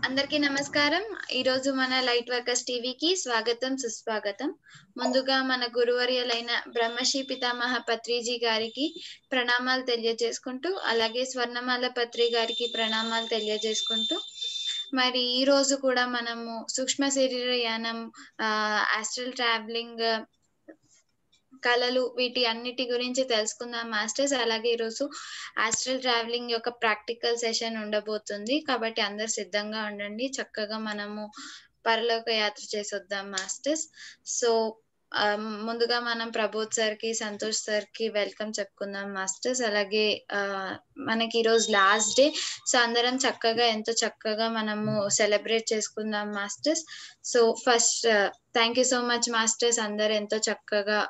అందరికీ నమస్కారం ఈరోజు మన లైట్ వర్కర్స్ టీవీకి స్వాగతం సుస్వాగతం ముందుగా మన గురువర్యులైన బ్రహ్మశ్రీ పితామహ పత్రిజీ గారికి ప్రణామాలు తెలియజేసుకుంటూ అలాగే స్వర్ణమాల పత్రి గారికి ప్రణామాలు తెలియజేసుకుంటూ మరి ఈ రోజు కూడా మనము సూక్ష్మ శరీర యానం ఆస్ట్రల్ ట్రావెలింగ్ కళలు వీటి అన్నిటి గురించి తెలుసుకుందాం మాస్టర్స్ అలాగే ఈరోజు ఆస్ట్రల్ ట్రావెలింగ్ యొక్క ప్రాక్టికల్ సెషన్ ఉండబోతుంది కాబట్టి అందరు సిద్ధంగా ఉండండి చక్కగా మనము పరలోక యాత్ర చేసి వద్దాం మాస్టర్స్ సో ముందుగా మనం ప్రబోధ్ సార్ కి సంతోష్ సార్ కి వెల్కమ్ చెప్పుకుందాం మాస్టర్స్ అలాగే మనకి ఈరోజు లాస్ట్ డే సో అందరం చక్కగా ఎంతో చక్కగా మనము సెలబ్రేట్ చేసుకుందాం masters so first thank you so much masters అందరు ఎంతో చక్కగా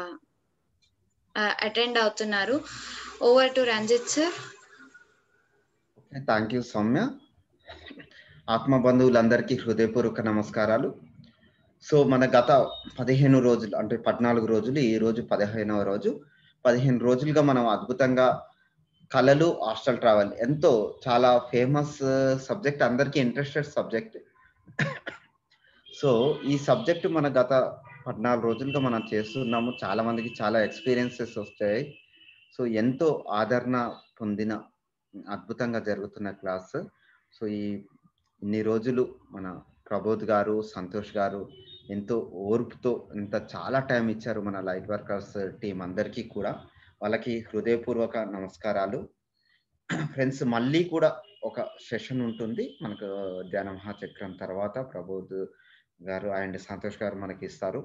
అటెండ్ అవుతున్నారు over to Ranjith sir thank you Soumya ఆత్మ బంధువులందరికీ హృదయపూర్వక నమస్కారాలు సో మన గత పదిహేను రోజులు అంటే పద్నాలుగు రోజులు ఈ రోజు పదిహేనవ రోజు పదిహేను రోజులుగా మనం అద్భుతంగా కళలు హాస్టల్ ట్రావెల్ ఎంతో చాలా ఫేమస్ సబ్జెక్ట్ అందరికీ ఇంట్రెస్టెడ్ సబ్జెక్ట్ సో ఈ సబ్జెక్ట్ మన గత పద్నాలుగు రోజులుగా మనం చేస్తున్నాము చాలా మందికి చాలా ఎక్స్పీరియన్సెస్ వస్తాయి సో ఎంతో ఆదరణ పొందిన అద్భుతంగా జరుగుతున్న క్లాస్ సో ఈ ఇన్ని రోజులు మన ప్రబోధ్ గారు సంతోష్ గారు ఎంతో ఓర్పుతో ఇంత చాలా టైం ఇచ్చారు మన లైట్ వర్కర్స్ టీం అందరికీ కూడా వాళ్ళకి హృదయపూర్వక నమస్కారాలు ఫ్రెండ్స్ మళ్ళీ కూడా ఒక సెషన్ ఉంటుంది మనకు ధ్యాన మహాచక్రం తర్వాత ప్రబోధ్ గారు అండ్ సంతోష్ గారు మనకి ఇస్తారు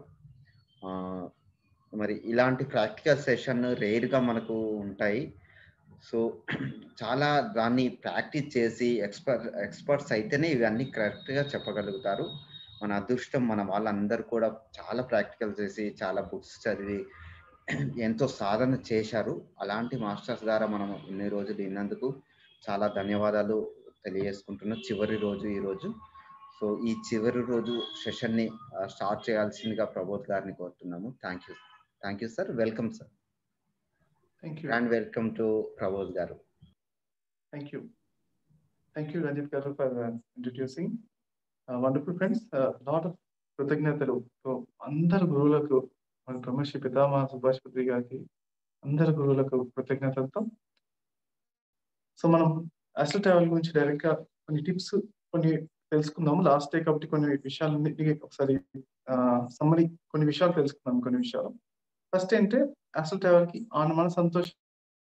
మరి ఇలాంటి ప్రాక్టికల్ సెషన్ రేర్గా మనకు ఉంటాయి సో చాలా దాన్ని ప్రాక్టీస్ చేసి ఎక్స్పర్ట్ ఎక్స్పర్ట్స్ అయితేనే ఇవన్నీ కరెక్ట్గా చెప్పగలుగుతారు మన అదృష్టం మన వాళ్ళందరూ కూడా చాలా ప్రాక్టికల్ చేసి చాలా బుక్స్ చదివి ఎంతో సాధన చేశారు అలాంటి మాస్టర్స్ ద్వారా మనం ఇన్ని రోజులు విన్నందుకు చాలా ధన్యవాదాలు తెలియజేసుకుంటున్నాం చివరి రోజు ఈ రోజు సో ఈ చివరి రోజు సెషన్ని స్టార్ట్ చేయాల్సిందిగా ప్రబోధ్ గారిని కోరుతున్నాము thank you thank you sir welcome sir thank you and welcome to Prabodh garu thank you thank you Ranjith garu for introducing wonderful friends lot of కృతజ్ఞతలు అందరు గురువులకు మన బ్రహ్మశ్రీ పితామహ సుభాష్ పత్రి గారికి అందరు గురువులకు కృతజ్ఞతలతో సో మనం అసలు ట్రావెల్ గురించి డైరెక్ట్ గా కొన్ని టిప్స్ కొన్ని తెలుసుకుందాము లాస్ట్ డే కాబట్టి కొన్ని విషయాలన్నిటికీ ఒకసారి సమ్మరి కొన్ని విషయాలు తెలుసుకుందాం కొన్ని విషయాలు ఫస్ట్ ఏంటంటే అసలు ట్రావెల్ కి మన సంతోషం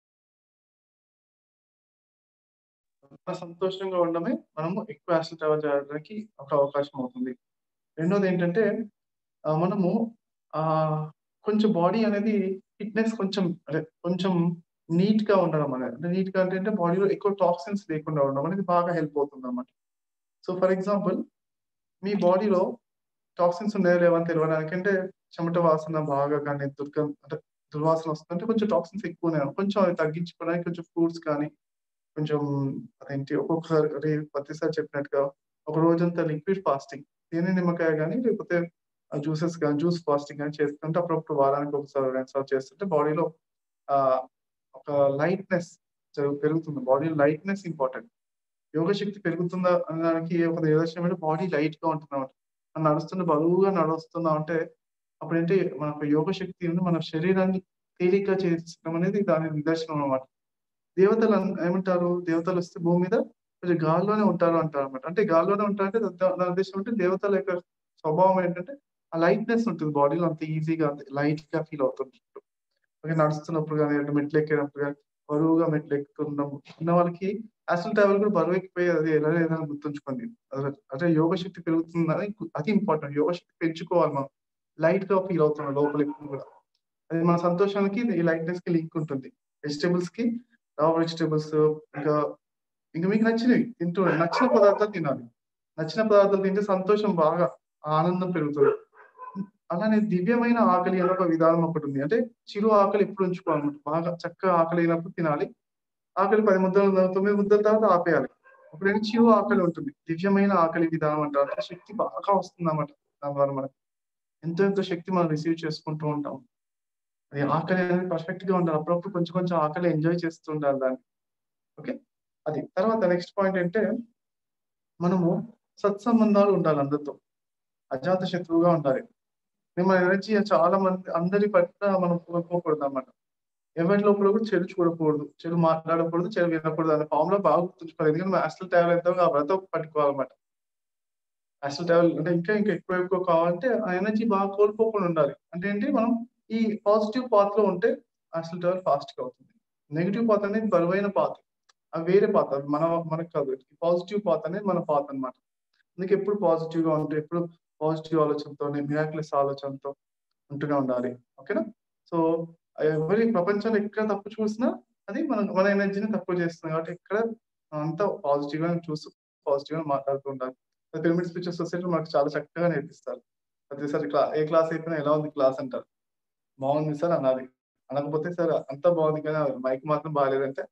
సంతోషంగా ఉండడమే మనము ఎక్కువ అసలు ట్రావెల్ చేయడానికి ఒక అవకాశం అవుతుంది రెండోది ఏంటంటే మనము ఆ కొంచెం బాడీ అనేది ఫిట్నెస్ కొంచెం అదే కొంచెం నీట్ గా ఉండడం అనేది అంటే నీట్ గా అంటే బాడీలో ఎక్కువ టాక్సిన్స్ లేకుండా ఉండడం అనేది బాగా హెల్ప్ అవుతుంది అన్నమాట సో ఫర్ ఎగ్జాంపుల్ మీ బాడీలో టాక్సిన్స్ ఉన్నాయో లేవని తెలియడానికి అంటే చెమట వాసన బాగా కానీ దుర్గం అంటే దుర్వాసన వస్తుందంటే కొంచెం టాక్సిన్స్ ఎక్కువ ఉన్నాయి కొంచెం అవి తగ్గించుకోవడానికి కొంచెం ఫ్రూట్స్ కానీ కొంచెం అదేంటి ఒక్కొక్కసారి ప్రతిసారి చెప్పినట్టుగా ఒక రోజంతా లిక్విడ్ ఫాస్టింగ్ తేనె నిమ్మకాయ కానీ లేకపోతే జ్యూసెస్ కానీ జ్యూస్ ఫాస్టింగ్ కానీ చేస్తుంటే అప్పుడప్పుడు వారానికి ఒకసారి రెండు సార్లు చేస్తుంటే బాడీలో ఆ ఒక లైట్నెస్ పెరుగుతుంది బాడీలో లైట్నెస్ ఇంపార్టెంట్ యోగ శక్తి పెరుగుతుందా అనడానికి ఒక నిదర్శనం అంటే బాడీ లైట్ గా ఉంటుంది మనం నడుస్తున్న బరువుగా నడుస్తున్నాం అంటే అప్పుడేంటి మనకు యోగ శక్తి మన శరీరాన్ని తేలిగ్గా చేసడం అనేది దాని నిదర్శనం అనమాట దేవతలు ఏమంటారు దేవతలు వస్తే భూమి మీద కొంచెం గాల్లోనే ఉంటారు అంటారు అనమాట అంటే గాల్లోనే ఉంటారంటే దాని ఉద్దేశం అంటే దేవతల యొక్క స్వభావం ఏంటంటే ఆ లైట్నెస్ ఉంటుంది బాడీలో అంత ఈజీగా అంత లైట్ గా ఫీల్ అవుతుంది ఓకే నడుస్తున్నప్పుడు కానీ అంటే మెట్లు ఎక్కేటప్పుడు కానీ బరువుగా మెట్లు ఎక్కుతున్నాం ఉన్న వాళ్ళకి అసలు ట్రావెల్ కూడా బరువు ఎక్కిపోయి అది ఎలా ఏదైనా గుర్తుంచుకోండి అంటే యోగ శక్తి పెరుగుతుందని అది ఇంపార్టెంట్ యోగ శక్తి పెంచుకోవాలి మనం లైట్ గా ఫీల్ అవుతున్నాం లోపల ఎక్కువ కూడా అది మన సంతోషానికి ఈ లైట్నెస్ కి లింక్ ఉంటుంది వెజిటేబుల్స్ కి రా వెజిటేబుల్స్ ఇంకా ఇంకా మీకు నచ్చినవి తింటూ నచ్చిన పదార్థాలు తినాలి నచ్చిన పదార్థాలు తింటే సంతోషం బాగా ఆనందం పెరుగుతుంది అలానే దివ్యమైన ఆకలి అనే ఒక విధానం ఒకటి ఉంది అంటే చిరు ఆకలి ఎప్పుడు ఉంచుకోవాలన్నమాట బాగా చక్కగా ఆకలి అయినప్పుడు తినాలి ఆకలి పది ముద్దలు తొమ్మిది ముద్దల తర్వాత ఆపేయాలి అప్పుడైనా చిరు ఆకలి ఉంటుంది దివ్యమైన ఆకలి విధానం అంటారు శక్తి బాగా వస్తుంది అన్నమాట దాని ద్వారా మనకి ఎంతో ఎంతో శక్తి మనం రిసీవ్ చేసుకుంటూ ఉంటాం అది ఆకలి అనేది పర్ఫెక్ట్ గా ఉండాలి అప్పుడప్పుడు కొంచెం కొంచెం ఆకలి ఎంజాయ్ చేస్తూ ఉండాలి దాన్ని ఓకే అది తర్వాత నెక్స్ట్ పాయింట్ అంటే మనము సత్సంబంధాలు ఉండాలి అందరితో అజాత శత్రువుగా ఉండాలి మన ఎనర్జీ చాలా మంది అందరి పట్ల మనం కోరుకోకూడదు అన్నమాట ఎవరి లోపల కూడా చెడు చూడకూడదు చెడు మాట్లాడకూడదు చెడు వినకూడదు అనే ఫామ్ లో బాగా గుర్తుంచుకోవాలి ఎందుకంటే అసలు ట్రావెల్ ఎంతో కాబట్టి పట్టుకోవాలన్నమాట అసలు ట్రావెల్ అంటే ఇంకా ఇంకా ఎక్కువ ఎక్కువ కావాలంటే ఆ ఎనర్జీ బాగా కోల్పోకుండా ఉండాలి అంటే ఏంటి మనం ఈ పాజిటివ్ పాత్ లో ఉంటే అసలు ట్రావెల్ ఫాస్ట్ గా అవుతుంది నెగిటివ్ పాత్ అనేది బరువైన పాత్ అవి వేరే పాత్ అవి మన మనకు కాదు పాజిటివ్ పాత్ అనేది మన పాత్ అనమాట అందుకే ఎప్పుడు పాజిటివ్ గా ఉంటే ఎప్పుడు పాజిటివ్ ఆలోచనతో మిరాక్లెస్ ఆలోచనతో ఉంటూనే ఉండాలి ఓకేనా సో ఎవరి ప్రపంచంలో ఎక్కడ తప్పు చూసినా అది మన మన ఎనర్జీని తక్కువ చేస్తుంది కాబట్టి ఎక్కడ అంతా పాజిటివ్ గా చూస్తూ పాజిటివ్ గా మాట్లాడుతూ ఉండాలి పిరమిడ్ స్పిరిచువల్ సొసైటీ మనకు చాలా చక్కగా నేర్పిస్తారు ప్రతిసారి క్లా ఏ క్లాస్ అయిపోయినా ఎలా ఉంది క్లాస్ అంటారు బాగుంది సార్ అనాలి అనకపోతే సార్ అంతా బాగుంది కానీ మైక్ మాత్రం బాగాలేదంటే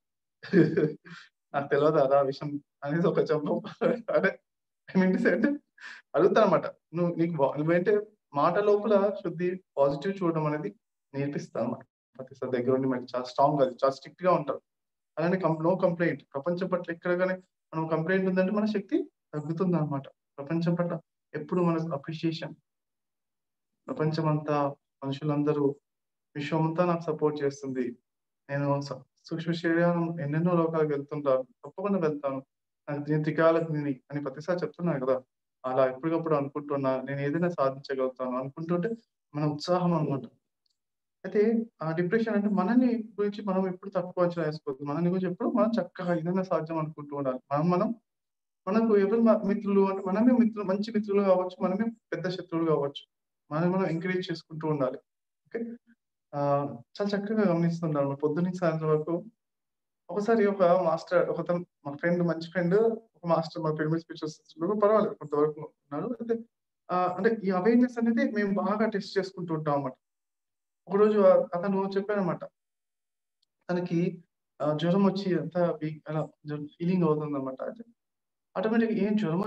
నాకు తెలియదు అదా విషయం అనేది ఒక చెప్పు అంటే అంటే అడుగుతా అనమాట నువ్వు నీకు నువ్వేంటే మాట లోపల శుద్ధి పాజిటివ్ చూడడం అనేది నేర్పిస్తాను అనమాట ప్రతిసారి దగ్గర ఉండి మనకి చాలా స్ట్రాంగ్ అది చాలా స్ట్రిక్ట్ గా ఉంటారు అలానే నో కంప్లైంట్ ప్రపంచం పట్ల ఎక్కడ కానీ మనం కంప్లైంట్ ఉందంటే మన శక్తి తగ్గుతుంది అనమాట ప్రపంచం పట్ల ఎప్పుడు మన అప్రిషియేషన్ ప్రపంచం అంతా మనుషులందరూ విశ్వమంతా నాకు సపోర్ట్ చేస్తుంది నేను సూక్ష్మ శరీరం ఎన్నెన్నో లోకాలకు వెళ్తుంటాను తప్పకుండా వెళ్తాను నాకు దీని త్రికాలకు నేను అని ప్రతిసారి చెప్తున్నాను కదా అలా ఎప్పటికప్పుడు అనుకుంటున్నా నేను ఏదైనా సాధించగలుగుతాను అనుకుంటుంటే మన ఉత్సాహం అనమాట అయితే ఆ డిప్రెషన్ అంటే మనల్ని గురించి మనం ఎప్పుడు తక్కువ అంచనా వేసుకోవద్దు మనల్ని గురించి ఎప్పుడు మనం చక్కగా ఏదైనా సాధ్యం అనుకుంటూ ఉండాలి మనం మనం మనకు ఎవరు మిత్రులు అంటే మనమే మిత్రులు మంచి మిత్రులు కావచ్చు మనమే పెద్ద శత్రువులు కావచ్చు మనం మనం ఎంకరేజ్ చేసుకుంటూ ఉండాలి ఓకే ఆ చాలా చక్కగా గమనిస్తుంటాను పొద్దున్న సాయంత్రం వరకు ఒకసారి ఒక మాస్టర్ ఒక మా ఫ్రెండ్ మంచి ఫ్రెండ్ ఒక మాస్టర్ మా పిరమిడ్ స్పీచెస్ పర్వాలేదు కొంతవరకు ఉన్నారు అయితే అంటే ఈ అవేర్నెస్ అనేది మేము బాగా టెస్ట్ చేసుకుంటూ ఉంటాం అన్నమాట ఒకరోజు అతను చెప్పానమాట తనకి జ్వరం వచ్చి అంత అలా ఫీలింగ్ అవుతుంది అనమాట అయితే ఆటోమేటిక్ ఏం జ్వరం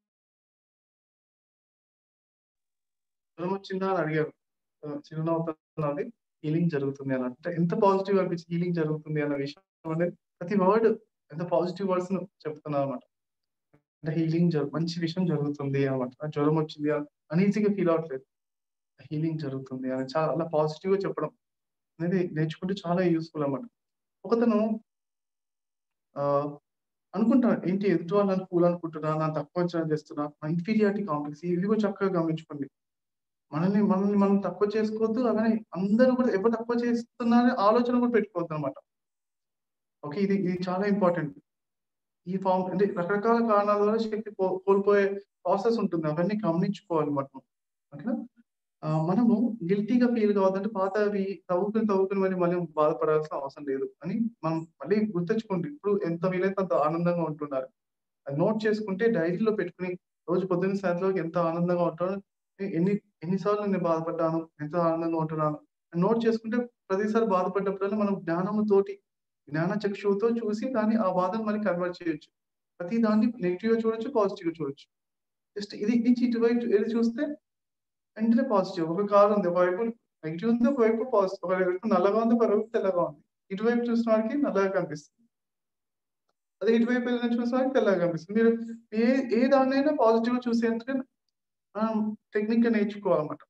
జ్వరం వచ్చిందా అని అడిగారు చిరునవ్వుతున్నది హీలింగ్ జరుగుతుంది అని అంటే ఎంత పాజిటివ్ అనిపించి హీలింగ్ జరుగుతుంది అన్న విషయం అనేది ప్రతి వర్డ్ ఎంత పాజిటివ్ వర్డ్స్ చెప్తున్నారు అనమాట అంటే హీలింగ్ మంచి విషయం జరుగుతుంది అనమాట జ్వరం వచ్చింది అనీజీగా ఫీల్ అవ్వట్లేదు హీలింగ్ జరుగుతుంది అని చాలా పాజిటివ్ గా చెప్పడం అనేది నేర్చుకుంటే చాలా యూస్ఫుల్ అన్నమాట ఒకతను ఆ అనుకుంటాను ఏంటి ఎదుటి వాళ్ళని కూల్ అనుకుంటున్నా నా తక్కువ అంచనా చేస్తున్నా నా ఇన్ఫీరియారిటీ కాంప్లెక్స్ ఇవి కూడా చక్కగా గమనించుకోండి మనల్ని మనల్ని మనం తక్కువ చేసుకోవద్దు అలానే అందరూ కూడా ఎవరు తక్కువ చేస్తున్నారనే ఆలోచన కూడా పెట్టుకోవద్దు అనమాట ఓకే ఇది ఇది చాలా ఇంపార్టెంట్ ఈ ఫామ్ అంటే రకరకాల కారణాల ద్వారా శక్తి కోల్పోయే ప్రాసెస్ ఉంటుంది అవన్నీ గమనించుకోవాలి మనం ఓకేనా మనము గిల్టీగా ఫీల్ కావద్దంటే పాత అవి తవ్వుకుని తవ్వుకుని మరి మళ్ళీ బాధపడాల్సిన అవసరం లేదు అని మనం మళ్ళీ గుర్తుంచుకోండి ఇప్పుడు ఎంత వీలైతే అంత ఆనందంగా ఉంటున్నారు అది నోట్ చేసుకుంటే డైరీలో పెట్టుకుని రోజు పొద్దున్న సాయంత్రం ఎంత ఆనందంగా ఉంటాను ఎన్ని ఎన్నిసార్లు నేను బాధపడ్డాను ఎంత ఆనందంగా ఉంటున్నాను నోట్ చేసుకుంటే ప్రతిసారి బాధపడ్డప్పుడల్లా మనం జ్ఞానంతోటి జ్ఞాన చక్షువుతో చూసి దాన్ని ఆ బాధను మళ్ళీ కన్వర్ట్ చేయొచ్చు ప్రతి దాన్ని నెగిటివ్ గా చూడొచ్చు పాజిటివ్ గా చూడొచ్చు జస్ట్ ఇది నుంచి ఇటువైపు ఏది చూస్తే వెంటనే పాజిటివ్ ఒక కార్ ఉంది ఒకవైపు నెగిటివ్ ఉంది ఒకవైపు పాజిటివ్ ఒకవైపు నల్లగా ఉంది ఒకవైపు తెల్లగా ఉంది ఇటువైపు చూసిన వాడికి నల్లగా కనిపిస్తుంది అదే ఇటువైపు వెళ్ళిన చూసిన వాడికి తెల్లగా కనిపిస్తుంది మీరు ఏ ఏ దాన్నైనా పాజిటివ్ గా చూసేందుకు మనం టెక్నిక్ గా నేర్చుకోవాలన్నమాట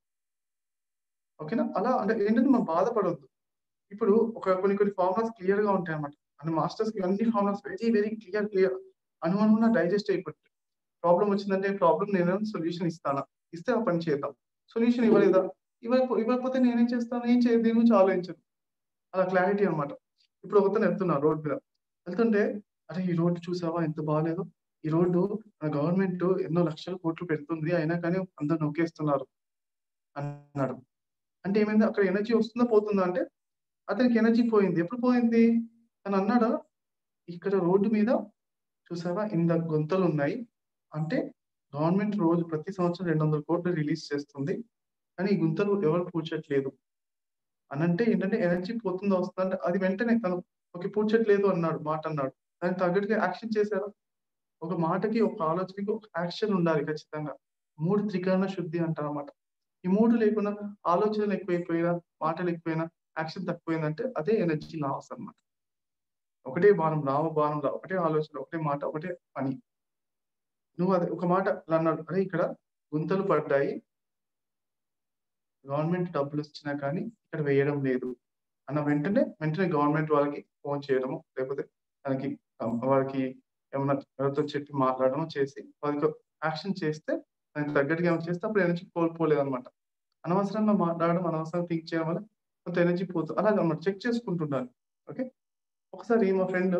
ఓకేనా అలా అంటే ఏంటంటే మనం బాధపడవద్దు ఇప్పుడు ఒక కొన్ని కొన్ని ఫార్ములాస్ క్లియర్ గా ఉంటాయి అనమాట అంటే మాస్టర్స్ కి అన్ని formulas very very clear clear అనుమానం డైజెస్ట్ అయిపోతుంది ప్రాబ్లం వచ్చిందంటే ప్రాబ్లం నేను సొల్యూషన్ ఇస్తానా ఇస్తే ఆ పని చేద్దాం సొల్యూషన్ ఇవ్వలేదా ఇవ్వకపో ఇవ్వకపోతే నేనేం చేస్తాను ఏం చేయదు దీని గురించి ఆలోచించను అలా క్లారిటీ అనమాట ఇప్పుడు ఒకతను వెళ్తున్నా రోడ్ మీద వెళ్తుంటే అరే ఈ రోడ్డు చూసావా ఎంత బాగాలేదు ఈ రోడ్డు మన గవర్నమెంట్ ఎన్నో లక్షల కోట్లు పెడుతుంది అయినా కానీ అందరు నొక్కేస్తున్నారు అన్నాడు అంటే ఏమైంది అక్కడ ఎనర్జీ వస్తుందా పోతుందా అంటే అతనికి ఎనర్జీ పోయింది ఎప్పుడు పోయింది అని అన్నాడా ఇక్కడ రోడ్డు మీద చూసావా ఇంత గుంతలు ఉన్నాయి అంటే గవర్నమెంట్ రోజు ప్రతి సంవత్సరం రెండు వందల కోట్లు రిలీజ్ చేస్తుంది కానీ ఈ గుంతలు ఎవరు పూడ్చట్లేదు అని అంటే ఏంటంటే ఎనర్జీ పోతుందా వస్తుందంటే అది వెంటనే తను ఒక పూడ్చట్లేదు అన్నాడు మాట అన్నాడు దానికి తగ్గట్టుగా యాక్షన్ చేశారా ఒక మాటకి ఒక ఆలోచనకి ఒక యాక్షన్ ఉండాలి ఖచ్చితంగా మూడు త్రికరణ శుద్ధి అంటారు అన్నమాట ఈ మూడు లేకుండా ఆలోచనలు ఎక్కువైపోయినా మాటలు ఎక్కువైనా యాక్షన్ తక్కువైందంటే అదే ఎనర్జీ లాస్ అన్నమాట ఒకటే బాణం రావ బాణం రా ఒకటే ఆలోచన ఒకటే మాట ఒకటే పని నువ్వు అది ఒక మాట ఇలా అన్నాడు అరే ఇక్కడ గుంతలు పడ్డాయి గవర్నమెంట్ డబ్బులు వచ్చినా కానీ ఇక్కడ వేయడం లేదు అన్న వెంటనే వెంటనే గవర్నమెంట్ వాళ్ళకి ఫోన్ చేయడము లేకపోతే దానికి వారికి ఏమన్నా ఎవరితో చెప్పి మాట్లాడడం చేసి వాళ్ళకి యాక్షన్ చేస్తే దానికి తగ్గట్టుగా ఏమైనా చేస్తే అప్పుడు ఎనర్జీ కోల్పోలేదు అనమాట అనవసరంగా మాట్లాడడం అనవసరంగా థింక్ చేయడం వల్ల కొంత ఎనర్జీ పోతుంది అలాగే అనమాట చెక్ చేసుకుంటుండాలి ఓకే ఒకసారి మా ఫ్రెండ్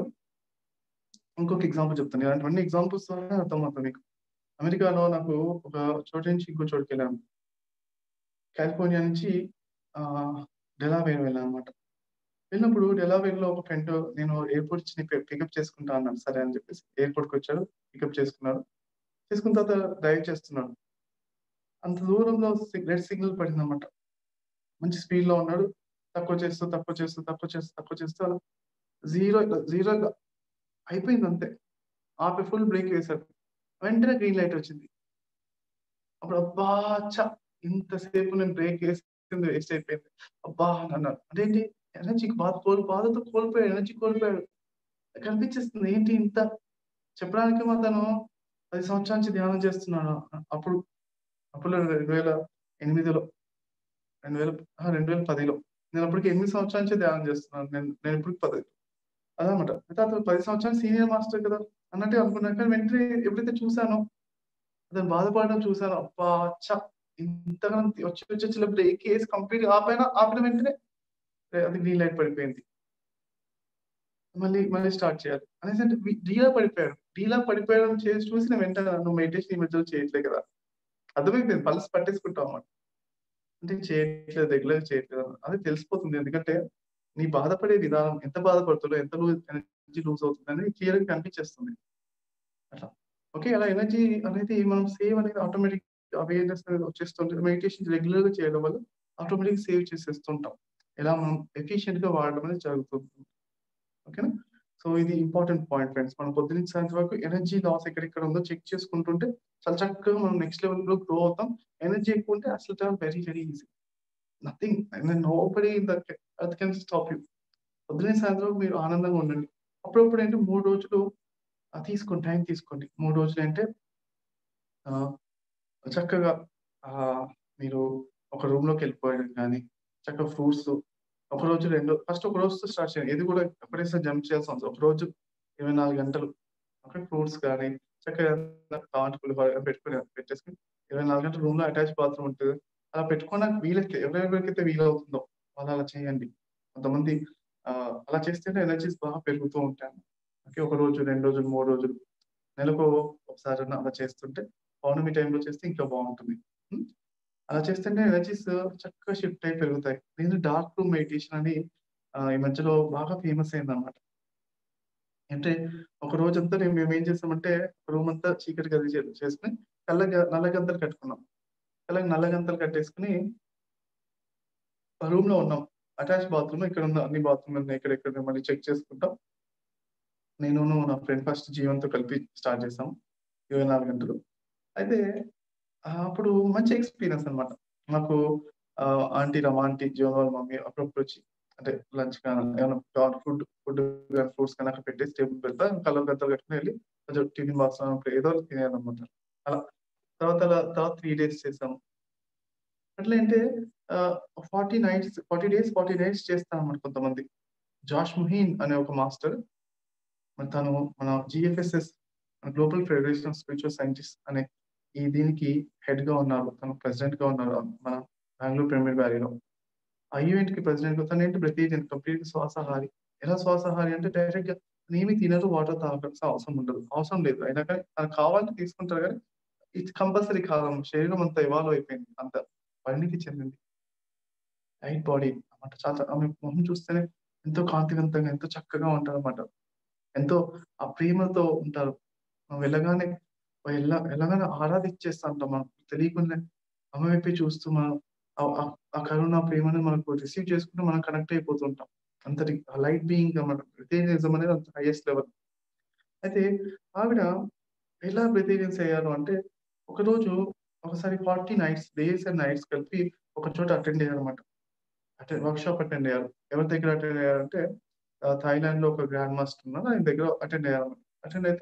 ఇంకొక ఎగ్జాంపుల్ చెప్తాను ఇలాంటివన్నీ ఎగ్జాంపుల్స్ అర్థమవుతుంది మీకు అమెరికాలో నాకు ఒక చోటు నుంచి ఇంకో చోటుకి వెళ్ళాను కాలిఫోర్నియా నుంచి డెలావేర్ వెళ్ళాను అనమాట వెళ్ళినప్పుడు డెలావేర్ లో ఒక ఫ్రెండ్ నేను ఎయిర్పోర్ట్ నుంచి పికప్ చేసుకుంటా అన్నాను సరే అని చెప్పేసి ఎయిర్పోర్ట్ కి వచ్చాడు పికప్ చేసుకున్నాడు చేసుకున్న తర్వాత డ్రైవ్ చేస్తున్నాడు అంత దూరంలో రెడ్ సిగ్నల్ పడింది అనమాట మంచి స్పీడ్ లో ఉన్నాడు తక్కువ చేస్తూ తక్కువ చేస్తూ తక్కువ చేస్తూ తక్కువ చేస్తూ అలా జీరో జీరో అయిపోయింది అంతే ఆపి ఫుల్ బ్రేక్ వేశాడు వెంటనే గ్రీన్ లైట్ వచ్చింది అప్పుడు అబ్బా చా ఇంతసేపు నేను బ్రేక్ వేసింది వేస్ట్ అయిపోయింది అబ్బా అని అన్నాడు అదేంటి ఎనర్జీ బాధ కోల్పో బాధతో కోల్పోయాడు ఎనర్జీ కోల్పోయాడు కనిపించేస్తుంది ఏంటి ఇంత చెప్పడానికి అతను పది సంవత్సరాల నుంచి ధ్యానం చేస్తున్నాడు అప్పుడు అప్పుడు రెండు వేల ఎనిమిదిలో రెండు వేల రెండు వేల పదిలో నేను అప్పటికి ఎనిమిది సంవత్సరాల నుంచి ధ్యానం చేస్తున్నాను నేను నేను ఇప్పుడు పది అదనమాట అయితే అతను పది సంవత్సరాలు సీనియర్ మాస్టర్ కదా అన్నట్టు అనుకున్నాను కానీ వెంటనే ఎప్పుడైతే చూసానో అతను బాధపడడం చూసాను అబ్బా చ ఇంతగానం వచ్చి వచ్చి వచ్చి బ్రేక్ వేసి కంప్లీట్ ఆపైన ఆపిన వెంటనే అది గ్రీన్ లైట్ పడిపోయింది మళ్ళీ మళ్ళీ స్టార్ట్ చేయాలి అనేసి అంటే డీలా పడిపోయాడు డీలా పడిపోయడం చేసి చూసిన వెంటనే నువ్వు మెడిటేషన్ ఈ మధ్యలో చేయట్లేదు కదా అర్థమైపోయింది పల్స్ పట్టేసుకుంటాం అన్నమాట అంటే చేయట్లేదు రెగ్యులర్ చేయట్లేదు అది తెలిసిపోతుంది ఎందుకంటే నీ బాధపడే విధానం ఎంత బాధపడుతుందో ఎంత లూజ్ ఎనర్జీ లూజ్ అవుతుంది అనేది క్లియర్ గా కనిపించేస్తుంది అట్లా ఓకే అలా ఎనర్జీ అనేది మనం సేవ్ అనేది ఆటోమేటిక్ అవేర్నెస్ అనేది వచ్చేస్తుంటుంది మెడిటేషన్ రెగ్యులర్ గా చేయడం వల్ల ఆటోమేటిక్ సేవ్ చేసేస్తుంటాం ఎలా మనం ఎఫిషియెంట్ గా వాడడం అనేది జరుగుతుంది ఓకేనా సో ఇది ఇంపార్టెంట్ పాయింట్ ఫ్రెండ్స్ మనం పొద్దున్న సాయంత్రం వరకు ఎనర్జీ లాస్ ఎక్కడెక్కడ ఉందో చెక్ చేసుకుంటుంటే చాలా చక్కగా మనం నెక్స్ట్ లెవెల్ లో గ్రో అవుతాం ఎనర్జీ ఎక్కువ ఉంటే అసలు very very easy nothing nobody that can stop you పొద్దున్నే సాయంత్రం మీరు ఆనందంగా ఉండండి అప్పుడప్పుడు ఏంటి మూడు రోజులు తీసుకోండి టైం తీసుకోండి మూడు రోజులు అంటే చక్కగా మీరు ఒక రూమ్ లోకి వెళ్ళిపోయడం కానీ చక్కగా ఫ్రూట్స్ ఒక రోజు రెండు ఫస్ట్ ఒక రోజుతో స్టార్ట్ చేయండి ఇది కూడా ఎప్పుడైనా జంప్ చేయాల్సి ఉంటుంది ఒక రోజు ఇరవై నాలుగు గంటలు ఒక ఫ్రూట్స్ కానీ చక్కగా కాంటుకులు పెట్టుకుని పెట్టేసుకుని ఇరవై నాలుగు గంటలు రూమ్ లో అటాచ్ బాత్రూమ్ ఉంటుంది అలా పెట్టుకోవడానికి వీలైతే ఎవరెవరికైతే వీలవుతుందో వాళ్ళు అలా చేయండి కొంతమంది అలా చేస్తేనే ఎనర్జీస్ బాగా పెరుగుతూ ఉంటాయి ఓకే ఒక రోజు రెండు రోజులు మూడు రోజులు నెలకు ఒకసారి అలా చేస్తుంటే పౌర్ణమి టైంలో చేస్తే ఇంకా బాగుంటుంది అలా చేస్తుంటే ఎనర్జీస్ చక్కగా షిఫ్ట్ అయి పెరుగుతాయి దీని డార్క్ రూమ్ మెడిటేషన్ అని ఈ మధ్యలో బాగా ఫేమస్ అయింది అనమాట అంటే ఒక రోజంతా మేము ఏం చేస్తామంటే రూమ్ అంతా చీకటి గది చేసుకుని కళ్ళ నల్ల గంతలు కట్టుకున్నాం కళ్ళకి నల్ల గంతలు కట్టేసుకుని రూమ్ లో ఉన్నాం అటాచ్ బాత్రూమ్ ఇక్కడ ఉన్న అన్ని బాత్రూమ్ ఉన్నాయి ఇక్కడ ఇక్కడ మళ్ళీ చెక్ చేసుకుంటాం నేను నా ఫ్రెండ్ ఫస్ట్ జీవంతో కలిపి స్టార్ట్ చేసాం ఇరవై నాలుగు గంటలు అయితే అప్పుడు మంచి ఎక్స్పీరియన్స్ అనమాట నాకు ఆంటీ రమా ఆంటీ జీవన్ వాళ్ళ మమ్మీ అప్పుడప్పుడు వచ్చి అంటే లంచ్ కానీ ఏమైనా ఫుడ్ ఫుడ్ కానీ ఫ్రూట్స్ కానీ అక్కడ పెట్టేసి టేబుల్ పెడతా కళ్ళ గంటలు కట్టుకుని వెళ్ళి కొంచెం టిఫిన్ బాక్స్ ఏదో తినేయాలన్నమాట అలా తర్వాత అలా తర్వాత త్రీ డేస్ చేసాము అట్లా అంటే forty nights forty days forty nights చేస్తాను అన్నమాట కొంతమంది జాష్ ముహీన్ అనే ఒక మాస్టర్ తను మన GFSS global federation of spiritual scientist అనే ఈ దీనికి హెడ్ గా ఉన్నారు తను ప్రెసిడెంట్ గా ఉన్నారు మన బెంగళూరు ప్రైమరీ వ్యాలీలో ఆ ఈవెంట్ కి ప్రెసిడెంట్ గా తను ఏంటి బ్రెతీరియన్ కంప్లీట్ శ్వాసహారి ఎలా శ్వాసహారి అంటే డైరెక్ట్ గా ఏమి తినరు వాటర్ తాగాల్సిన అవసరం ఉండదు అవసరం లేదు అయినా కానీ తనకు కావాలంటే తీసుకుంటారు కానీ ఇది కంపల్సరీ కాలం శరీరం అంతా ఇవాల్వ్ అయిపోయింది అంత పరిణితి చెందింది లైట్ బాడీ అన్నమాట చాలా ఆమె మొహం చూస్తేనే ఎంతో కాంతివంతంగా ఎంతో చక్కగా ఉంటారు అనమాట ఎంతో ఆ ప్రేమతో ఉంటారు మనం వెళ్ళగానే వెళ్ళ వెళ్ళగానే ఆరాధించేస్తా ఉంటాం మనం తెలియకుండా అమ్మ వైపే చూస్తూ మనం ఆ కరుణ ప్రేమని మనకు రిసీవ్ చేసుకుంటూ మనం కనెక్ట్ అయిపోతుంటాం అంతటి లైట్ బీయింగ్ మన బ్రిటేనిజం అనేది అంత హైయెస్ట్ లెవెల్ అయితే ఆవిడ ఎలా బ్రిటేరియన్స్ అయ్యారు అంటే ఒకరోజు ఒకసారి forty nights days and nights కలిపి ఒక చోట అటెండ్ అయ్యారు అనమాట అటెండ్ వర్క్ షాప్ అటెండ్ అయ్యారు ఎవరి దగ్గర అటెండ్ అయ్యారంటే థాయిలాండ్ లో ఒక గ్రాండ్ మాస్టర్ ఉన్నారు ఆయన దగ్గర అటెండ్ అయ్యారు అటెండ్ అయితే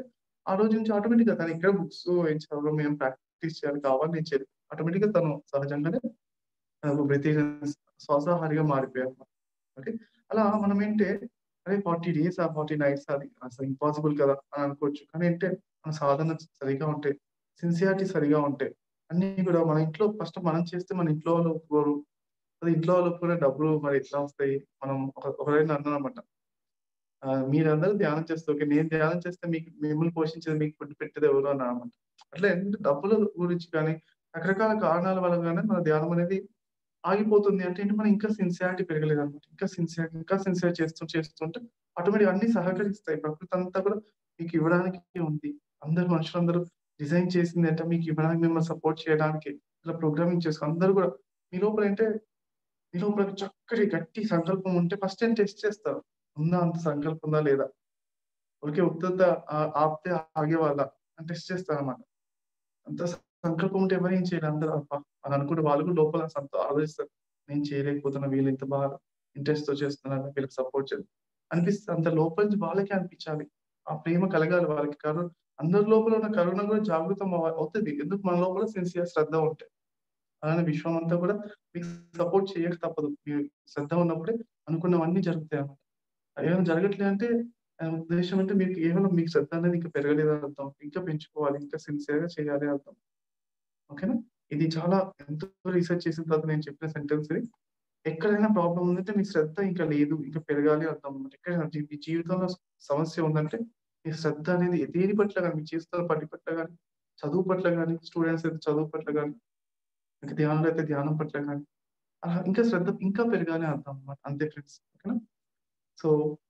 ఆ రోజు నుంచి ఆటోమేటిక్ గా తను ఇక్కడ బుక్స్ ఏం చదవడం మేము ప్రాక్టీస్ చేయాలి కావాలి నేను చేయలేదు ఆటోమేటిక్ గా తను సహజంగానే ప్రతి స్వసాహారిగా మారిపోయారు ఓకే అలా మనం ఏంటే అదే ఫార్టీ డేస్ ఆ ఫార్టీ నైట్స్ అది అసలు ఇంపాసిబుల్ కదా అని అనుకోవచ్చు కానీ ఏంటే మన సాధన సరిగా ఉంటే సిన్సియారిటీ సరిగా ఉంటే అన్ని కూడా మన ఇంట్లో ఫస్ట్ మనం చేస్తే మన ఇంట్లో వాళ్ళు ఒప్పుకోరు అది ఇంట్లో వాళ్ళు ఒప్పుకునే డబ్బులు మరి ఎట్లా వస్తాయి మనం ఒక ఒకరైనా అన్నమాట మీరందరూ ధ్యానం చేస్తే ఓకే నేను ధ్యానం చేస్తే మీకు మిమ్మల్ని పోషించేది మీకు ఫుడ్ పెట్టేది ఎవరు అని అనమాట అట్లా ఏంటంటే డబ్బుల గురించి కానీ రకరకాల కారణాల వల్ల కానీ మన ధ్యానం అనేది ఆగిపోతుంది అంటే ఏంటి మనం ఇంకా సిన్సియారిటీ పెరగలేదు అనమాట ఇంకా సిన్సియర్ ఇంకా సిన్సియర్ చేస్తూ చేస్తుంటే ఆటోమేటిక్ అన్ని సహకరిస్తాయి ప్రకృతి అంతా కూడా మీకు ఇవ్వడానికి ఉంది అందరు మనుషులందరూ డిజైన్ చేసింది అంటే మీకు ఇవ్వడానికి మిమ్మల్ని సపోర్ట్ చేయడానికి ఇలా ప్రోగ్రామింగ్ చేసుకో అందరూ కూడా మీ లోపల అంటే మీ లోపల చక్కటి గట్టి సంకల్పం ఉంటే ఫస్ట్ ఏం టెస్ట్ చేస్తారు ఉందా అంత సంకల్పం ఉందా లేదా ఓకే ఉత్త ఆపితే ఆగే వాళ్ళ అని టెస్ట్ చేస్తారు అన్నమాట అంత సంకల్పం ఉంటే ఎవరు ఏం చేయలేదు అందరూ అబ్బా అని అనుకుంటే వాళ్ళు కూడా లోపల సంత ఆలోచిస్తారు నేను చేయలేకపోతున్నా వీళ్ళు ఇంత బాగా ఇంట్రెస్ట్ తో చేస్తున్నారు వీళ్ళకి సపోర్ట్ చేయాలి అనిపిస్తుంది అంత లోపల నుంచి వాళ్ళకే అనిపించాలి ఆ ప్రేమ కలగాలి వాళ్ళకి కరుణ అందరి లోపల ఉన్న కరుణ కూడా జాగృతం అవుతుంది ఎందుకు మన లోపల సిన్సియర్ శ్రద్ధ ఉంటాయి అలానే విశ్వం అంతా కూడా మీకు సపోర్ట్ చేయక తప్పదు మీరు శ్రద్ధ ఉన్నప్పుడే అనుకున్నవన్నీ జరుగుతాయి అన్నమాట ఏమైనా జరగట్లే అంటే ఉద్దేశం అంటే మీకు కేవలం మీకు శ్రద్ధ అనేది ఇంకా పెరగలేదు అర్థం ఇంకా పెంచుకోవాలి ఇంకా సిన్సియర్ గా చేయాలి అర్థం ఓకేనా ఇది చాలా ఎంతో రీసెర్చ్ చేసిన తర్వాత నేను చెప్పిన సెంటెన్స్ ఇది ఎక్కడైనా ప్రాబ్లం ఉందంటే మీ శ్రద్ధ ఇంకా లేదు ఇంకా పెరగాలి అర్థం అనమాట ఎక్కడైనా మీ జీవితంలో సమస్య ఉందంటే మీ శ్రద్ధ అనేది దేని పట్ల కానీ మీ చేస్తున్న పని పట్ల కానీ చదువు పట్ల కానీ స్టూడెంట్స్ అయితే చదువు పట్ల కానీ ఇంకా ధ్యానంలో అయితే ధ్యానం పట్ల కానీ అలా ఇంకా శ్రద్ధ ఇంకా పెరగాలి అర్థం అనమాట అంతే ఫ్రెండ్స్ ఓకేనా సో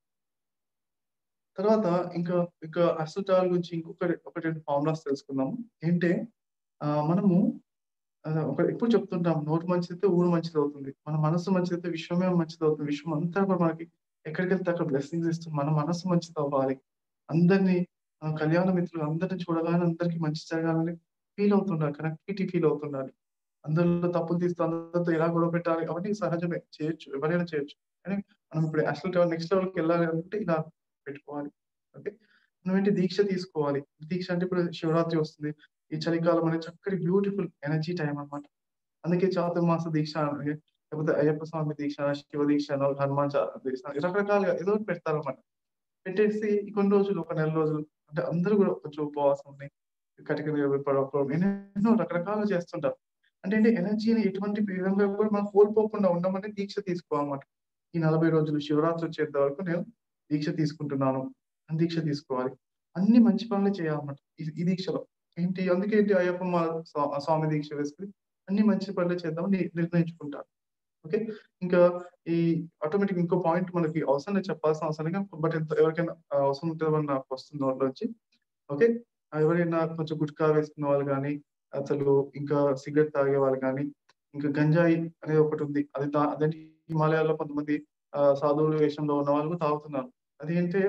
తర్వాత ఇంకా ఇంకా అసటాల్ గురించి ఇంకొక ఒకటి రెండు ఫార్ములాస్ తెలుసుకుందాము ఏంటే మనము ఒక ఎప్పుడు చెప్తుంటాం నోటు మంచిదైతే ఊరు మంచిది అవుతుంది మన మనసు మంచిదైతే విశ్వమే మంచిది అవుతుంది విశ్వం అంతా కూడా మనకి ఎక్కడికి వెళ్తే అక్కడ బ్లెస్సింగ్స్ ఇస్తుంది మన మనసు మంచిది అవ్వాలి అందరినీ కళ్యాణ మిత్రులు అందరిని చూడగానే అందరికి మంచి జరగాలని ఫీల్ అవుతుండాలి కనెక్టివిటీ ఫీల్ అవుతుండాలి అందరిలో తప్పులు తీస్తూ అందరితో ఎలా గొడవ పెట్టాలి అవన్నీ సహజమే చేయొచ్చు ఎవరైనా చేయొచ్చు కానీ మనం ఇప్పుడు అసలు నెక్స్ట్ లెవెల్కి వెళ్ళాలి అనుకుంటే ఇలా పెట్టుకోవాలి ఓకే మనం ఏంటి దీక్ష తీసుకోవాలి దీక్ష అంటే ఇప్పుడు శివరాత్రి వస్తుంది ఈ చలికాలం అనేది చక్కటి బ్యూటిఫుల్ ఎనర్జీ టైం అనమాట అందుకే చాతుర్మాస దీక్ష లేకపోతే అయ్యప్ప స్వామి దీక్ష శివ దీక్ష హనుమాన్ దీక్ష రకరకాలుగా ఏదో పెడతారన్నమాట పెట్టేసి కొన్ని రోజులు ఒక నెల రోజులు అంటే అందరూ కూడా కొంచెం ఉపవాసం ఉన్నాయి కటిక పడకపోవడం ఎన్నెన్నో రకరకాలు చేస్తుంటారు అంటే అంటే ఎనర్జీని ఎటువంటి విధంగా కూడా మనం కోల్పోకుండా ఉండమని దీక్ష తీసుకోవాలన్నమాట ఈ నలభై రోజులు శివరాత్రి వచ్చేంత వరకు నేను దీక్ష తీసుకుంటున్నాను అని దీక్ష తీసుకోవాలి అన్ని మంచి పనులు చేయాలన్నమాట ఈ దీక్షలో ఏంటి అందుకే ఏంటి అయ్యప్ప మా స్వామి దీక్ష వేసుకుని అన్ని మంచి పనులు చేద్దామని నిర్ణయించుకుంటారు ఓకే ఇంకా ఈ ఆటోమేటిక్ ఇంకో పాయింట్ మనకి అవసరం లేదు చెప్పాల్సిన అవసరం లేదు బట్ ఎంత ఎవరికైనా అవసరం ఉంటుందని నాకు వస్తుంది నోట్లోంచి ఓకే ఎవరైనా కొంచెం గుట్కా వేసుకున్న వాళ్ళు కానీ అసలు ఇంకా సిగరెట్ తాగే వాళ్ళు కానీ ఇంకా గంజాయి అనేది ఒకటి ఉంది అది అదేంటి హిమాలయాల్లో కొంతమంది సాధువుల వేషంలో ఉన్న వాళ్ళు తాగుతున్నారు అదేంటే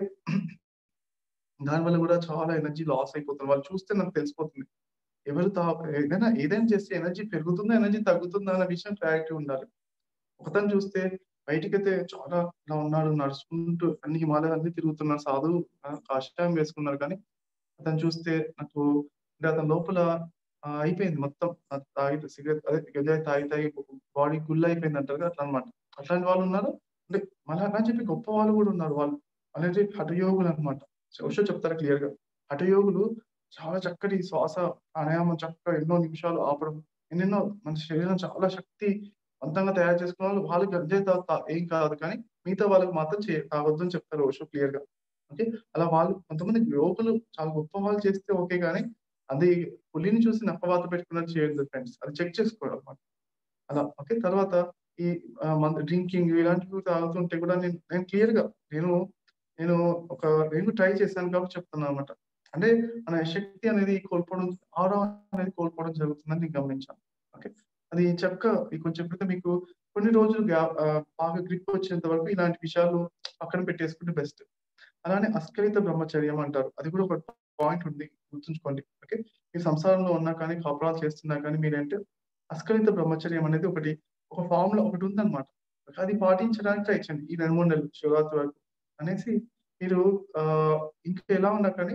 దానివల్ల కూడా చాలా ఎనర్జీ లాస్ అయిపోతుంది వాళ్ళు చూస్తే నాకు తెలిసిపోతుంది ఎవరు తా ఏదైనా ఏదైనా చేస్తే ఎనర్జీ పెరుగుతుందా ఎనర్జీ తగ్గుతుందా అనే విషయం క్లారిటీ ఉండాలి ఒకతను చూస్తే బయటికైతే చాలా ఇలా ఉన్నాడు నడుచుకుంటూ అన్ని హిమాలయాలు అన్ని తిరుగుతున్నాడు సాధువు కాషాయం వేసుకున్నారు కానీ అతను చూస్తే నాకు అంటే అతని లోపల అయిపోయింది మొత్తం తాగి సిగరెట్ అదే గజాయి తాగి తాగి బాడీ గుల్ అయిపోయింది అంటారు కదా అట్లా అనమాట అట్లాంటి వాళ్ళు ఉన్నారు అంటే మళ్ళీ అలా చెప్పి గొప్ప వాళ్ళు కూడా ఉన్నారు వాళ్ళు అలాంటి హఠయోగులు అనమాట శివశో చెప్తారు క్లియర్ గా హఠయోగులు చాలా చక్కటి శ్వాస ప్రాణాయామం చక్కగా ఎన్నో నిమిషాలు ఆపడం ఎన్నెన్నో మన శరీరం చాలా శక్తి అంతంగా తయారు చేసుకున్న వాళ్ళు వాళ్ళు గంజాయి తా ఏం కాదు కానీ మిగతా వాళ్ళకి మాత్రం చే తాగొద్దు అని చెప్తారు ఓషో క్లియర్ గా ఓకే అలా వాళ్ళు కొంతమంది యోగులు చాలా గొప్ప వాళ్ళు చేస్తే ఓకే కానీ అది పులిని చూసి నప్పవాత పెట్టుకున్నట్టు చేయొద్దు ఫ్రెండ్స్ అది చెక్ చేసుకోవడం అనమాట అలా ఓకే తర్వాత ఈ డ్రింకింగ్ ఇలాంటివి తాగుతుంటే కూడా నేను నేను క్లియర్ గా నేను నేను ఒక నేను ట్రై చేశాను కాబట్టి చెప్తున్నాను అనమాట అంటే మన శక్తి అనేది కోల్పోవడం ఆరా అనేది కోల్పోవడం జరుగుతుందని నేను గమనించాను ఓకే అది చక్క కొంచెం చెప్తే మీకు కొన్ని రోజులు బాగా గ్రిప్ వచ్చేంత వరకు ఇలాంటి విషయాలు పక్కన పెట్టేసుకుంటే బెస్ట్ అలానే అస్కలిత బ్రహ్మచర్యం అంటారు అది కూడా ఒక పాయింట్ ఉంది గుర్తుంచుకోండి ఓకే మీ సంసారంలో ఉన్నా కానీ కాపురాలు చేస్తున్నా కానీ మీరంటే అస్కలిత బ్రహ్మచర్యం అనేది ఒకటి ఒక ఫామ్ లో ఒకటి ఉందన్నమాట అది పాటించడానికి ట్రై చేయండి ఈ రెండు మూడు నెలలు శివరాత్రి వరకు అనేసి మీరు ఆ ఇంకా ఎలా ఉన్నా కానీ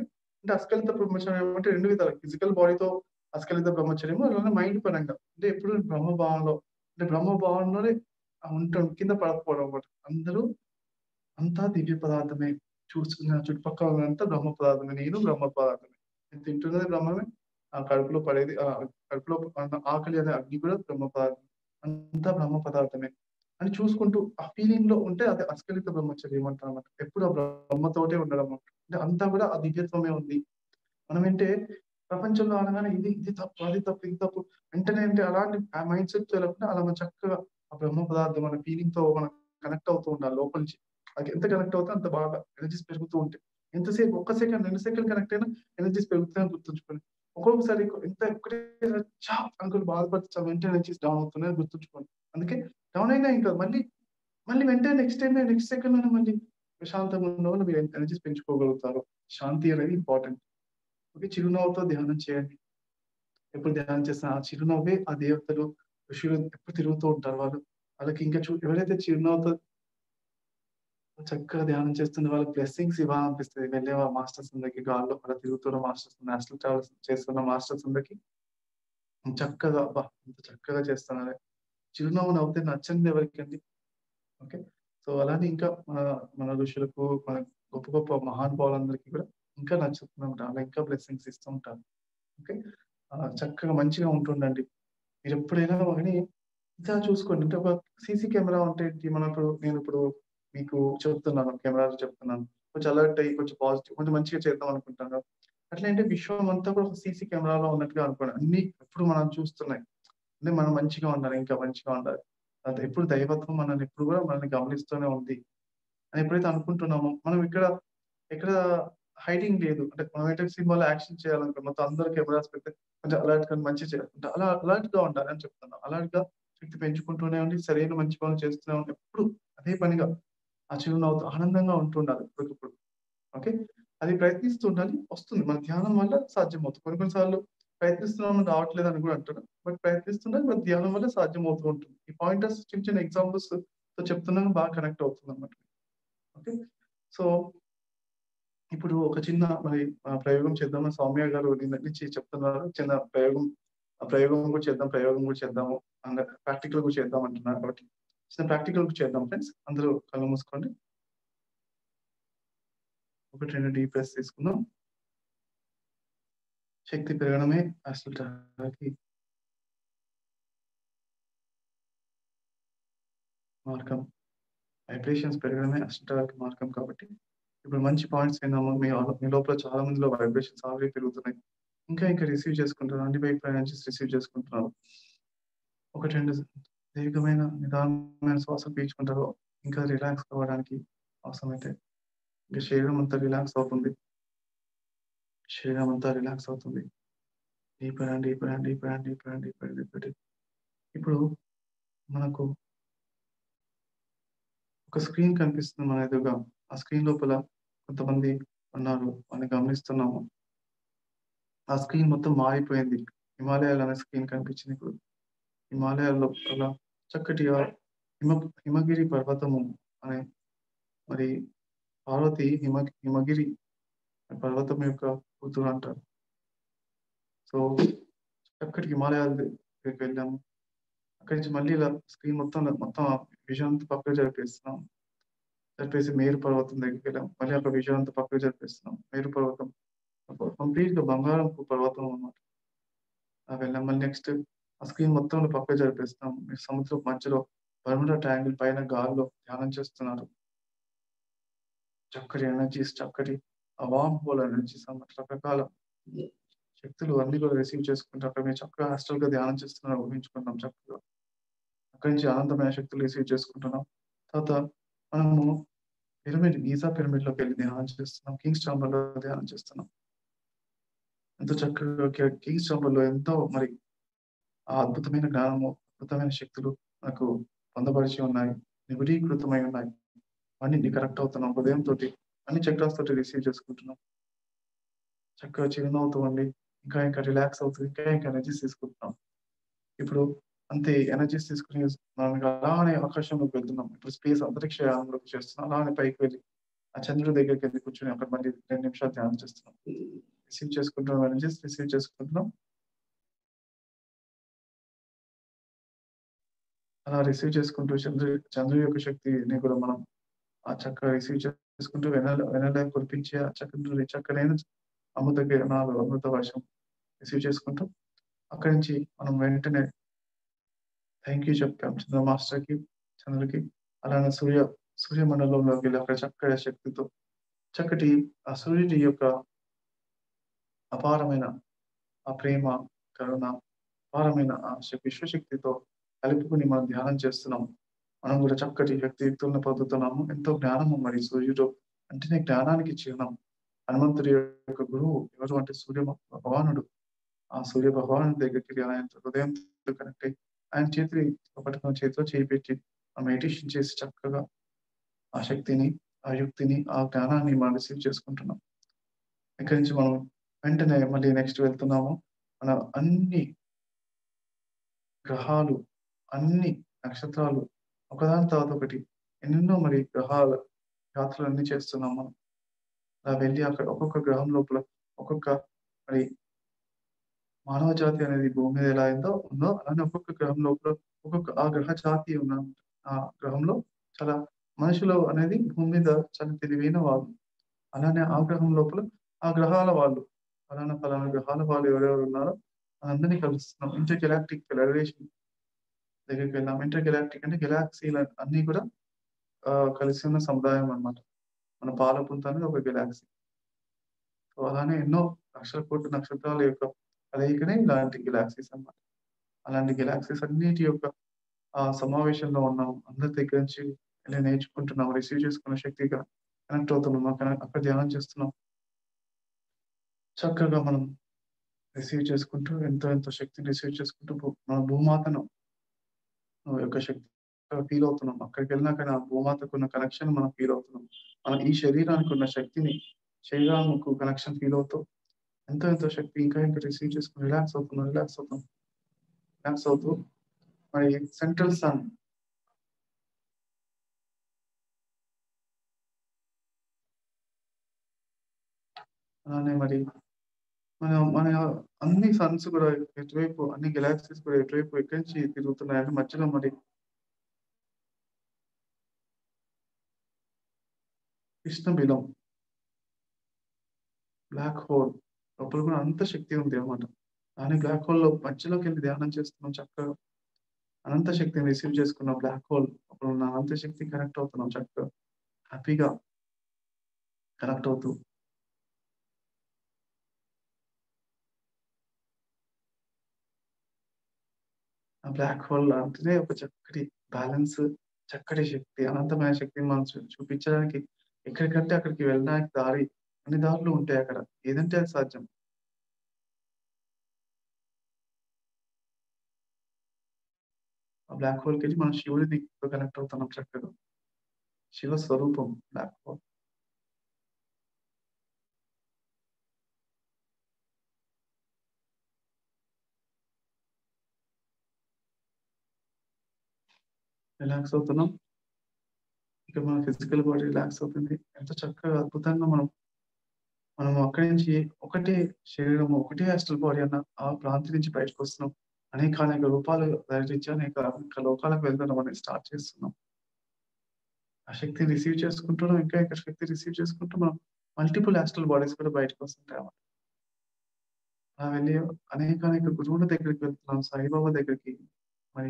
అంటే అస్కలిత బ్రహ్మచర్యం అంటే రెండు విధాలు ఫిజికల్ బాడీతో అస్కలిత బ్రహ్మచర్యము అలానే మైండ్ పరంగా అంటే ఎప్పుడు బ్రహ్మభావంలో అంటే బ్రహ్మభావంలోనే ఉంటాం కింద పడకపోవడం అనమాట అందరూ అంతా దివ్య పదార్థమే చూస్తున్న చుట్టుపక్కల ఉన్నంతా బ్రహ్మ పదార్థమే నేను బ్రహ్మ పదార్థమే నేను తింటున్నది బ్రహ్మమే ఆ కడుపులో పడేది ఆ కడుపులో ఉన్న ఆకలి అనే అగ్ని కూడా బ్రహ్మ పదార్థం అంతా బ్రహ్మ పదార్థమే అని చూసుకుంటూ ఆ ఫీలింగ్ లో ఉంటే అది అస్కలిత బ్రహ్మచర్యం అంటారు అన్నమాట ఎప్పుడు ఆ బ్రహ్మతోటే ఉండడం అన్నమాట అంటే అంతా కూడా ఆ దివ్యత్వమే ఉంది మనం ఏంటే ప్రపంచంలో అనగానే ఇది ఇది తప్పు అది తప్పు ఇది తప్పు వెంటనే అంటే అలాంటి ఆ మైండ్ సెట్ లేకుండా అలా మనం చక్కగా ఆ బ్రహ్మ పదార్థం మన ఫీలింగ్ తో మనం కనెక్ట్ అవుతూ ఉండాలి లోపల నుంచి అది ఎంత కనెక్ట్ అవుతే అంత బాగా ఎనర్జీస్ పెరుగుతూ ఉంటాయి ఎంతసేపు ఒక్క సెకండ్ రెండు సెకండ్ కనెక్ట్ అయినా ఎనర్జీస్ పెరుగుతాయని గుర్తుంచుకోండి ఒక్కొక్కసారి ఎంత ఒకటే చా అంకుల్ బాధపడుతూ వెంటనే ఎనర్జీస్ డౌన్ అవుతున్నాయని గుర్తుంచుకోండి అందుకే డౌన్ అయినా ఇంకా మళ్ళీ మళ్ళీ వెంటనే నెక్స్ట్ టైం నెక్స్ట్ సెకండ్ అయినా మళ్ళీ ప్రశాంతంగా ఉన్న వాళ్ళు మీరు ఎనర్జీస్ పెంచుకోగలుగుతారు శాంతి అనేది ఇంపార్టెంట్ ఓకే చిరునవ్వుతో ధ్యానం చేయండి ఎప్పుడు ధ్యానం చేస్తున్నా ఆ చిరునవ్వే ఆ దేవతలు ఋషులు ఎప్పుడు తిరుగుతూ ఉంటారు వాళ్ళు వాళ్ళకి ఇంకా చూ ఎవరైతే చిరునవ్వుతో చక్కగా ధ్యానం చేస్తున్న వాళ్ళకి బ్లెస్సింగ్స్ ఇవ్వాలనిపిస్తుంది వెళ్ళే మాస్టర్స్ అందరికి గాల్లో అలా తిరుగుతున్న మాస్టర్స్ నేషనల్ ట్రావెల్స్ చేస్తున్న మాస్టర్స్ అందరికి చక్కగా అబ్బా ఇంత చక్కగా చేస్తున్నారు చిరునవ్వు నవ్వుతే నచ్చండి ఎవరికండి ఓకే సో అలానే ఇంకా మన మన ఋషులకు మన గొప్ప గొప్ప మహానుభావులందరికీ కూడా ఇంకా నచ్చుతున్నాం అలా ఇంకా బ్లెస్సింగ్స్ ఇస్తూ ఉంటారు ఓకే చక్కగా మంచిగా ఉంటుండండి మీరు ఎప్పుడైనా కానీ ఇంకా చూసుకోండి అంటే ఒక సీసీ కెమెరా ఉంటే మనం ఇప్పుడు నేను ఇప్పుడు మీకు చెప్తున్నాను కెమెరా చెప్తున్నాను కొంచెం అలర్ట్ అయ్యి కొంచెం పాజిటివ్ కొంచెం మంచిగా చేద్దాం అనుకుంటాను అట్లా అంటే విశ్వం అంతా కూడా ఒక సీసీ కెమెరాలో ఉన్నట్టుగా అనుకోండి అన్ని ఎప్పుడు మనం చూస్తున్నాయి అంటే మనం మంచిగా ఉండాలి ఇంకా మంచిగా ఉండాలి అది ఎప్పుడు దైవత్వం మనల్ని ఎప్పుడు కూడా మనల్ని గమనిస్తూనే ఉంది అని ఎప్పుడైతే అనుకుంటున్నామో మనం ఇక్కడ ఎక్కడ హైడింగ్ లేదు అంటే మనం ఏంటంటే సినిమాలో యాక్షన్ చేయాలనుకో మొత్తం అందరూ కెమెరాస్ పెడితే కొంచెం అలర్ట్ గా మంచి చేయాలంటే అలా అలర్ట్ గా ఉండాలి అని చెప్తున్నాను అలర్ట్ గా శక్తి పెంచుకుంటూనే ఉండి సరైన మంచి పనులు చేస్తూనే ఉండి ఎప్పుడు అదే పనిగా ఆ చిరునవ్వుతో ఆనందంగా ఉంటుండాలి ఇప్పటికప్పుడు ఓకే అది ప్రయత్నిస్తూ ఉండాలి వస్తుంది మన ధ్యానం వల్ల సాధ్యమవుతుంది కొన్ని కొన్నిసార్లు ప్రయత్నిస్తున్నాం రావట్లేదు అని కూడా అంటారు బట్ ప్రయత్నిస్తుంటే మన ధ్యానం వల్ల సాధ్యం అవుతూ ఉంటుంది ఈ పాయింటర్స్ చిన్న చిన్న ఎగ్జాంపుల్స్ తో చెప్తున్నాను బాగా కనెక్ట్ అవుతుంది అనమాట ఓకే సో ఇప్పుడు ఒక చిన్న మరి ప్రయోగం చేద్దాం సౌమ్య గారు నిన్న నుంచి చెప్తున్నారు చిన్న ప్రయోగం ఆ ప్రయోగం కూడా చేద్దాం ప్రయోగం కూడా చేద్దాము ప్రాక్టికల్ కూడా చేద్దాం అంటున్నారు కాబట్టి చిన్న ప్రాక్టికల్ కూడా చేద్దాం ఫ్రెండ్స్ అందరూ కళ్ళు మూసుకోండి ఒకటి రెండు డీప్ ప్రెస్ తీసుకుందాం శక్తి పెరగడమే అసలు మార్గం వైబ్రేషన్స్ పెరగడమే అసలు మార్గం కాబట్టి ఇప్పుడు మంచి పాయింట్స్ విన్నాము మీ మీ లోపల చాలా మందిలో వైబ్రేషన్స్ ఆల్రెడీ పెరుగుతున్నాయి ఇంకా ఇంకా రిసీవ్ చేసుకుంటున్నారు అన్ని బైక్ ఫైనాన్సెస్ రిసీవ్ చేసుకుంటున్నారు ఒకటి రెండు దీర్ఘమైన నిదానమైన శ్వాస పీల్చుకుంటారు ఇంకా రిలాక్స్ అవ్వడానికి అవసరమైతే ఇంకా శరీరం అంతా రిలాక్స్ అవుతుంది శరీరం అంతా రిలాక్స్ అవుతుంది deeper and deeper and deeper and deeper and deeper deeper ఇప్పుడు మనకు ఒక స్క్రీన్ కనిపిస్తుంది మన ఎదురుగా ఆ స్క్రీన్ లోపల కొంతమంది ఉన్నారు అని గమనిస్తున్నాము ఆ స్క్రీన్ మొత్తం మారిపోయింది హిమాలయాలు అనే స్క్రీన్ కనిపించింది ఇప్పుడు హిమాలయాల్లో అలా చక్కటి హిమ హిమగిరి పర్వతము అనే మరి పార్వతి హిమ హిమగిరి పర్వతం యొక్క కూతురు అంటారు సో చక్కటి హిమాలయాల దగ్గరికి వెళ్ళాము అక్కడి నుంచి మళ్ళీ ఇలా స్క్రీన్ మొత్తం మొత్తం విజన్ అంతా పక్కకు జరిపేస్తున్నాం జరిపేసి మేరు పర్వతం దగ్గరికి వెళ్ళాం మళ్ళీ అక్కడ విజన్ అంతా పక్కకు జరిపేస్తున్నాం మేరు పర్వతం కంప్లీట్ గా బంగారం పర్వతం అన్నమాట వెళ్ళాం మళ్ళీ నెక్స్ట్ ఆ స్క్రీన్ మొత్తం పక్కకు జరిపేస్తున్నాం మీరు సముద్రం మధ్యలో బర్ముడా ట్రయాంగిల్ పైన గాల్లో ధ్యానం చేస్తున్నారు చక్కటి ఎనర్జీస్ చక్కటి ఆ వామ్ హోల్ ఎనర్జీస్ అన్నమాట రకరకాల శక్తులు అన్ని కూడా రిసీవ్ చేసుకుంటే అక్కడ మీరు చక్కగా హాస్టల్ గా ధ్యానం చేస్తున్నారు ఊహించుకుంటాం చక్కగా అక్కడి నుంచి అనంతమైన శక్తులు రిసీవ్ చేసుకుంటున్నాం తర్వాత మనము పిరమిడ్ గీజా పిరమిడ్ లోకి వెళ్ళి ధ్యానం చేస్తున్నాం కింగ్స్ చాంబర్ లో ధ్యానం చేస్తున్నాం ఎంతో చక్కగా కింగ్స్ చాంబర్ లో ఎంతో మరి ఆ అద్భుతమైన జ్ఞానము అద్భుతమైన శక్తులు మనకు పొందపరిచి ఉన్నాయి నిబిడీకృతమై ఉన్నాయి అన్ని కరెక్ట్ అవుతున్నాం హృదయం తోటి అన్ని చక్రాస్ తోటి రిసీవ్ చేసుకుంటున్నాం చక్కగా చిరునవ్వుతూ ఉండి ఇంకా ఇంకా రిలాక్స్ అవుతుంది ఇంకా ఇంకా ఎనర్జీస్ తీసుకుంటున్నాం ఇప్పుడు అంతే ఎనర్జీస్ తీసుకుని మనం అలానే ఆకాశంలోకి వెళ్తున్నాం ఇప్పుడు స్పేస్ అంతరిక్ష చేస్తున్నాం అలానే పైకి వెళ్ళి ఆ చంద్రుడి దగ్గరికి వెళ్ళి కూర్చొని అక్కడ మళ్ళీ రెండు నిమిషాలు ధ్యానం చేస్తున్నాం రిసీవ్ చేసుకుంటున్నాం ఎనర్జీస్ రిసీవ్ చేసుకుంటున్నాం అలా రిసీవ్ చేసుకుంటూ చంద్రు చంద్రుడి యొక్క శక్తిని కూడా మనం ఆ చక్కగా రిసీవ్ చేసుకుంటూ వెనల వెనల కురిపించే ఆ చక్కని చక్కనైన అమృత కిరణాలు అమృత వర్షం రిసీవ్ చేసుకుంటూ అక్కడి నుంచి మనం వెంటనే థ్యాంక్ యూ చెప్పాం చంద్ర మాస్టర్ కి చంద్రుడికి అలానే సూర్య సూర్యమండలంలోకి వెళ్ళి అక్కడ చక్కటి శక్తితో చక్కటి ఆ సూర్యుడి యొక్క అపారమైన ఆ ప్రేమ కరుణ అపారమైన ఆ శ- విశ్వశక్తితో కలుపుకుని మనం ధ్యానం చేస్తున్నాం మనం కూడా చక్కటి శక్తియుక్తులను పొందుతున్నాము ఎంతో జ్ఞానము మరి సూర్యుడు అంటేనే జ్ఞానానికి చిహ్నం హనుమంతుడి యొక్క గురువు ఎవరు అంటే సూర్య భగవానుడు ఆ సూర్య భగవాను దగ్గరికి ఆయన హృదయంతో కనెక్ట్ అయ్యి ఆయన చేతి పట్టుకున్న చేతిలో చేయి పెట్టి ఆ మెడిటేషన్ చేసి చక్కగా ఆ శక్తిని ఆ యుక్తిని ఆ జ్ఞానాన్ని మనం రిసీవ్ చేసుకుంటున్నాం ఇక్కడి నుంచి మనం వెంటనే మళ్ళీ నెక్స్ట్ వెళ్తున్నాము మన అన్ని గ్రహాలు అన్ని నక్షత్రాలు ఒకదాని తర్వాత ఒకటి ఎన్నెన్నో మరి గ్రహాల యాత్రలు అన్ని చేస్తున్నాం మనం అలా వెళ్ళి అక్కడ ఒక్కొక్క గ్రహం లోపల ఒక్కొక్క మరి మానవ జాతి అనేది భూమి మీద ఎలా అయిందో ఉందో అలానే ఒక్కొక్క గ్రహం లోపల ఒక్కొక్క ఆ గ్రహ జాతి ఉన్న ఆ గ్రహంలో చాలా మనుషులు అనేది భూమి మీద చాలా తెలివైన వాళ్ళు అలానే ఆ గ్రహం లోపల ఆ గ్రహాల వాళ్ళు ఫలానా ఫలానా గ్రహాల వాళ్ళు ఎవరెవరు ఉన్నారో అందరినీ కలుస్తున్నాం ఇంటర్ గెలాక్టిక్ ఫెడరేషన్ దగ్గరికి వెళ్ళాం ఇంటర్ గెలాక్టిక్ అంటే గెలాక్సీలు అన్ని కూడా ఆ, కలిసి ఉన్న సముదాయం అన్నమాట మన పాలపుంత అనేది ఒక గెలాక్సీ సో అలానే ఎన్నో లక్షల కోట్ల నక్షత్రాల యొక్క కలయికనే ఇలాంటి గెలాక్సీస్ అన్నమాట అలాంటి గెలాక్సీస్ అన్నిటి యొక్క ఆ సమావేశంలో ఉన్నాం అందరి దగ్గర నుంచి వెళ్ళి నేర్చుకుంటున్నాం రిసీవ్ చేసుకున్న శక్తిగా కనెక్ట్ అవుతున్నాం అక్కడ అక్కడ ధ్యానం చేస్తున్నాం చక్కగా మనం రిసీవ్ చేసుకుంటూ ఎంతో ఎంతో శక్తిని రిసీవ్ చేసుకుంటూ భూ- మన భూమాతను యొక్క శక్తి ఫీల్ అవుతున్నాం అక్కడికి వెళ్ళినాక ఆ భూమాతకు ఉన్న కనెక్షన్ మనం ఫీల్ అవుతున్నాం మన ఈ శరీరానికి ఉన్న శక్తిని శరీరానికి కనెక్షన్ ఫీల్ అవుతూ ఎంతో ఎంతో శక్తి ఇంకా ఇంకా రిసీవ్ చేసుకుని రిలాక్స్ అవుతున్నాం రిలాక్స్ అవుతాం రిలాక్స్ అవుతూ మరి సెంట్రల్ సన్ అలానే మరి మన మన అన్ని సన్స్ కూడా ఎటువైపు అన్ని గెలాక్సీస్ కూడా ఎటువైపు ఎక్కడి నుంచి తిరుగుతున్నాయంటే మధ్యలో మరి కృష్ణ బిలం బ్లాక్ హోల్ లోపల కూడా అంత శక్తి ఉంది అన్నమాట దాని బ్లాక్ హోల్ లో మధ్యలోకి వెళ్ళి ధ్యానం చేస్తున్నాం చక్కగా అనంత శక్తిని రిసీవ్ చేసుకున్నాం బ్లాక్ హోల్ అప్పుడు ఉన్న అనంత శక్తి కనెక్ట్ అవుతున్నాం చక్కగా హ్యాపీగా కనెక్ట్ అవుతూ ఆ బ్లాక్ హోల్ అంటేనే ఒక చక్కటి బ్యాలెన్స్ చక్కటి శక్తి అనంతమైన శక్తిని మనం చూ- చూపించడానికి ఎక్కడికంటే అక్కడికి వెళ్ళడానికి దారి అన్ని దారులు ఉంటాయి అక్కడ ఏదంటే అది సాధ్యం ఆ బ్లాక్ హోల్కి వెళ్ళి మనం శివుడిని కనెక్ట్ అవుతున్నాం చక్కగా శివ స్వరూపం బ్లాక్ హోల్ రిలాక్స్ అవుతున్నాం ఇక మన ఫిజికల్ బాడీ రిలాక్స్ అవుతుంది ఎంత చక్కగా అద్భుతంగా మనం మనం అక్కడి నుంచి ఒకటే శరీరం ఒకటే హాస్టల్ బాడీ అన్న ఆ ప్రాంతం నుంచి బయటకు వస్తున్నాం అనేక అనేక రూపాలు ధరించి అనేక అనేక లోకాలకు వెళ్తున్నాం అనేది స్టార్ట్ చేస్తున్నాం ఆ శక్తి రిసీవ్ చేసుకుంటున్నాం ఇంకా ఇంకా శక్తి రిసీవ్ చేసుకుంటూ మనం మల్టిపుల్ హాస్టల్ బాడీస్ కూడా బయటకు వస్తుంటాయి అన్నమాట అలా వెళ్ళి అనేక అనేక గురువుల దగ్గరికి వెళ్తున్నాం సాయిబాబా దగ్గరికి మరి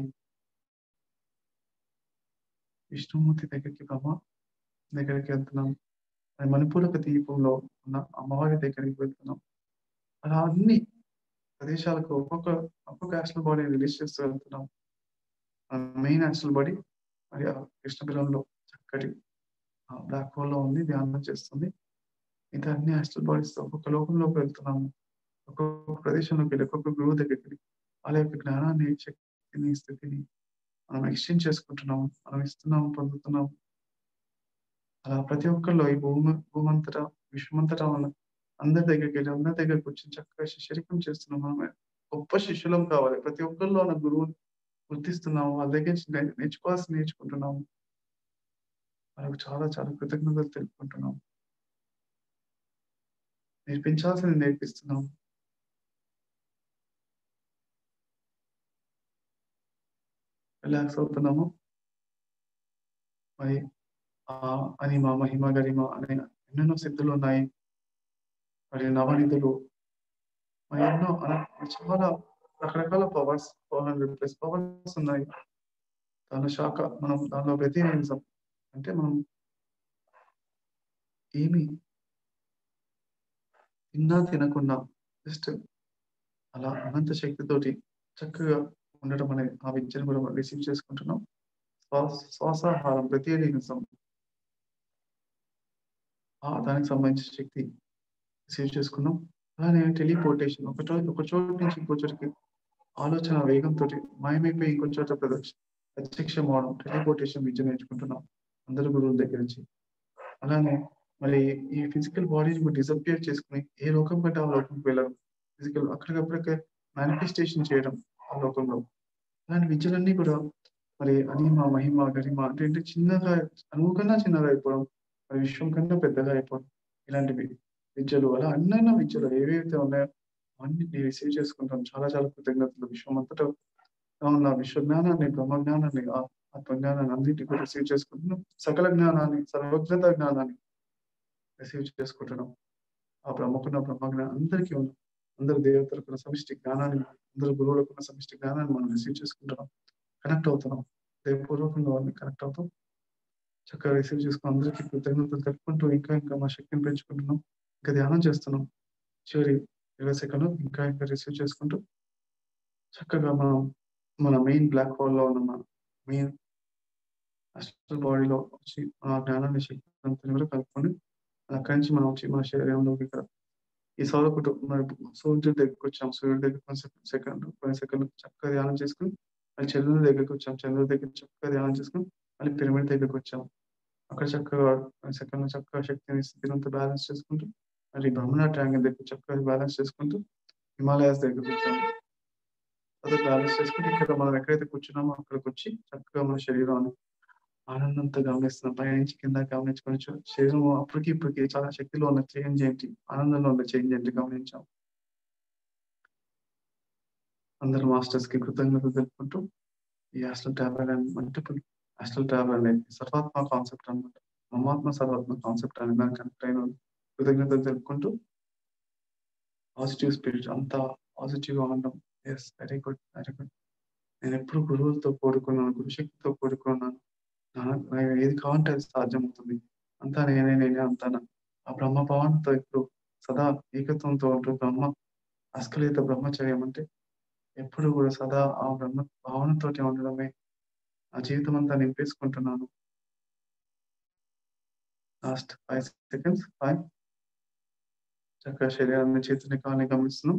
విష్ణుమూర్తి దగ్గరికి బ్రహ్మ దగ్గరికి వెళ్తున్నాం మరి మణిపూరక దీపంలో ఉన్న అమ్మవారి దగ్గరికి వెళ్తున్నాం అలా అన్ని ప్రదేశాలకు ఒక్కొక్క ఒక్కొక్క హాస్టల్ బాడీ రిలీజ్ చేస్తూ వెళ్తున్నాం మెయిన్ హాస్టల్ బాడీ మరి ఆ కృష్ణబిలంలో చక్కటి బ్లాక్ హోల్ లో ఉంది ధ్యానం చేస్తుంది ఇంకా అన్ని హాస్టల్ బాడీస్ ఒక్కొక్క లోకంలోకి వెళ్తున్నాము ఒక్కొక్క ప్రదేశంలోకి వెళ్ళి ఒక్కొక్క గురువు దగ్గరికి వెళ్ళి వాళ్ళ యొక్క జ్ఞానాన్ని శక్తిని స్థితిని మనం ఎక్స్చేంజ్ చేసుకుంటున్నాము మనం ఇస్తున్నాము పొందుతున్నాము అలా ప్రతి ఒక్కరిలో ఈ భూమి భూమంతటా విశ్వమంతటా ఉన్న అందరి దగ్గరికి వెళ్ళి అందరి దగ్గరికి వచ్చి చక్కగా శిష్యరికం చేస్తున్నాం మనం గొప్ప శిష్యులం కావాలి ప్రతి ఒక్కరిలో ఉన్న గురువు గుర్తిస్తున్నాము వాళ్ళ దగ్గర నుంచి నే- నేర్చుకోవాల్సి నేర్చుకుంటున్నాము వాళ్ళకు చాలా చాలా కృతజ్ఞతలు తెలుపుకుంటున్నాం నేర్పించాల్సింది నేర్పిస్తున్నాం రిలాక్స్ అవుతున్నాము మరి ఆ అని మా మహిమ గరిమ అనే ఎన్నెన్నో సిద్ధులు ఉన్నాయి మరి నవనిధులు మరి ఎన్నో అలా చాలా రకరకాల powers four hundred plus powers ఉన్నాయి దాని శాఖ మనం దానిలో ప్రతి నిమిషం అంటే మనం ఏమి తిన్నా తినకుండా జస్ట్ అలా అనంత శక్తితోటి చక్కగా ఉండటం అనే ఆ విద్యను కూడా రిసీవ్ చేసుకుంటున్నాం శ్వాస శ్వాసాహారం ప్రతి నిమిషం ఆ దానికి సంబంధించిన శక్తి రిసీవ్ చేసుకున్నాం అలానే టెలిపోర్టేషన్ ఒక చోట ఒక చోటు నుంచి ఇంకో చోటికి ఆలోచన వేగంతో మాయమైపోయి ఇంకో చోట ప్రదక్ష ప్రత్యక్షం అవడం టెలిపోర్టేషన్ విద్య నేర్చుకుంటున్నాం అందరు గురువుల దగ్గర నుంచి అలానే మరి ఈ ఫిజికల్ బాడీని డిసపియర్ చేసుకుని ఏ లోకం కంటే ఆ లోకంకి వెళ్ళడం ఫిజికల్ అక్కడికప్పటికే మేనిఫెస్టేషన్ చేయడం ఆ లోకంలో అలాంటి విద్యలన్నీ కూడా మరి అనిమ మహిమ గరిమ అంటే అంటే చిన్నగా అనువు కన్నా చిన్నగా అయిపోవడం మరి విశ్వం కన్నా పెద్దగా అయిపోవడం ఇలాంటివి విద్యలు అలా అన్నైనా విద్యలు ఏవైతే ఉన్నాయో అన్నిటిని రిసీవ్ చేసుకుంటాం చాలా చాలా కృతజ్ఞతలు విశ్వం అంతటా ఉన్న విశ్వ జ్ఞానాన్ని బ్రహ్మ జ్ఞానాన్ని ఆత్మ జ్ఞానాన్ని అన్నింటినీ కూడా రిసీవ్ చేసుకుంటున్నాం సకల జ్ఞానాన్ని సర్వజ్ఞత జ్ఞానాన్ని రిసీవ్ చేసుకుంటున్నాం ఆ బ్రహ్మకున్న బ్రహ్మ జ్ఞానం అందరికీ ఉన్న అందరు దేవతలకు సమిష్టి జ్ఞానాన్ని అందరు గురువులకు ఉన్న సమిష్టి జ్ఞానాన్ని మనం రిసీవ్ చేసుకుంటున్నాం కనెక్ట్ అవుతున్నాం దయపూర్వకంగా వాళ్ళని కనెక్ట్ అవుతాం చక్కగా రిసీవ్ చేసుకుని అందరికీ కృతజ్ఞతలు తెలుపుకుంటూ ఇంకా ఇంకా మా శక్తిని పెంచుకుంటున్నాం ఇంకా ధ్యానం చేస్తున్నాం చివరి ఇరవై సెకండ్లు ఇంకా ఇంకా రిసీవ్ చేసుకుంటూ చక్కగా మనం మన మెయిన్ బ్లాక్ హోల్లో ఉన్న మన మెయిన్ అస్ట్రల్ బాడీలో వచ్చి మన జ్ఞానాన్ని శక్తి అంతా కూడా కలుపుకొని అక్కడి నుంచి మనం వచ్చి మన శరీరంలోకి ఇక్కడ ఈ సౌర కుటుంబం సూర్యుడి దగ్గరికి వచ్చాం సూర్యుడి దగ్గర కొంచెం సెకండ్ కొన్ని సెకండ్ చక్కగా ధ్యానం చేసుకుని మళ్ళీ చంద్రుడి దగ్గరికి వచ్చాం చంద్రుడి దగ్గర చక్కగా ధ్యానం చేసుకుని మళ్ళీ పిరమిడ్ దగ్గరికి వచ్చాం అక్కడ చక్కగా సెకండ్ చక్కగా శక్తిని స్థితిని అంతా బ్యాలెన్స్ చేసుకుంటూ మరి బ్రహ్మణ ట్యాంగిల్ దగ్గర చక్కగా బ్యాలెన్స్ చేసుకుంటూ హిమాలయాస్ దగ్గరికి వచ్చాము అదే బ్యాలెన్స్ చేసుకుంటూ ఇక్కడ మనం ఎక్కడైతే కూర్చున్నామో అక్కడికి వచ్చి చక్కగా మన శరీరాన్ని ఆనందంతో గమనిస్తున్నాం పైనుంచి కింద గమనించుకొని శరీరం అప్పటికి ఇప్పటికి చాలా శక్తిలో ఉన్న చేంజ్ ఏంటి ఆనందంలో ఉన్న చేంజ్ ఏంటి గమనించాం అందరు మాస్టర్స్ కి కృతజ్ఞతలు తెలుపుకుంటూ ఈ astral tablet and multiple astral tablet అనేది సర్వాత్మ కాన్సెప్ట్ అనమాట మమాత్మ సర్వాత్మ కాన్సెప్ట్ అనే దానికి కనెక్ట్ అయిన కృతజ్ఞతలు తెలుపుకుంటూ పాజిటివ్ స్పిరిట్ అంతా పాజిటివ్ గా ఉండడం yes very good very good నేను ఎప్పుడు గురువులతో కూడుకున్నాను గురుశక్తితో కూడుకున్నాను నాకు ఏది కావాలంటే అది సాధ్యమవుతుంది అంతా నేనే నేనే అంతాను ఆ బ్రహ్మ భావనతో ఇప్పుడు సదా ఏకత్వంతో ఉంటూ బ్రహ్మ అస్కలిత బ్రహ్మచర్యం అంటే ఎప్పుడు కూడా సదా ఆ బ్రహ్మ భావనతోటి ఉండడమే ఆ జీవితం అంతా నింపేసుకుంటున్నాను లాస్ట్ ఫైవ్ సెకండ్స్ ఫైవ్ చక్కగా శరీరాన్ని చేతిని కాని గమనిస్తున్నాం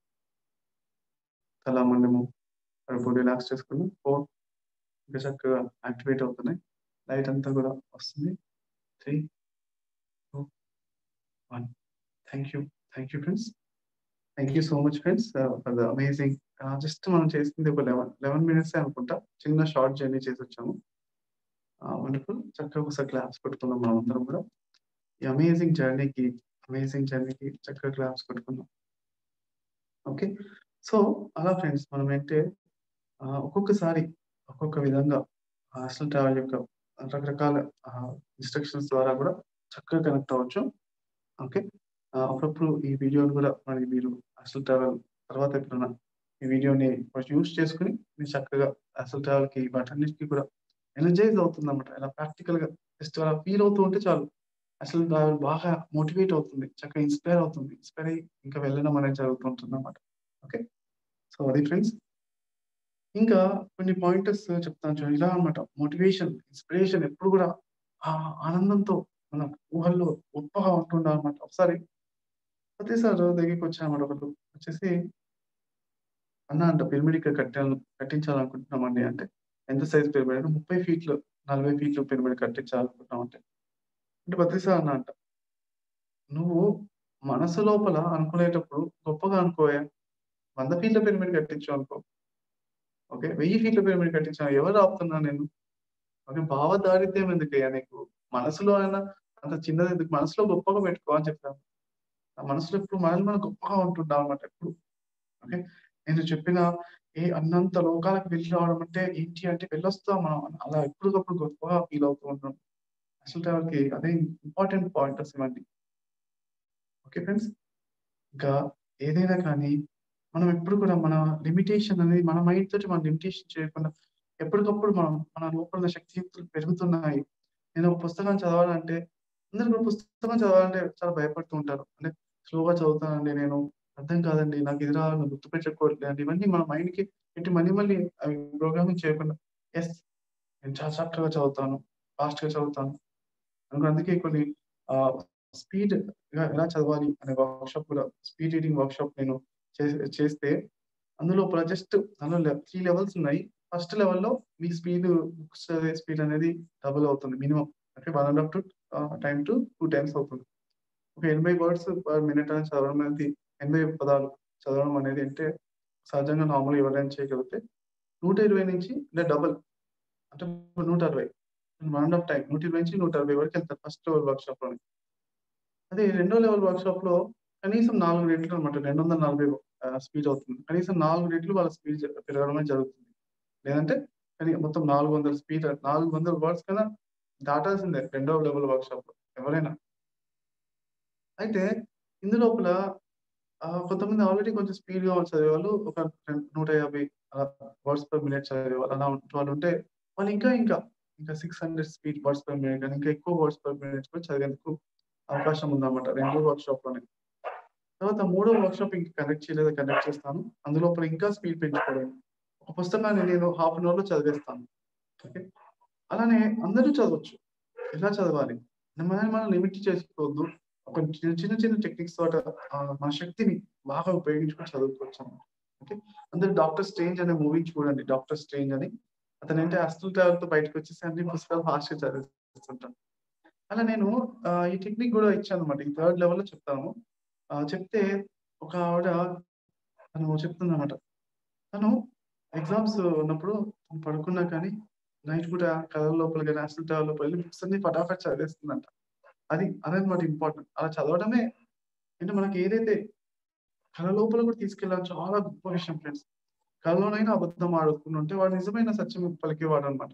తల మండము కడుపు రిలాక్స్ చేసుకున్నాం ఫోర్ ఇంకా చక్కగా యాక్టివేట్ అవుతున్నాయి లైట్ అంతా కూడా వస్తుంది three two one thank you thank you friends thank you so much friends for the amazing just మనం చేసింది ఒక లెవెన్ లెవెన్ మినిట్స్ అనుకుంటా చిన్న షార్ట్ జర్నీ చేసి వచ్చాము వండర్ఫుల్ చక్కగా ఒకసారి క్లాప్స్ పెట్టుకున్నాం మనం అందరం కూడా ఈ అమేజింగ్ జర్నీకి అమేజింగ్ జర్నీకి చక్కగా క్లాప్స్ పెట్టుకున్నాం ఓకే సో అలా ఫ్రెండ్స్ మనం ఏంటంటే ఒక్కొక్కసారి ఒక్కొక్క విధంగా హాస్టల్ ట్రావెల్ యొక్క రకరకాల ఇన్స్ట్రక్షన్స్ ద్వారా కూడా చక్కగా కనెక్ట్ అవ్వచ్చు ఓకే అప్పుడప్పుడు ఈ వీడియోని కూడా మరి మీరు హాస్టల్ ట్రావెల్ తర్వాత ఎప్పుడైనా ఈ వీడియోని యూస్ చేసుకుని మీరు చక్కగా హాస్టల్ ట్రావెల్కి వాటన్నిటికీ కూడా ఎనర్జైజ్ అవుతుంది అనమాట ఇలా ప్రాక్టికల్ గా జస్ట్ అలా ఫీల్ అవుతూ ఉంటే చాలు అసలు బాగా మోటివేట్ అవుతుంది చక్కగా ఇన్స్పైర్ అవుతుంది ఇన్స్పైర్ అయ్యి ఇంకా వెళ్ళడం అనేది జరుగుతుంటుంది అనమాట ఓకే సో అది ఫ్రెండ్స్ ఇంకా కొన్ని పాయింటర్స్ చెప్తాను చూడండి ఇలా అనమాట మోటివేషన్ ఇన్స్పిరేషన్ ఎప్పుడు కూడా ఆ ఆనందంతో మన ఊహల్లో గొప్పగా ఉంటుండే అనమాట ఒకసారి ప్రతిసారి దగ్గరికి వచ్చానమాట ఒకరు వచ్చేసి అన్న అంట పిరమిడ్ ఇక్కడ కట్టాను కట్టించాలనుకుంటున్నామండి అంటే ఎంత సైజ్ పిరమిడ్ అంటే ముప్పై ఫీట్లు నలభై ఫీట్లు పిరమిడ్ కట్టించాలనుకుంటున్నాం అంటే అంటే ప్రతిసారి అన్న అంట నువ్వు మనసు లోపల అనుకునేటప్పుడు గొప్పగా అనుకోయా వంద ఫీట్ల పిరమిడ్ కట్టించు అనుకో ఓకే వెయ్యి ఫీట్ల పిరమిడ్ కట్టించాను ఎవరు ఆపుతున్నా నేను ఓకే భావ దారిద్ర్యం ఎందుకయ్యా నీకు మనసులో అయినా అంత చిన్నది ఎందుకు మనసులో గొప్పగా పెట్టుకో అని చెప్పాను ఆ మనసులో ఎప్పుడు మనల్ని మనం గొప్పగా ఉంటుంటాం అనమాట ఎప్పుడు ఓకే నేను చెప్పిన ఏ అన్నంత లోకాలకు వెళ్ళి రావడం అంటే ఏంటి అంటే వెళ్ళొస్తాం మనం అలా ఎప్పటికప్పుడు గొప్పగా ఫీల్ అవుతూ ఉంటాం అసలు వాళ్ళకి అదే ఇంపార్టెంట్ పాయింటర్స్ ఇవ్వండి ఓకే ఫ్రెండ్స్ ఇంకా ఏదైనా కానీ మనం ఎప్పుడు కూడా మన లిమిటేషన్ అనేది మన మైండ్ తోటి మన లిమిటేషన్ చేయకుండా ఎప్పటికప్పుడు మనం మన లోపల ఉన్న శక్తియుక్తులు పెరుగుతున్నాయి నేను ఒక పుస్తకం చదవాలంటే అందరూ కూడా పుస్తకం చదవాలంటే చాలా భయపడుతూ ఉంటారు అంటే స్లోగా చదువుతానండి నేను అర్థం కాదండి నాకు ఇది రావాలి గుర్తు పెట్టుకోవట్లేదు ఇవన్నీ మన మైండ్ కి ఇటు మళ్ళీ మళ్ళీ అవి ప్రోగ్రామింగ్ చేయకుండా ఎస్ నేను చాలా చక్కగా చదువుతాను ఫాస్ట్ గా చదువుతాను అనుకో అందుకే కొన్ని స్పీడ్ ఎలా చదవాలి అనే వర్క్షాప్ కూడా స్పీడ్ రీడింగ్ వర్క్షాప్ నేను చేస్తే అందులో జస్ట్ అందులో త్రీ లెవెల్స్ ఉన్నాయి ఫస్ట్ లెవెల్లో మీ స్పీడ్ బుక్స్ చదివే స్పీడ్ అనేది డబుల్ అవుతుంది మినిమం అంటే one and half to time to two times అవుతుంది ఒక ఎనభై వర్డ్స్ పర్ మినిట్ అని చదవడం అనేది ఎనభై పదాలు చదవడం అనేది అంటే సహజంగా నార్మల్ ఎవరైనా చేయగలిగితే నూట ఇరవై నుంచి అంటే డబుల్ అంటే నూట అరవై వన్ అండ్ హాఫ్ టైం నూట ఇరవై నుంచి నూట అరవై వరకు వెళ్తారు ఫస్ట్ లెవెల్ వర్క్షాప్ లోని అదే రెండో లెవెల్ వర్క్షాప్ లో కనీసం నాలుగు రెట్లు అనమాట రెండు వందల నలభై స్పీడ్ అవుతుంది కనీసం నాలుగు రెట్లు వాళ్ళ స్పీడ్ పెరగడమే జరుగుతుంది లేదంటే కానీ మొత్తం నాలుగు వందల స్పీడ్ నాలుగు వందల వర్డ్స్ కన్నా దాటాల్సిందే రెండవ లెవెల్ వర్క్షాప్ లో ఎవరైనా అయితే ఇందులోపల కొంతమంది ఆల్రెడీ కొంచెం స్పీడ్ గా చదివేవాళ్ళు ఒక నూట యాభై వర్డ్స్ పర్ మినిట్ చదివేవాళ్ళు అలా వాళ్ళు ఉంటే వాళ్ళు ఇంకా ఇంకా ఇంకా six hundred speed words per minute కానీ ఇంకా ఎక్కువ వర్డ్స్ పర్ మినిట్ కూడా చదివేందుకు అవకాశం ఉందన్నమాట రెండో వర్క్ షాప్ లోనే తర్వాత మూడో వర్క్ షాప్ ఇంకా కనెక్ట్ చేయలేదు కనెక్ట్ చేస్తాను అందులోపల ఇంకా స్పీడ్ పెంచుకోవడం ఒక పుస్తకాన్ని నేను హాఫ్ అన్ అవర్ లో చదివేస్తాను ఓకే అలానే అందరూ చదవచ్చు ఎలా చదవాలి మనల్ని మనం లిమిట్ చేసుకోవద్దు ఒక చిన్న చిన్న చిన్న టెక్నిక్స్ తోట మన శక్తిని బాగా ఉపయోగించుకొని చదువుకోవచ్చు ఓకే అందరు డాక్టర్ స్ట్రేంజ్ అనే మూవీ చూడండి డాక్టర్ స్ట్రేంజ్ అని అతను ఏంటి అస్టల్ ట్రావెల్ తో బయటకు వచ్చేసి అన్ని పుస్తకాలు ఫాస్ట్ గా చదివిస్తుంటాను అలా నేను ఈ టెక్నిక్ కూడా ఇచ్చాను అనమాట ఈ థర్డ్ లెవెల్ లో చెప్తాను చెప్తే ఒక ఆవిడ తను చెప్తుంది అనమాట తను ఎగ్జామ్స్ ఉన్నప్పుడు తను పడుకున్నా కానీ నైట్ కూడా కథల లోపల కానీ అసలు ట్రావెల్ లోపల వెళ్ళి బుక్స్ అన్ని ఫటాఫట్ చదివేస్తుందంట అది అదనమాట ఇంపార్టెంట్ అలా చదవడమే అంటే మనకి ఏదైతే కళ లోపల కూడా తీసుకెళ్ళాలి చాలా గొప్ప విషయం ఫ్రెండ్స్ కళలోనైనా అబద్ధం ఆడుకుంటుంటే వాడు నిజమైన సత్యం పలికేవాడు అనమాట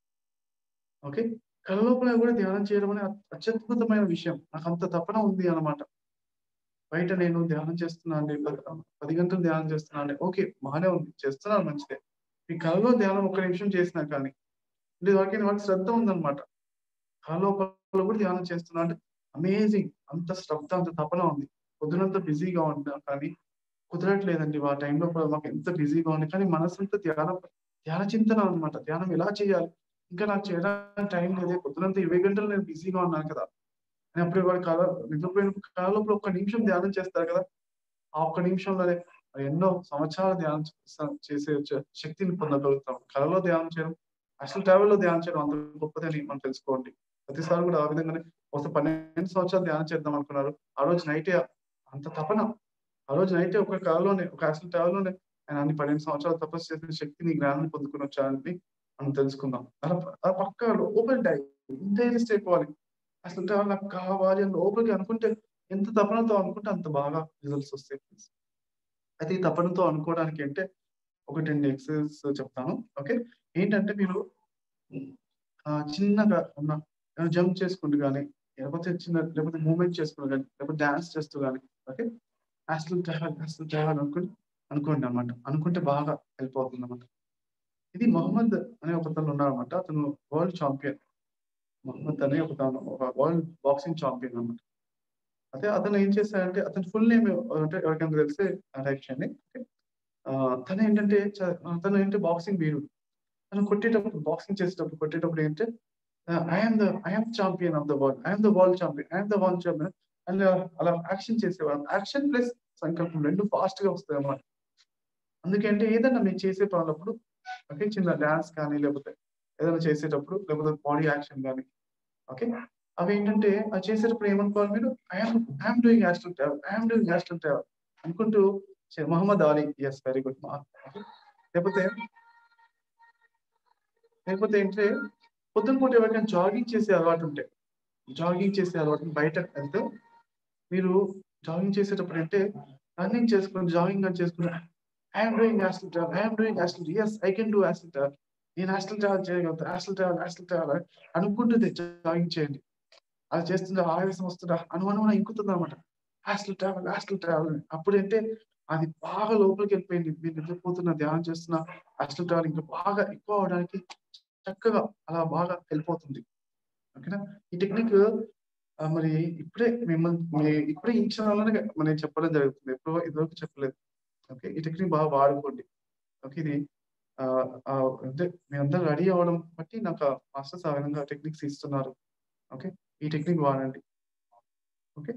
ఓకే కళ లోపల కూడా ధ్యానం చేయడం అనే అత్యద్భుతమైన విషయం నాకు అంత తపన ఉంది అనమాట బయట నేను ధ్యానం చేస్తున్నాను పది గంటలు ధ్యానం చేస్తున్నాను ఓకే బాగానే ఉంది చేస్తున్నాను మంచిదే ఈ కళలో ధ్యానం ఒక నిమిషం చేసినా కానీ ఇది వాకి వాళ్ళకి శ్రద్ధ ఉందన్నమాట కళలో కూడా ధ్యానం చేస్తున్నా అంటే అమేజింగ్ అంత శ్రద్ధ అంత తపన ఉంది పొద్దునంత బిజీగా ఉన్నా కానీ కుదరట్లేదండి ఆ టైంలో మాకు ఎంత బిజీగా ఉంది కానీ మనసంతా ధ్యానం ధ్యాన చింతన అనమాట ధ్యానం ఎలా చేయాలి ఇంకా నాకు చేయడానికి టైం లేదే పొద్దునంత ఇరవై గంటలు నేను బిజీగా ఉన్నాను కదా అని అప్పుడు వాడి కాల నిద్రపోయిన కాలంలో ఒక్క నిమిషం ధ్యానం చేస్తారు కదా ఆ ఒక్క నిమిషంలోనే ఎన్నో సంవత్సరాలు ధ్యానం చేసే శక్తిని పొందగలుగుతాం కళలో ధ్యానం చేయడం అసలు ట్రావెల్లో ధ్యానం చేయడం అంత గొప్పదని మనం తెలుసుకోండి ప్రతిసారి కూడా ఆ విధంగానే ఒక పన్నెండు సంవత్సరాలు ధ్యానం చేద్దాం అనుకున్నారు ఆ రోజు నైటే అంత తపన ఆ రోజు నైటే ఒక కాలంలోనే ఒక అసలు ట్రావెల్లోనే ఆయన అన్ని పన్నెండు సంవత్సరాలు తపస్సు చేసిన శక్తిని జ్ఞానాన్ని పొందుకుని వచ్చారని మనం తెలుసుకుందాం అలా పక్క ఓపెన్ టైం ఇంటైరెస్ట్ అయిపోవాలి అసలు ట్రావెల్ నాకు కావాలి అని లోపలికి అనుకుంటే ఎంత తపనతో అనుకుంటే అంత బాగా రిజల్ట్స్ వస్తాయి అయితే ఈ తపనతో అనుకోవడానికి అంటే ఒక టెన్ ఎక్సర్సైజ్ చెప్తాను ఓకే ఏంటంటే మీరు చిన్నగా ఉన్న జంప్ చేసుకుంటూ కానీ లేకపోతే చిన్న లేకపోతే మూమెంట్ చేసుకుంటూ కానీ లేకపోతే డాన్స్ చేస్తూ కానీ ఓకే అసలు ట్రావెల్ అసలు ట్రావెల్ అనుకుని అనుకోండి అనమాట అనుకుంటే బాగా హెల్ప్ అవుతుంది అనమాట ఇది మొహమ్మద్ అనే ఒక అతను ఉన్నారనమాట అతను వరల్డ్ ఛాంపియన్ మొహమ్మద్ అనే ఒక ఒక వరల్డ్ బాక్సింగ్ ఛాంపియన్ అనమాట అదే అతను ఏం చేశాడంటే అతని ఫుల్ నేమ్ అంటే ఎవరికైనా తెలిస్తే టైప్ చేయండి తను ఏంటంటే తను ఏంటంటే బాక్సింగ్ వీరుడు తను కొట్టేటప్పుడు బాక్సింగ్ చేసేటప్పుడు కొట్టేటప్పుడు ఏంటంటే I'm the I'm champion of the world I'm the world champion I'm the world champion and అలా యాక్షన్ చేసేవాడు యాక్షన్ ప్లస్ సంకల్పం రెండు ఫాస్ట్ గా వస్తాయి అన్నమాట అందుకంటే ఏదైనా మీరు చేసే పనులప్పుడు ఓకే చిన్న డాన్స్ కానీ లేకపోతే ఏదైనా చేసేటప్పుడు లేకపోతే బాడీ యాక్షన్ కానీ ఓకే అవి ఏంటంటే అది చేసేటప్పుడు ఏమనుకోవాలి మీరు I'm I'm doing astral travel I'm doing astral travel అనుకుంటూ Muhammad Ali yes very good లేకపోతే లేకపోతే ఏంటంటే పొద్దున పూట ఎవరికైనా జాగింగ్ చేసే అలవాటు ఉంటే జాగింగ్ చేసే అలవాటు బయట వెళ్తే మీరు జాగింగ్ చేసేటప్పుడు అంటే రన్నింగ్ చేసుకుని జాగింగ్ అని చేసుకుని I'm doing astral travel I'm doing astral yes I can do astral travel నేను యాస్టల్ ట్రావెల్ చేయగలుగుతాను యాస్టల్ ట్రావెల్ యాస్టల్ ట్రావెల్ అనుకుంటుంది జాగింగ్ చేయండి అది చేస్తుంటే ఆవేశం వస్తుందా అనుమానం ఇంకుతుంది అనమాట యాస్టల్ ట్రావెల్ యాస్టల్ ట్రావెల్ అప్పుడు అంటే అది బాగా లోపలికి వెళ్ళిపోయింది మీరు నిద్రపోతున్న ధ్యానం చేస్తున్న యాస్టల్ ట్రావెల్ ఇంకా బాగా ఎక్కువ అవడానికి చక్కగా అలా బాగా వెళ్ళిపోతుంది ఓకేనా ఈ టెక్నిక్ మరి ఇప్పుడే మిమ్మల్ని ఇప్పుడే ఈ క్షణంలోనే మనం చెప్పడం జరుగుతుంది ఎప్పుడో ఇదివరకు చెప్పలేదు ఓకే ఈ టెక్నిక్ బాగా వాడుకోండి ఓకే ఇది అంటే మీ అందరూ రెడీ అవ్వడం బట్టి నాకు మాస్టర్స్ ఆ విధంగా టెక్నిక్స్ ఇస్తున్నారు ఓకే ఈ టెక్నిక్ వాడండి ఓకే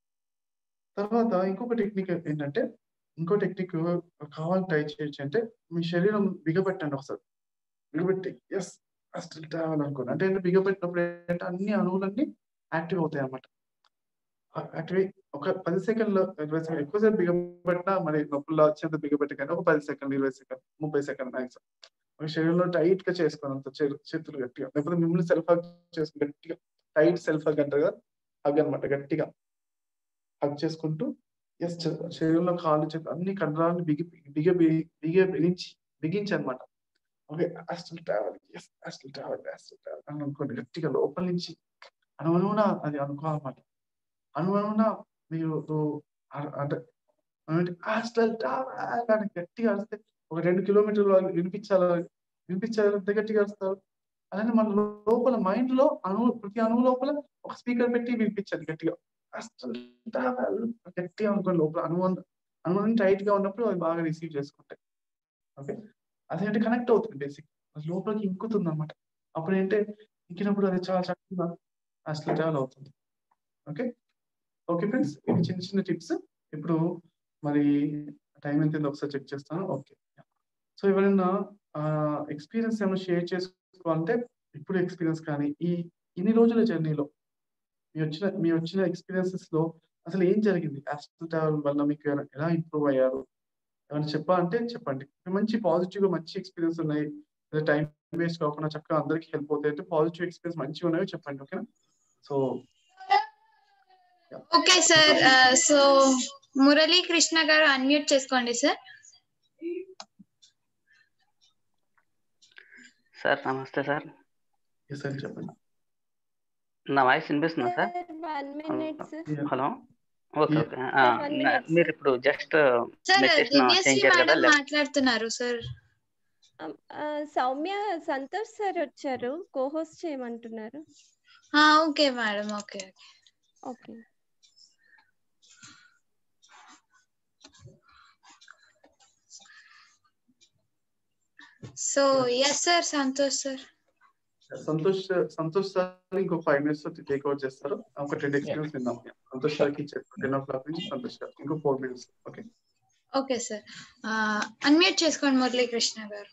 తర్వాత ఇంకొక టెక్నిక్ ఏంటంటే ఇంకో టెక్నిక్ కావాలని ట్రై చేయొచ్చు అంటే మీ శరీరం బిగబెట్టండి ఒకసారి బిగబెట్టి ఎస్ అసలు ట్రావెల్ అనుకోండి అంటే బిగబెట్టినప్పుడు ఏంటంటే అన్ని అణువులన్నీ యాక్టివ్ అవుతాయి అన్నమాట యాక్టివ్ ఒక పది సెకండ్లు ఇరవై సెకండ్ ఎక్కువసేపు బిగబెట్టినా మరి నొప్పుల్లో వచ్చేంత బిగబెట్టకండి ఒక పది సెకండ్ ఇరవై సెకండ్ ముప్పై సెకండ్ మ్యాక్సిమం ఒక శరీరంలో టైట్ గా చేసుకోండి అంత చేతులు గట్టిగా లేకపోతే మిమ్మల్ని సెల్ఫ్ హగ్ చేసుకుని గట్టిగా టైట్ సెల్ఫ్ హగ్ అంటారు కదా హగ్ అనమాట గట్టిగా హగ్ చేసుకుంటూ ఎస్ శరీరంలో కాళ్ళు చేతులు అన్ని కండరాలను బిగి బిగ బిగ బిగించి బిగించి అనమాట okay astral travel yes astral travel astral travel అని అనుకోండి గట్టిగా లోపల నుంచి అనువనువున అది అనుకోవాలన్నమాట అనువనువున మీరు అంటే అస్టల్ ట్రావెల్ అని గట్టిగా అరిస్తే ఒక రెండు కిలోమీటర్లు వినిపించాలి వినిపించాలి ఎంత గట్టిగా అరుస్తారు అలానే మన లోపల మైండ్ లో అణువు ప్రతి అణువు లోపల ఒక స్పీకర్ పెట్టి వినిపించాలి గట్టిగా అస్టల్ ట్రావెల్ గట్టిగా అనుకోండి లోపల అనువన్ అనువన్ టైట్ గా ఉన్నప్పుడు అది బాగా రిసీవ్ చేసుకుంటాయి ఓకే అదేంటి కనెక్ట్ అవుతుంది బేసిక్ లోపలికి ఇంకుతుంది అనమాట అప్పుడు ఏంటంటే ఇంకినప్పుడు అది చాలా చక్కగా అసలు ట్రావెల్ అవుతుంది ఓకే ఓకే ఫ్రెండ్స్ ఇవి చిన్న చిన్న టిప్స్ ఇప్పుడు మరి టైం ఎంత ఒకసారి చెక్ చేస్తాను ఓకే సో ఎవరైనా ఎక్స్పీరియన్స్ ఏమైనా షేర్ చేసుకోవాలంటే ఇప్పుడు ఎక్స్పీరియన్స్ కానీ ఈ ఇన్ని రోజుల జర్నీలో మీ వచ్చిన మీ వచ్చిన ఎక్స్పీరియన్సెస్ లో అసలు ఏం జరిగింది యాస్ట్రల్ ట్రావెల్ వల్ల మీకు ఎలా ఇంప్రూవ్ అయ్యారు ఏమైనా చెప్పాలంటే చెప్పండి మంచి పాజిటివ్ గా మంచి ఎక్స్పీరియన్స్ ఉన్నాయి టైం వేస్ట్ కాకుండా చక్కగా అందరికి హెల్ప్ అవుతాయి అంటే పాజిటివ్ ఎక్స్పీరియన్స్ మంచిగా ఉన్నాయో చెప్పండి ఓకేనా so okay sir so Murali Krishna garu unmute చేసుకోండి సార్ సార్ నమస్తే సార్ సార్ చెప్పండి నా వాయిస్ వినిపిస్తుందా sir one minute sir hello okay okay one minute, మీరు ఇప్పుడు జస్ట్ సార్ మెసేజ్ దివ్యశ్రీ చేయించారు కదా మేడం మాట్లాడుతున్నారు సార్ సౌమ్య సంతోష్ సార్ వచ్చారు కోహోస్ట్ చేయమంటున్నారు okay madam okay okay so yes sir Santosh sir Santosh Santosh sir ఇంకో ఫైవ్ మినిట్స్ టేక్ అవుట్ చేస్తారు ఒక టెన్ ఎక్స్పీరియన్స్ విందాం సంతోష్ సార్కి ఇచ్చారు టెన్ ఓ క్లాక్ నుంచి సంతోష్ సార్ ఇంకో four minutes okay okay sir unmute చేసుకోండి మురళీ కృష్ణ గారు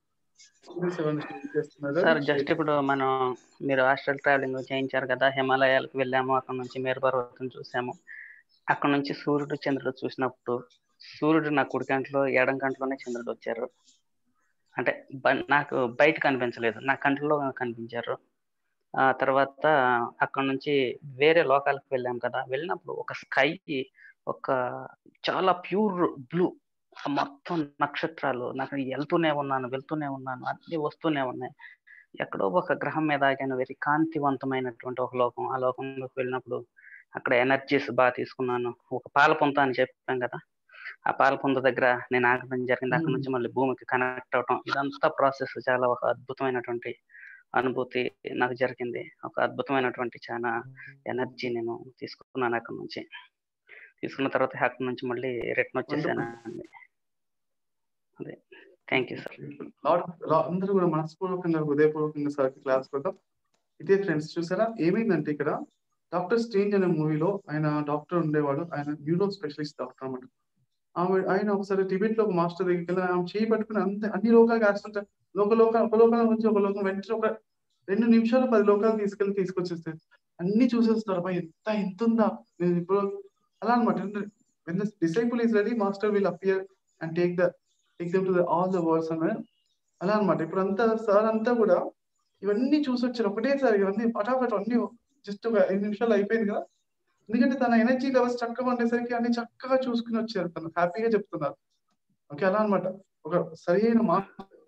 సార్ జస్ట్ ఇప్పుడు మనం మీరు హాస్టల్ ట్రావెలింగ్ చేయించారు కదా హిమాలయాలకు వెళ్ళాము అక్కడ నుంచి మేరు పర్వతం చూసాము అక్కడ నుంచి సూర్యుడు చంద్రుడు చూసినప్పుడు సూర్యుడు నా కుడి కంట్లో ఎడం కంట్లోనే చంద్రుడు వచ్చారు అంటే బ- నాకు బయట కనిపించలేదు నా కంట్లో కనిపించారు ఆ తర్వాత అక్కడ నుంచి వేరే లోకాలకు వెళ్ళాం కదా వెళ్ళినప్పుడు ఒక స్కై ఒక చాలా ప్యూర్ బ్లూ మొత్తం నక్షత్రాలు నాకు వెళ్తూనే ఉన్నాను వెళ్తూనే ఉన్నాను అన్ని వస్తూనే ఉన్నాయి ఎక్కడో ఒక గ్రహం మీద ఆగాను వెరీ కాంతివంతమైనటువంటి ఒక లోకం ఆ లోకంలోకి వెళ్ళినప్పుడు అక్కడ ఎనర్జీస్ బాగా తీసుకున్నాను ఒక పాల పొంత అని చెప్పాం కదా ఆ పాల పొంత దగ్గర నేను ఆగడం జరిగింది అక్కడ నుంచి మళ్ళీ భూమికి కనెక్ట్ అవటం ఇదంతా ప్రాసెస్ చాలా ఒక అద్భుతమైనటువంటి అనుభూతి నాకు జరిగింది ఒక అద్భుతమైనటువంటి చాలా ఎనర్జీ నేను తీసుకున్నాను అక్కడ నుంచి తీసుకున్న తర్వాత అక్కడ నుంచి మళ్ళీ రిటర్న్ వచ్చేసాను అండి అదే థ్యాంక్ యూ సార్ లార్డ్ లా- అందరూ కూడా మనస్పూర్వకంగా హృదయపూర్వకంగా సార్ క్లాస్ కొట్టాం ఇదే ఫ్రెండ్స్ చూసారా ఏమైందంటే ఇక్కడ డాక్టర్ స్ట్రేంజ్ అనే మూవీలో ఆయన డాక్టర్ ఉండేవాడు ఆయన న్యూరో స్పెషలిస్ట్ డాక్టర్ అన్నమాట ఆమె ఆయన ఒకసారి టిబెట్ లో ఒక మాస్టర్ దగ్గరికి వెళ్ళి ఆమె చేయి పట్టుకుని అంతే అన్ని లోకాలు కాస్తుంటారు లోక లోక ఒక లోకం నుంచి ఒక లోకం వెంటనే ఒక రెండు నిమిషాలు పది లోకాలు తీసుకెళ్లి తీసుకొచ్చేస్తారు అన్ని చూసేస్తారు అబ్బా ఎంత ఎంత ఉందా నేను ఇప్పుడు అలా అనమాట disciple is ready master will appear and take the take them to the all the words అన్న అలా అనమాట ఇప్పుడు అంతా సార్ అంతా కూడా ఇవన్నీ చూసి వచ్చారు ఒకటేసారి ఇవన్నీ పటాపట్ అన్ని జస్ట్ ఒక ఐదు నిమిషాలు అయిపోయింది కదా ఎందుకంటే తన ఎనర్జీ లెవెల్స్ చక్కగా ఉండేసరికి అన్ని చక్కగా చూసుకుని వచ్చారు తను హ్యాపీగా చెప్తున్నారు ఓకే అలా అన్నమాట ఒక సరైన మా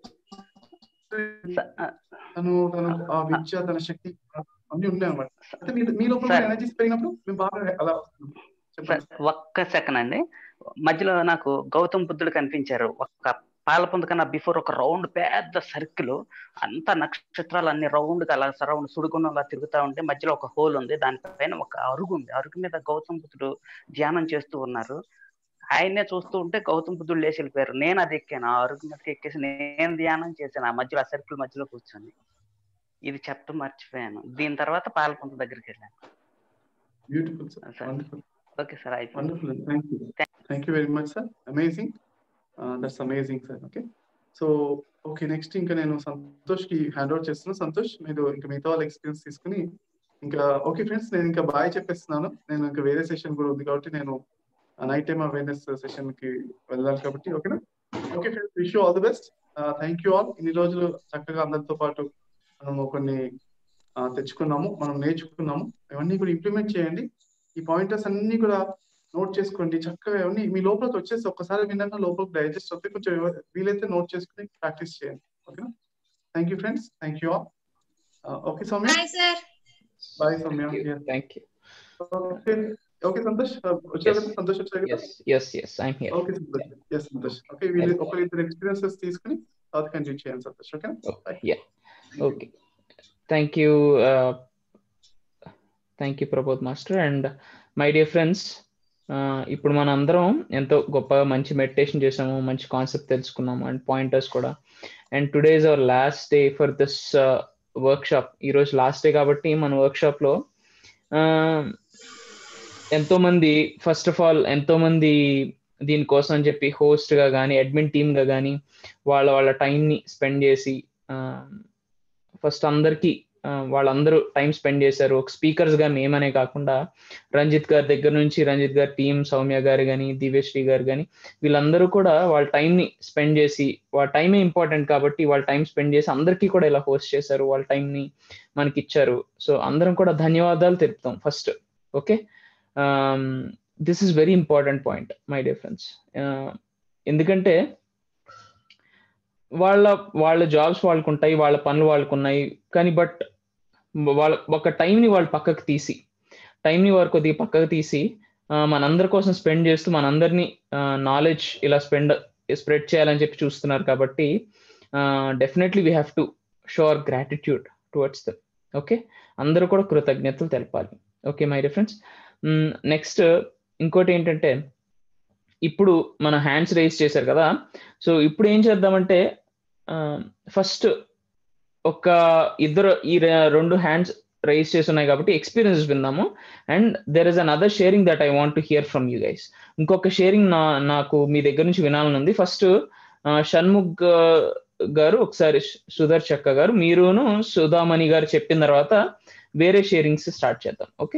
స- ఆ, తను తను ఆ విద్య తన శక్తి అన్ని ఉన్నాయి అన్నమాట అయితే మీ మీ లోపల సార్. ఎనర్జీస్ పెరిగినప్పుడు మేము బాగా అలా వస్తున్నాం. సార్ చెప్పండి ఒక్క సెకండ్ అండి మధ్యలో నాకు గౌతమ్ బుద్ధుడు కనిపించారు ఒక్క పాలపొందు కన్నా బిఫోర్ ఒక రౌండ్ పెద్ద సర్కిల్ అంత నక్షత్రాలు అన్ని రౌండ్ గా అలా సరౌండ్ సుడిగుండంలా తిరుగుతా ఉంటే మధ్యలో ఒక హోల్ ఉంది దానిపైన ఒక అరుగు ఉంది అరుగు మీద గౌతమ్ బుద్ధుడు ధ్యానం చేస్తూ ఉన్నారు ఆయన్నే చూస్తూ ఉంటే గౌతమ్ బుద్ధుడు లేచి వెళ్ళిపోయారు నేను అది ఎక్కాను ఆ అరుగు మీదకి ఎక్కేసి నేను ధ్యానం చేశాను ఆ మధ్యలో ఆ సర్కిల్ మధ్యలో కూర్చొని ఇది చెప్పడం మర్చిపోయాను దీని తర్వాత పాలపొంత దగ్గరికి వెళ్ళాను beautiful sir sir. Wonderful okay sir అయిపోయింది wonderful thank you thank you very much sir amazing that's amazing sir okay so okay next ఇంకా నేను సంతోష్ కి హ్యాండ్ ఓవర్ చేస్తున్నాను సంతోష్ మీరు ఇంకా మిగతా వాళ్ళ ఎక్స్పీరియన్స్ తీసుకుని ఇంకా ఓకే ఫ్రెండ్స్ నేను ఇంకా బాయ్ చెప్పేస్తున్నాను నేను ఇంకా వేరే సెషన్ కూడా ఉంది కాబట్టి నేను నైట్ టైమ్ అవేర్నెస్ సెషన్ కి వెళ్ళాలి కాబట్టి ఓకేనా okay friends wish all the best thank you all ఇన్ని రోజులు చక్కగా అందరితో పాటు మనము కొన్ని ఆ, తెచ్చుకున్నాము మనం నేర్చుకున్నాము ఇవన్నీ కూడా ఇంప్లిమెంట్ చేయండి ఈ పాయింటర్స్ అన్ని కూడా నోట్ చేసుకోండి చక్కగా ఇవన్నీ మీ లోపలికి వచ్చేసి ఒక్కసారి విన్నాక లోపలికి డైజెస్ట్ అవుతే కొంచెం ఎవ- వీలైతే నోట్ చేసుకుని ప్రాక్టీస్ చేయండి ఓకేనా thank you friends thank you all okay Soumya bye sir bye Soumya Thank you. Okay okay Santosh వచ్చారు Yes. సంతోష్ వచ్చారు కదా Yes, yes, yes. I'm here. Okay Santosh yes Santosh okay వీళ్ళు ఒకరిద్దరు ఎక్స్పీరియన్సెస్ తీసుకుని తర్వాత కంటిన్యూ చేయండి Santosh okay Oh, yeah. Okay. Thank you. Uh, thank you, Prabodh Master. And my dear friends, uh, ఇప్పుడు మన అందరం ఎంతో గొప్పగా మంచి మెడిటేషన్ చేసాము మంచి కాన్సెప్ట్ తెలుసుకున్నాము అండ్ పాయింటర్స్ కూడా and today is our last day for this workshop ఈరోజు లాస్ట్ డే కాబట్టి మన వర్క్ షాప్ లో ఎంతో మంది ఫస్ట్ ఆఫ్ ఆల్ ఎంతో మంది దీనికోసం అని చెప్పి host గా కానీ అడ్మిన్ టీమ్ గా కానీ వాళ్ళ వాళ్ళ time ని స్పెండ్ చేసి ఫస్ట్ అందరికి వాళ్ళందరూ టైం స్పెండ్ చేశారు ఒక స్పీకర్స్ గా మేమనే కాకుండా రంజిత్ గారి దగ్గర నుంచి రంజిత్ గారి టీం సౌమ్య గారు కానీ దివ్యశ్రీ గారు కానీ వీళ్ళందరూ కూడా వాళ్ళ time ని స్పెండ్ చేసి వాళ్ళ టైమే ఇంపార్టెంట్ కాబట్టి వాళ్ళ టైం స్పెండ్ చేసి అందరికీ కూడా ఇలా హోస్ట్ చేశారు వాళ్ళ time ని మనకి ఇచ్చారు సో అందరం కూడా ధన్యవాదాలు తెలుపుతాం first okay this is very important point my dear friends ఎందుకంటే వాళ్ళ వాళ్ళ జాబ్స్ వాళ్ళకు ఉంటాయి వాళ్ళ పనులు వాళ్ళకు ఉన్నాయి కానీ బట్ వాళ్ళ ఒక టైంని వాళ్ళు పక్కకు తీసి టైంని వారు కొద్దిగా పక్కకు తీసి ఆ, మనందరి కోసం స్పెండ్ చేస్తూ మనందరినీ నాలెడ్జ్ ఇలా స్పెండ్ స్ప్రెడ్ చేయాలని చెప్పి చూస్తున్నారు కాబట్టి definitely we have to show our gratitude towards them okay అందరూ కూడా కృతజ్ఞతలు తెలపాలి ఓకే మై డిఫరెన్స్ నెక్స్ట్ ఇంకోటి ఏంటంటే ఇప్పుడు మన హ్యాండ్స్ రేస్ చేశారు కదా సో ఇప్పుడు ఏం చేద్దామంటే ఫస్ట్ ఒక ఇద్దరు ఈ రె- రెండు హ్యాండ్స్ రైజ్ చేసి ఉన్నాయి కాబట్టి ఎక్స్పీరియన్సెస్ విందాము and there is an other sharing that I want to hear from you guys ఇంకొక షేరింగ్ నా నాకు మీ దగ్గర నుంచి వినాలని ఉంది ఫస్ట్ షణ్ముగ్ ఆ, గారు ఒకసారి సుధర్ చక్క గారు మీరును సుధామణి గారు చెప్పిన తర్వాత వేరే షేరింగ్స్ స్టార్ట్ చేద్దాం okay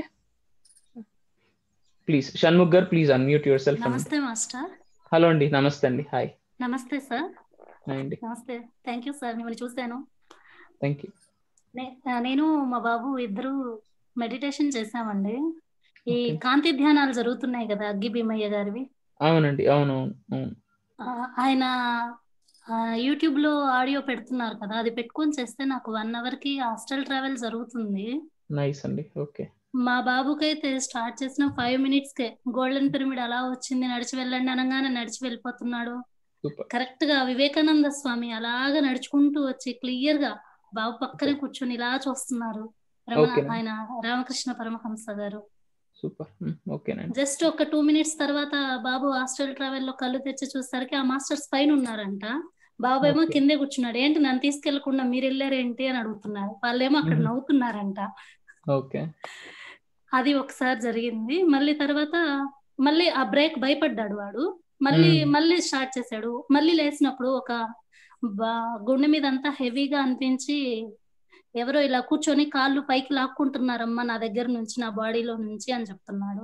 please Shanmukh garu please unmute yourself నమస్తే మాస్టర్ హలో అండి నమస్తే అండి హాయ్ నమస్తే సార్ హాయ్ అండి నమస్తే థ్యాంక్ యూ సార్ మిమ్మల్ని చూశాను థ్యాంక్ యూ నే- ఆ, నేను మా బాబు ఇద్దరు మెడిటేషన్ చేశామండి ఈ Okay. కాంతి ధ్యానాలు జరుగుతున్నాయి కదా అగ్గి భీమయ్య గారివి అవునండి అవునవును అవును ఆ, ఆయన యూట్యూబ్ లో ఆడియో పెడుతున్నారు కదా అది పెట్టుకొని చేస్తే నాకు వన్ అవర్ కి హాస్టల్ ట్రావెల్ జరుగుతుంది నైస్ అండి ఓకే మా బాబుకైతే స్టార్ట్ చేసిన ఫైవ్ మినిట్స్ కే గోల్డెన్ పిరమిడ్ అలా వచ్చింది నడిచి వెళ్ళండి అనగానే నడిచి వెళ్ళిపోతున్నాడు సూపర్ కరెక్ట్ గా వివేకానంద స్వామి అలాగా నడుచుకుంటూ వచ్చి క్లియర్ గా బాబు పక్కనే కూర్చొని ఇలా చూస్తున్నారు రమణ Okay. ఆయన రామకృష్ణ పరమహంస గారు సూపర్ ఓకేనండి జస్ట్ ఒక టూ మినిట్స్ తర్వాత బాబు హాస్టల్ ట్రావెల్ లో కళ్ళు తెచ్చి చూసరికి ఆ మాస్టర్స్ పైన ఉన్నారంట బాబు ఏమో Okay. కిందే కూర్చున్నాడు ఏంటి నన్ను తీసుకెళ్లకుండా మీరు వెళ్ళారేంటి అని అడుగుతున్నారు వాళ్ళేమో అక్కడ Mhm. నవ్వుతున్నారంట ఓకే అది ఒకసారి జరిగింది మళ్ళీ తర్వాత మళ్ళీ ఆ బ్రేక్ భయపడ్డాడు వాడు మళ్ళీ మ్మ్. మళ్ళీ స్టార్ట్ చేశాడు మళ్ళీ లేచినప్పుడు ఒక బా- గుండె మీద అంతా హెవీగా అనిపించి ఎవరో ఇలా కూర్చొని కాళ్ళు పైకి లాక్కుంటున్నారమ్మా నా దగ్గర నుంచి నా బాడీలో నుంచి అని చెప్తున్నాడు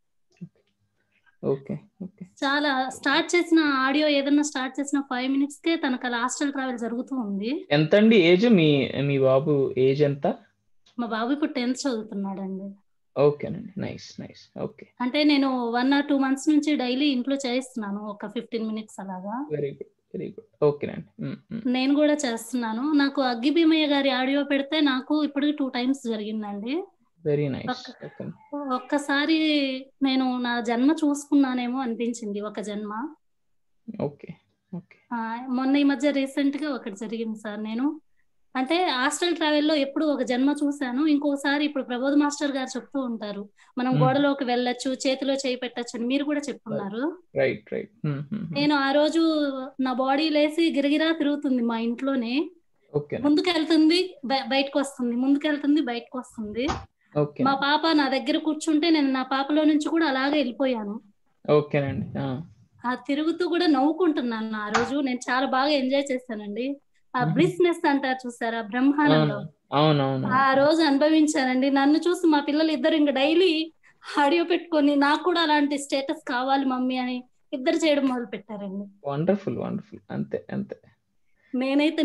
ఓకే ఓకే చాలా స్టార్ట్ చేసిన ఆడియో ఏదన్నా స్టార్ట్ చేసిన ఫైవ్ మినిట్స్ కే తనకు అలా హాస్టల్ ట్రావెల్ జరుగుతూ ఉంది ఎంత అండి ఏజ్ మీ మీ బాబు ఏజ్ ఎంత మా బాబు ఇప్పుడు టెన్త్ చదువుతున్నాడండి ఓకేనండి నైస్ నైస్ ఓకే అంటే నేను వన్ ఆర్ టూ మంత్స్ నుంచి డైలీ ఇంట్లో చేయిస్తున్నాను ఒక ఫిఫ్టీన్ మినిట్స్ అలాగా వెరీ గుడ్ వెరీ గుడ్ ఓకేనండి మ్, మ్. నేను కూడా చేస్తున్నాను నాకు అగ్గి భీమయ్య గారి ఆడియో పెడితే నాకు ఇప్పుడు టూ టైమ్స్ జరిగిందండి వెరీ నైస్ ఒక్క- ఓకే ఒక్కసారి నేను నా జన్మ చూసుకున్నానేమో అనిపించింది ఒక జన్మ ఓకే ఓకే ఆ, మొన్న ఈ మధ్య రీసెంట్ గా ఒకటి జరిగింది సార్ నేను అంటే హాస్టల్ ట్రావెల్ లో ఎప్పుడు ఒక జన్మ చూశాను ఇంకోసారి ఇప్పుడు ప్రబోధ్ మాస్టర్ గారు చెప్తూ ఉంటారు మనం మ్మ్. గోడలోకి వెళ్ళొచ్చు చేతిలో చేయి పెట్టచ్చు అని మీరు కూడా చెప్పున్నారు రైట్ రైట్ నేను ఆ రోజు నా బాడీ లేసి గిరగిరా తిరుగుతుంది మా ఇంట్లోనే ఓకే ముందుకు వెళ్తుంది బయ- బయటకు వస్తుంది ముందుకు వెళ్తుంది బయటకు వస్తుంది ఓకే మా పాప నా దగ్గర కూర్చుంటే నేను నా పాపలో నుంచి కూడా అలాగే వెళ్ళిపోయాను ఓకేనండి ఆ, ఆ తిరుగుతూ కూడా నవ్వుకుంటున్నాను ఆ రోజు నేను చాలా బాగా ఎంజాయ్ చేశానండి ఆ మ్మ్. బ్లిస్నెస్ అంటారు చూసారా బ్రహ్మానందం అవునవును ఆ రోజు అనుభవించానండి నన్ను చూసి మా పిల్లలు ఇద్దరు ఇంకా డైలీ ఆడియో పెట్టుకొని నాకు కూడా అలాంటి స్టేటస్ కావాలి మమ్మీ అని ఇద్దరు చేయడం మొదలు పెట్టారండి వండర్ఫుల్ వండర్ఫుల్ అంతే అంతే నేనైతే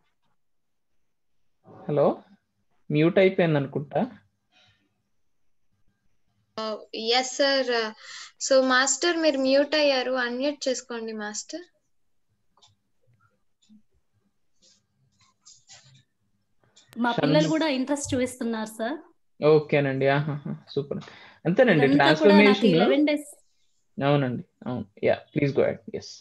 హలో మ్యూట్ అయిపోయింది అనుకుంటా ఎస్ సార్ సో మాస్టర్ మీరు మ్యూట్ అయ్యారు అన్మ్యూట్ చేసుకోండి మాస్టర్ మా పిల్లలు కూడా ఇంట్రెస్ట్ చూపిస్తున్నారు సార్ ఓకేనండి సూపర్ అంతేనండి ఇదంతా కూడా నాకు ట్రాన్స్ఫర్మేషన్ లెవెన్ డేస్ అవునండి అవును yeah please go ahead yes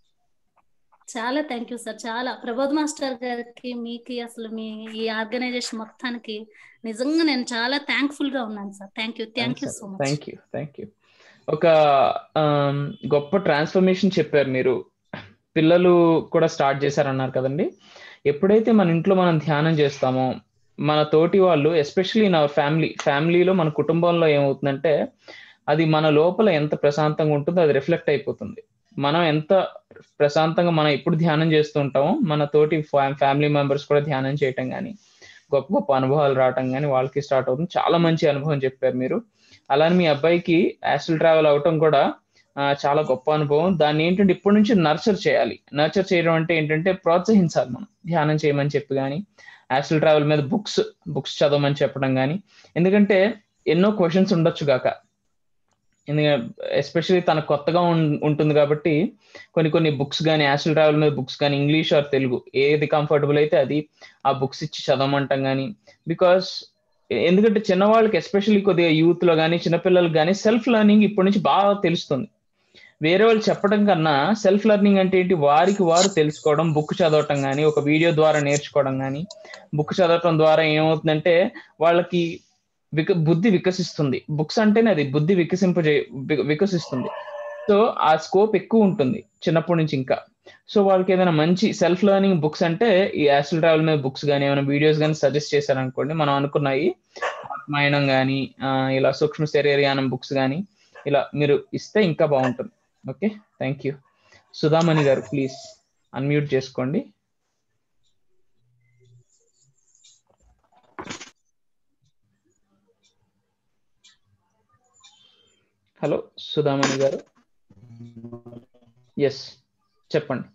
చాలా థ్యాంక్ యూ సార్ చాలా ప్రబోధ్ మాస్టర్ గారికి మీకు అసలు మీ ఈ ఆర్గనైజేషన్ మొత్తానికి నిజంగా నేను చాలా థ్యాంక్ఫుల్ గా ఉన్నాను sir thank you thank you so much thank you thank you ఒక ఆమ్, గొప్ప ట్రాన్స్ఫర్మేషన్ చెప్పారు మీరు పిల్లలు కూడా స్టార్ట్ చేశారన్నారు కదండి ఎప్పుడైతే మన ఇంట్లో మనం ధ్యానం చేస్తామో మన తోటి వాళ్ళు ఎస్పెషల్లీ ఇన్ అవర్ ఫ్యామిలీ ఫ్యామిలీలో మన కుటుంబంలో ఏమవుతుందంటే అది మన లోపల ఎంత ప్రశాంతంగా ఉంటుందో అది రిఫ్లెక్ట్ అయిపోతుంది మనం ఎంత ప్రశాంతంగా మనం ఎప్పుడు ధ్యానం చేస్తూ ఉంటామో మన తోటి ఫ్యామిలీ మెంబర్స్ కూడా ధ్యానం చేయటం కానీ గొప్ప గొప్ప అనుభవాలు రావటం కానీ వాళ్ళకి స్టార్ట్ అవుతుంది చాలా మంచి అనుభవం చెప్పారు మీరు అలానే మీ అబ్బాయికి యాస్ట్రల్ ట్రావెల్ అవటం కూడా ఆ, చాలా గొప్ప అనుభవం దాన్ని ఏంటంటే ఇప్పటి నుంచి నర్చర్ చేయాలి నర్చర్ చేయడం అంటే ఏంటంటే ప్రోత్సహించాలి మనం ధ్యానం చేయమని చెప్పి కానీ యాస్ట్రల్ ట్రావెల్ మీద బుక్స్ బుక్స్ చదవమని చెప్పడం కానీ ఎందుకంటే ఎన్నో క్వశ్చన్స్ ఉండొచ్చు గాక ఎందుకంటే ఎస్పెషల్లీ తనకు కొత్తగా ఉం- ఉంటుంది కాబట్టి కొన్ని కొన్ని బుక్స్ కానీ యాస్ట్రల్ ట్రావెల్ మీద బుక్స్ కానీ ఇంగ్లీష్ ఆర్ తెలుగు ఏది కంఫర్టబుల్ అయితే అది ఆ బుక్స్ ఇచ్చి చదవమంటాం కానీ బికాస్ ఎందుకంటే చిన్నవాళ్ళకి ఎస్పెషల్లీ కొద్దిగా యూత్ లో కానీ చిన్నపిల్లలకి కానీ సెల్ఫ్ లెర్నింగ్ ఇప్పటి నుంచి బాగా తెలుస్తుంది వేరే వాళ్ళు చెప్పడం కన్నా సెల్ఫ్ లెర్నింగ్ అంటే ఏంటి వారికి వారు తెలుసుకోవడం బుక్ చదవటం కానీ ఒక వీడియో ద్వారా నేర్చుకోవడం కానీ బుక్ చదవటం ద్వారా ఏమవుతుందంటే వాళ్ళకి విక బుద్ధి వికసిస్తుంది బుక్స్ అంటేనే అది బుద్ధి వికసింపజే వి- వికసిస్తుంది సో ఆ స్కోప్ ఎక్కువ ఉంటుంది చిన్నప్పటి నుంచి ఇంకా సో వాళ్ళకి ఏదైనా మంచి సెల్ఫ్ లెర్నింగ్ బుక్స్ అంటే ఈ యాస్ట్రల్ ట్రావెల్ మీద బుక్స్ కానీ ఏమైనా వీడియోస్ కానీ సజెస్ట్ చేశారనుకోండి మనం అనుకున్నాయి ఆత్మాయనం కానీ ఇలా సూక్ష్మ శరీరయానం బుక్స్ కానీ ఇలా మీరు ఇస్తే ఇంకా బాగుంటుంది okay thank you Sudhamani garu please unmute చేసుకోండి హలో సుధామణి గారు ఎస్ చెప్పండి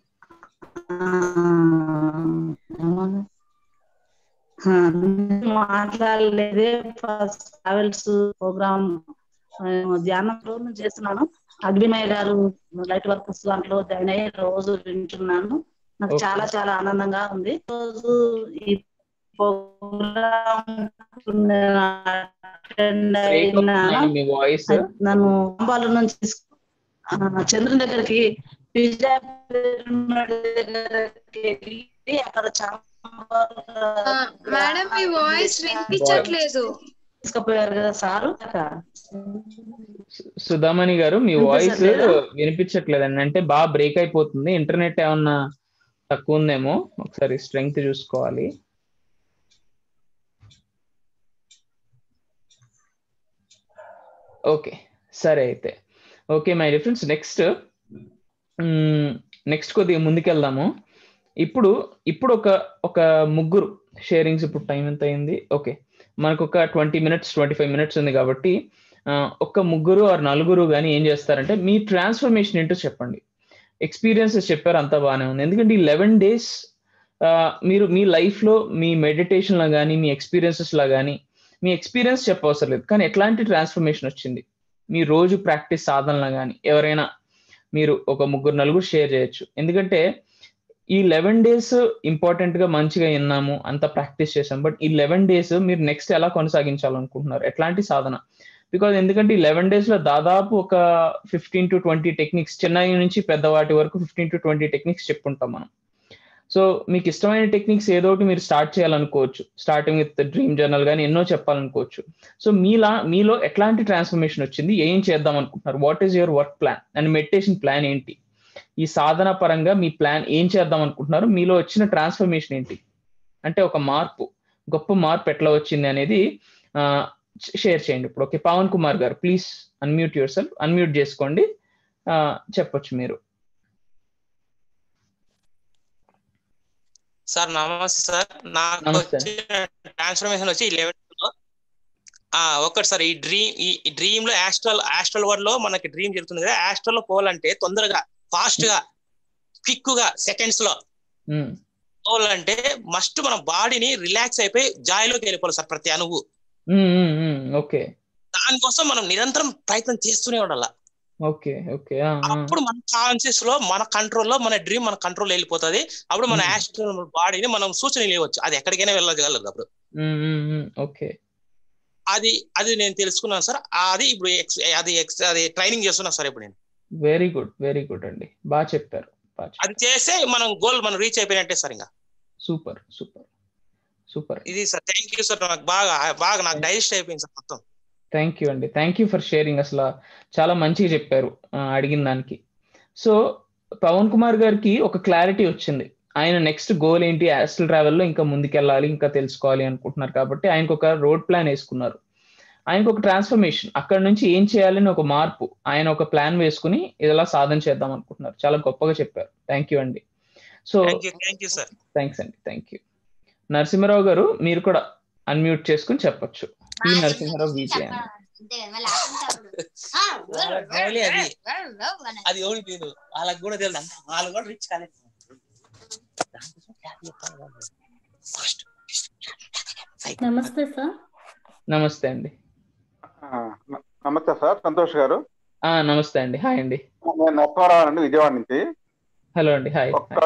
మాట్లాడలేదే ఫస్ట్ ట్రావెల్స్ ప్రోగ్రామ్ ధ్యానం చేస్తున్నాను అగ్నిమయ్య గారు లైట్ వర్కర్స్ దాంట్లో జాయిన్ అయ్యి రోజు వింటున్నాను నాకు Okay. చాలా చాలా ఆనందంగా ఉంది రోజు ఈ ప్రోగ్రామ్ అటెండ్ అయిన మీ వాయిస్ నన్ను అంబాల నుంచి తీసుకు- ఆ, చంద్రుని దగ్గరికి విజయ పిరమిడ్ దగ్గరికి వెళ్ళి అక్కడ చాలా మేడం మీ వాయిస్ వినిపించట్లేదు తీసుకుపోయారు కదా సారు సుధామణి గారు మీ వాయిస్ వినిపించట్లేదా? వినిపించట్లేదండి అంటే బాగా బ్రేక్ అయిపోతుంది ఇంటర్నెట్ ఏమన్నా తక్కువ ఉందేమో ఒకసారి స్ట్రెంగ్త్ చూసుకోవాలి ఓకే సరే అయితే okay my difference next next కొద్దిగా ముందుకెళ్దాము ఇప్పుడు ఇప్పుడు ఒక ఒక ముగ్గురు షేరింగ్స్ ఇప్పుడు టైం ఎంత అయింది ఓకే మనకు ఒక twenty minutes twenty five minutes ఉంది కాబట్టి ఆ, ఒక ముగ్గురు ఆరు నలుగురు కానీ ఏం చేస్తారంటే మీ ట్రాన్స్ఫర్మేషన్ ఏంటో చెప్పండి ఎక్స్పీరియన్సెస్ చెప్పారు అంతా బాగానే ఉంది ఎందుకంటే ఈ లెవెన్ డేస్ మీరు మీ లైఫ్లో మీ మెడిటేషన్లో కానీ మీ ఎక్స్పీరియన్సెస్లో కానీ మీ ఎక్స్పీరియన్స్ చెప్పవసరం లేదు కానీ ఎట్లాంటి ట్రాన్స్ఫర్మేషన్ వచ్చింది మీ రోజు ప్రాక్టీస్ సాధనలో కానీ ఎవరైనా మీరు ఒక ముగ్గురు నలుగురు షేర్ చేయొచ్చు ఎందుకంటే ఈ లెవెన్ డేస్ ఇంపార్టెంట్ గా మంచిగా విన్నాము అంత ప్రాక్టీస్ చేసాం బట్ ఈ లెవెన్ డేస్ మీరు నెక్స్ట్ ఎలా కొనసాగించాలనుకుంటున్నారు ఎట్లాంటి సాధన బికాజ్ ఎందుకంటే ఈ లెవెన్ డేస్ లో దాదాపు ఒక ఫిఫ్టీన్ టు ట్వంటీ టెక్నిక్స్ చిన్న నుంచి పెద్దవాటి వరకు ఫిఫ్టీన్ టు ట్వంటీ టెక్నిక్స్ చెప్పుకుంటాం మనం సో మీకు ఇష్టమైన టెక్నిక్స్ ఏదో ఒకటి మీరు స్టార్ట్ చేయాలనుకోవచ్చు స్టార్టింగ్ విత్ డ్రీమ్ జర్నల్ కానీ ఎన్నో చెప్పాలనుకోవచ్చు సో మీలా మీలో ఎట్లాంటి ట్రాన్స్ఫర్మేషన్ వచ్చింది ఏం చేద్దాం అనుకుంటున్నారు what is your work plan and meditation plan ఏంటి ఈ సాధన పరంగా మీ ప్లాన్ ఏం చేద్దాం అనుకుంటున్నారు మీలో వచ్చిన ట్రాన్స్ఫర్మేషన్ ఏంటి అంటే ఒక మార్పు గొప్ప మార్పు ఎట్లా వచ్చింది అనేది షేర్ చేయండి ఇప్పుడు ఓకే పవన్ కుమార్ గారు please unmute yourself unmute చేసుకోండి చెప్పొచ్చు మీరు సార్ నమస్తే సార్ నాకు నమస్తే. వచ్చిన ట్రాన్స్ఫర్మేషన్ వచ్చి లెవెన్ లో ఆ ఒక్కటి సార్ ఈ డ్రీమ్ ఈ డ్రీమ్ లో యాస్ట్రల్ యాస్ట్రల్ వరల్డ్ లో మనకి డ్రీమ్ జరుగుతుంది కదా యాస్ట్రల్ లో పోవాలంటే తొందరగా ఫాస్ట్ గా క్విక్ గా సెకండ్స్ లో మ్మ్. పోవాలంటే మస్ట్ మన బాడీని రిలాక్స్ అయిపోయి జాయ్లోకి వెళ్ళిపోవాలి సార్ ప్రతి అణువు మ్మ్, మ్మ్, మ్మ్. ఓకే దానికోసం మనం నిరంతరం ప్రయత్నం చేస్తూనే ఉండాలి ఓకే ఓకే ఆ, ఆ. అప్పుడు మన కాన్షియస్ లో మన కంట్రోల్ లో మన డ్రీమ్ మన కంట్రోల్ వెళ్ళిపోతుంది అప్పుడు మన మ్మ్. యాస్ట్రల్ బాడీని మనం సూచన ఇవ్వచ్చు అది ఎక్కడికైనా వెళ్ళగలదు అప్పుడు మ్మ్, మ్మ్, మ్మ్. ఓకే అది అది నేను తెలుసుకున్నాను సార్ అది ఇప్పుడు ex- అది ex- అది ట్రైనింగ్ చేస్తున్నా సార్ ఇప్పుడు నేను వెరీ గుడ్ వెరీ గుడ్ అండి బాగా చెప్పారు బాగా అది చేస్తే మనం గోల్ మనం రీచ్ అయిపోయినట్టే సార్ ఇంకా సూపర్ సూపర్ సూపర్ ఇది సార్ థ్యాంక్ యూ సార్ నాకు బాగా బాగా నాకు డైజెస్ట్ అయిపోయింది సార్ మొత్తం థ్యాంక్ యూ అండి థ్యాంక్ యూ ఫర్ షేరింగ్ అసలు చాలా మంచిగా చెప్పారు ఆ, అడిగిన దానికి సో పవన్ కుమార్ గారికి ఒక క్లారిటీ వచ్చింది ఆయన నెక్స్ట్ గోల్ ఏంటి యాస్టల్ ట్రావెల్లో ఇంకా ముందుకెళ్ళాలి ఇంకా తెలుసుకోవాలి అనుకుంటున్నారు కాబట్టి ఆయనకు ఒక రోడ్ ప్లాన్ వేసుకున్నారు ఆయనకు ఒక ట్రాన్స్ఫర్మేషన్ అక్కడ నుంచి ఏం చేయాలని ఒక మార్పు ఆయన ఒక ప్లాన్ వేసుకుని ఇలా సాధన చేద్దాం అనుకుంటున్నారు చాలా గొప్పగా చెప్పారు థ్యాంక్ యూ అండి so thank you thank you sir thanks అండి థ్యాంక్ యూ నరసింహారావు గారు మీరు కూడా అన్మ్యూట్ చేసుకుని చెప్పొచ్చు ఈ నరసింహారావు విజయన్ డైలీ అది అది ఎవరికి తెలియదు వాళ్ళకి కూడా తెలియదు అంత వాళ్ళు కూడా రిచ్ కాలేదు ఫస్ట్ నమస్తే సార్ నమస్తే అండి ఆ, న- నమస్తే సార్ సంతోష్ గారు ఆ నమస్తే అండి హాయ్ అండి నేను నరసింహారావు అండి విజయవాడ నుంచి హలో అండి హాయ్ ఒక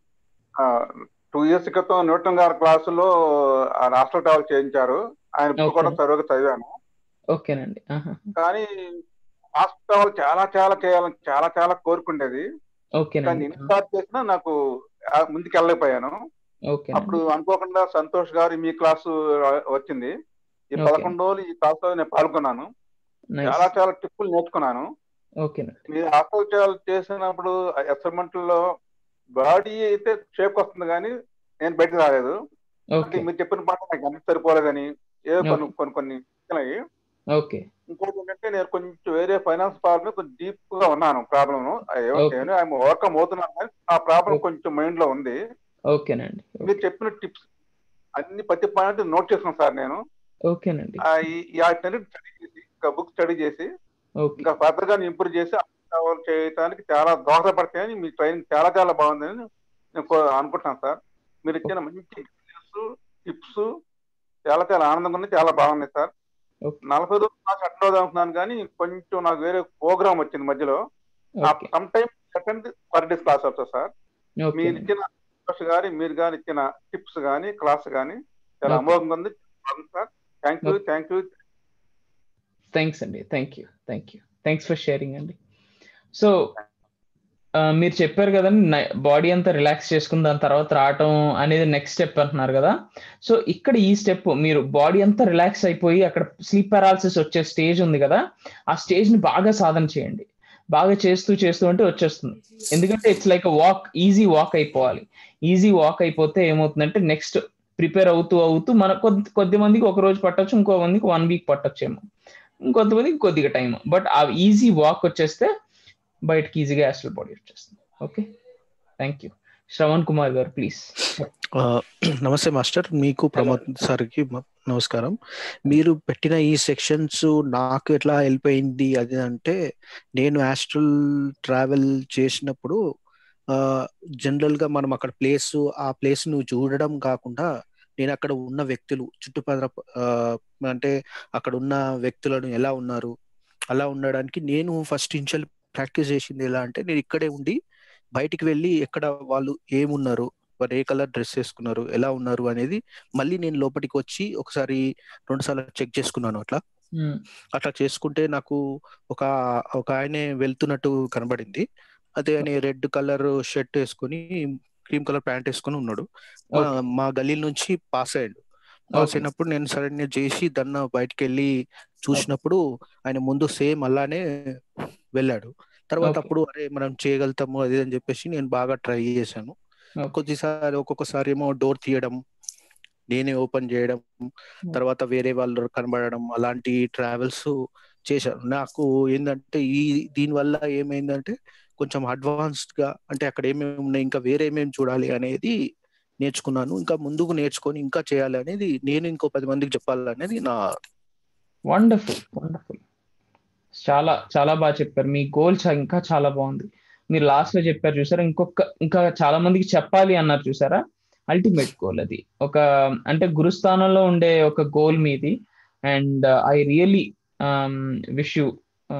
టూ ఇయర్స్ క్రితం న్యూటన్ గారి క్లాసులో ఆ రాష్ట్ర ట్రావెల్ చేయించారు ఆయన బుక్ కూడా Okay. చదువుగా చదివాను ఓకేనండి ఆహా. కానీ రాష్ట్ర ట్రావెల్ చాలా చాలా చేయాలని చాలా చాలా కోరుకుండేది కానీ ఓకేనండి ఎన్ని స్టార్ట్ చేసినా నాకు ఆ, ముందుకు వెళ్ళలేకపోయాను ఓకే అప్పుడు అనుకోకుండా సంతోష్ గారు మీ క్లాసు వచ్చింది ఈ Okay. పదకొండు రోజులు ఈ క్లాస్ లో నేను పాల్గొన్నాను చాలా నైస్ చాలా టిప్పులు నేర్చుకున్నాను ఓకేనండి మీరు అసోచాలు చేసినప్పుడు ఎక్స్పెరిమెంట్ లో బాడీ అయితే షేప్ వస్తుంది కానీ నేను బయటకు రాలేదు అంటే ఓకే మీరు చెప్పిన మాట నాకు ఎంత సరిపోలేదని ఏదో కొన్ని కొన్ని కొన్ని వచ్చినాయి ఓకే ఇంకోటి ఏంటంటే నేను కొంచెం వేరే ఫైనాన్స్ ప్రాబ్లం కొంచెం డీప్ గా ఉన్నాను ప్రాబ్లమ్ Okay. నేను ఐఎమ్ ఓవర్కమ్ అవుతున్నాను కానీ ఆ ప్రాబ్లం Okay. కొంచెం మైండ్ లో ఉంది ఓకేనండి మీరు చెప్పిన టిప్స్ అన్ని ప్రతి పాయింట్ నోట్ చేసుకున్నాను సార్ నేను ఓకేనండి ఆ ఈ- ఈ వాటిని స్టడీ చేసి ఇంకా బుక్ స్టడీ చేసి ఓకే ఇంకా ఫర్దర్ గా ఇంప్రూవ్ చేసి ట్రావెల్ చేయడానికి చాలా దోహదపడతాయని మీ ట్రైనింగ్ చాలా చాలా బాగుందని నేను కో- అనుకుంటున్నాను సార్ మీరు ఇచ్చిన మంచి టిప్స్ చాలా చాలా ఆనందంగా ఉన్నాయి చాలా బాగున్నాయి సార్ ఓకే నలభై రోజులు నాకు అటెండ్ అవుదాం అనుకున్నాను కానీ కొంచెం నాకు వేరే ప్రోగ్రామ్ వచ్చింది మధ్యలో okay some time second per day class అవుతుంది సార్ ఓకే మీరు ఇచ్చిన కోర్స్ కానీ మీరు కానీ ఇచ్చిన టిప్స్ కానీ క్లాస్ కానీ చాలా Okay. అమోఘంగా ఉంది బాగుంది sir thank you Okay. Thank you thanks అండి thank you thank you thanks for sharing అండి సో మీరు చెప్పారు కదండి బాడీ అంతా రిలాక్స్ చేసుకుని దాని తర్వాత రావటం అనేది నెక్స్ట్ స్టెప్ అంటున్నారు కదా సో ఇక్కడ ఈ స్టెప్ మీరు బాడీ అంతా రిలాక్స్ అయిపోయి అక్కడ స్లీప్ పారాలసిస్ వచ్చే స్టేజ్ ఉంది కదా ఆ స్టేజ్ ని బాగా సాధన చేయండి బాగా చేస్తూ చేస్తూ ఉంటే వచ్చేస్తుంది ఎందుకంటే it's like walk easy walk అయిపోవాలి ఈజీ వాక్ అయిపోతే ఏమవుతుందంటే నెక్స్ట్ ప్రిపేర్ అవుతూ అవుతూ మన కొద్ది కొద్ది మందికి ఒక రోజు పట్టొచ్చు ఇంకో మందికి వన్ వీక్ పట్టొచ్చేమో ఇంకొంతమందికి కొద్దిగా టైం బట్ ఆ ఈజీ వాక్ వచ్చేస్తే బయటకి ఈజీగా యాస్ట్రల్ బాడీ వచ్చేస్తుంది okay thank you Shravan Kumar గారు ప్లీజ్ ఆ, నమస్తే మాస్టర్ మీకు ప్రమోద్ సార్కి మ- నమస్కారం మీరు పెట్టిన ఈ సెక్షన్స్ నాకు ఎట్లా హెల్ప్ అయింది అది అంటే నేను ఆస్ట్రల్ ట్రావెల్ చేసినప్పుడు జనరల్ గా మనం అక్కడ ప్లేస్ ఆ ప్లేస్ నువ్వు చూడడం కాకుండా నేను అక్కడ ఉన్న వ్యక్తులు చుట్టుపక్కల ఆ, అంటే అక్కడ ఉన్న వ్యక్తులను ఎలా ఉన్నారు అలా ఉండడానికి నేను ఫస్ట్ ఇనిషియల్ ప్రాక్టీస్ చేసింది ఎలా అంటే నేను ఇక్కడే ఉండి బయటికి వెళ్ళి ఎక్కడ వాళ్ళు ఏమున్నారు వారు ఏ కలర్ డ్రెస్ వేసుకున్నారు ఎలా ఉన్నారు అనేది మళ్ళీ నేను లోపలికి వచ్చి ఒకసారి రెండు సార్లు చెక్ చేసుకున్నాను అట్లా అట్లా చేసుకుంటే నాకు ఒక ఒక ఆయనే వెళ్తున్నట్టు కనబడింది అదే ఆయన రెడ్ కలర్ షర్ట్ వేసుకొని క్రీమ్ కలర్ ప్యాంట్ వేసుకొని ఉన్నాడు మా Okay. మా గల్లీ నుంచి పాస్ అయ్యాడు పాస్ Okay. అయినప్పుడు నేను సరైన చేసి దన్న బయటికి వెళ్ళి చూసినప్పుడు ఆయన ముందు సేమ్ అలానే వెళ్ళాడు తర్వాత Okay. అప్పుడు అరే మనం చేయగలుగుతాము అది అని చెప్పేసి నేను బాగా ట్రై చేశాను Okay. కొద్దిసారి ఒక్కొక్కసారి ఏమో డోర్ తీయడం నేనే ఓపెన్ చేయడం తర్వాత వేరే వాళ్ళు కనబడడం అలాంటి ట్రావెల్స్ చేశాను నాకు ఏంటంటే ఈ దీని వల్ల ఏమైందంటే కొంచెం అడ్వాన్స్డ్ గా అంటే అక్కడ ఏమేమి ఉన్నాయి ఇంకా వేరే ఏమేమి చూడాలి అనేది నేర్చుకున్నాను ఇంకా ముందుకు నేర్చుకొని ఇంకా చేయాలి అనేది నేను ఇంకో పది మందికి చెప్పాలనేది నా వండర్ఫుల్ వండర్ఫుల్ చాలా చాలా బాగా చెప్పారు మీ గోల్ ఇంకా చాలా బాగుంది మీరు లాస్ట్ లో చెప్పారు చూసారా ఇంకొక ఇంకా చాలా మందికి చెప్పాలి అన్నారు చూసారా అల్టిమేట్ గోల్ అది ఒక అంటే గురుస్థానంలో ఉండే ఒక గోల్ మీది and I really wish you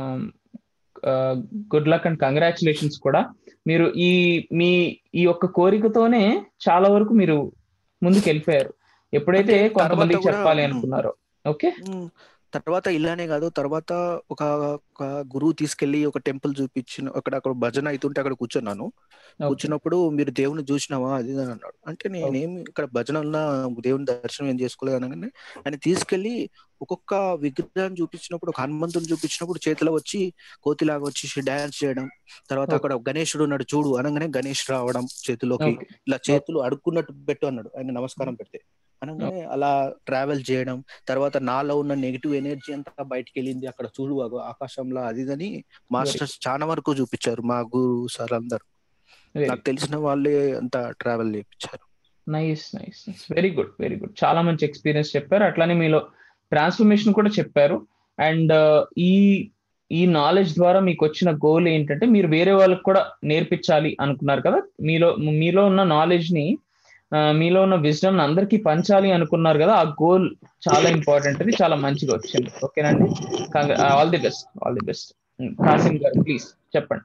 good luck and congratulations కూడా మీరు ఈ మీ ఈ యొక్క కోరికతోనే చాలా వరకు మీరు ముందుకు వెళ్ళిపోయారు ఎప్పుడైతే అంటే కొంతమందికి తర్వాత కూడా- చెప్పాలి అనుకున్నారో ఓకే ఉమ్, తర్వాత ఇలానే కాదు తర్వాత ఒక ఒక గురువు తీసుకెళ్లి ఒక టెంపుల్ చూపించిన అక్కడ అక్కడ భజన అవుతుంటే అక్కడ కూర్చున్నాను కూర్చున్నప్పుడు మీరు దేవుని చూసినావా అది ఇది అని అన్నాడు అంటే నేనేమి ఇక్కడ భజన ఉన్న దేవుని దర్శనం ఏం చేసుకోలేదు అనగానే ఆయన తీసుకెళ్లి ఒక్కొక్క విగ్రహాన్ని చూపించినప్పుడు ఒక హనుమంతుని చూపించినప్పుడు చేతిలో వచ్చి కోతిలాగా వచ్చి డాన్స్ చేయడం తర్వాత అక్కడ గణేశుడు ఉన్నాడు చూడు అనగానే గణేష్ రావడం చేతిలోకి Okay. ఇలా చేతులు అడుక్కున్నట్టు పెట్టు అన్నాడు ఆయన నమస్కారం పెడితే అనగానే అలా ట్రావెల్ చేయడం తర్వాత నాలో ఉన్న నెగిటివ్ ఎనర్జీ అంతా బయటికి వెళ్ళింది అక్కడ చూడు అగో ఆకాశంలో అది ఇది అని మాస్టర్స్ చాలా వరకు చూపించారు మా గురు సార్ అందరు Very నాకు తెలిసిన వాళ్ళే అంత ట్రావెల్ చేయించారు nice nice nice very good very good చాలా మంచి ఎక్స్పీరియన్స్ చెప్పారు అట్లానే మీలో ట్రాన్స్ఫర్మేషన్ కూడా చెప్పారు అండ్ ఈ ఈ నాలెడ్జ్ ద్వారా మీకు వచ్చిన గోల్ ఏంటంటే మీరు వేరే వాళ్ళకి కూడా నేర్పించాలి అనుకున్నారు కదా మీలో మీలో ఉన్న నాలెడ్జ్ ని ఆ, మీలో ఉన్న విజ్డమ్ అందరికీ పంచాలి అనుకున్నారు కదా ఆ గోల్ చాలా ఇంపార్టెంట్ అది చాలా మంచిగా వచ్చింది ఓకేనండి all the best all the best Kasim గారు ప్లీజ్ చెప్పండి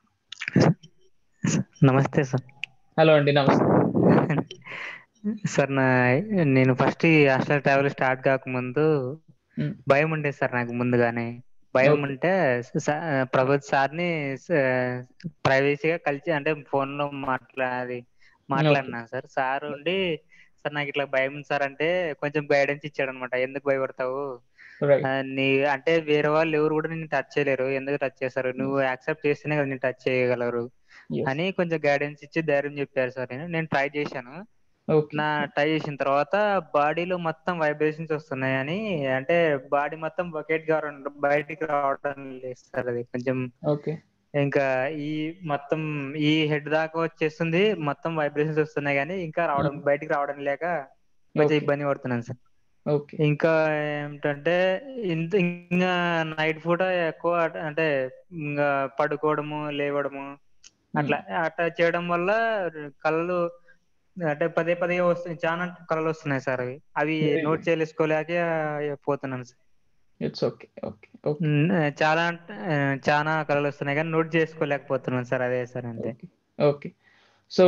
నమస్తే సార్ హలో అండి నమస్తే సార్ నా నేను ఫస్ట్ ఈ హాస్టల్ ట్రావెల్ స్టార్ట్ కాకముందు భయం ఉండేది సార్ నాకు ముందుగానే భయం ఉంటే సా- ప్రభోత్ సార్ని ప్రైవసీగా కలిసి అంటే ఫోన్ లో మాట్లాడి మాట్లాడినా సార్ సార్ ఉండి సార్ నాకు ఇట్లా భయం ఉంది సార్ అంటే కొంచెం గైడెన్స్ ఇచ్చాడు అనమాట ఎందుకు భయపడతావు రైట్ ఆ, నీ అంటే వేరే వాళ్ళు ఎవరు కూడా నిన్ను టచ్ చేయలేరు ఎందుకు టచ్ చేస్తారు నువ్వు యాక్సెప్ట్ చేస్తేనే కదా నేను టచ్ చేయగలరు Yes. అని కొంచెం గైడెన్స్ ఇచ్చి ధైర్యం చెప్పారు సార్ నేను నేను ట్రై చేశాను ఓకే నా ట్రై చేసిన తర్వాత బాడీలో మొత్తం వైబ్రేషన్స్ వస్తున్నాయి అని అంటే బాడీ మొత్తం బకెట్ గా రెండు బయటికి రావడం లేదు సార్ అది కొంచెం ఓకే ఇంకా ఈ మొత్తం ఈ హెడ్ దాకా వచ్చేస్తుంది మొత్తం వైబ్రేషన్స్ వస్తున్నాయి కానీ ఇంకా రావడం బయటికి రావడం లేక కొంచెం Okay. ఇబ్బంది పడుతున్నాను సార్ ఓకే ఇంకా ఏమిటంటే ఇంత ఇంకా నైట్ పూట ఎక్కువ అంటే ఇంకా పడుకోవడము లేవడము అట్లా అట్లా చేయడం వల్ల కళ్ళు అంటే పదే పదే వస్తున్నాయి చాలా కళలు వస్తున్నాయి సార్ అవి అవి Very నోట్ good. చేసుకోలేక పోతున్నాను sir it's okay okay okay um, చాలా అంటే, ఆ, చాలా కళలు వస్తున్నాయి కానీ నోట్ చేసుకోలేకపోతున్నాను సార్ అదే సార్ అంతే ఓకే సో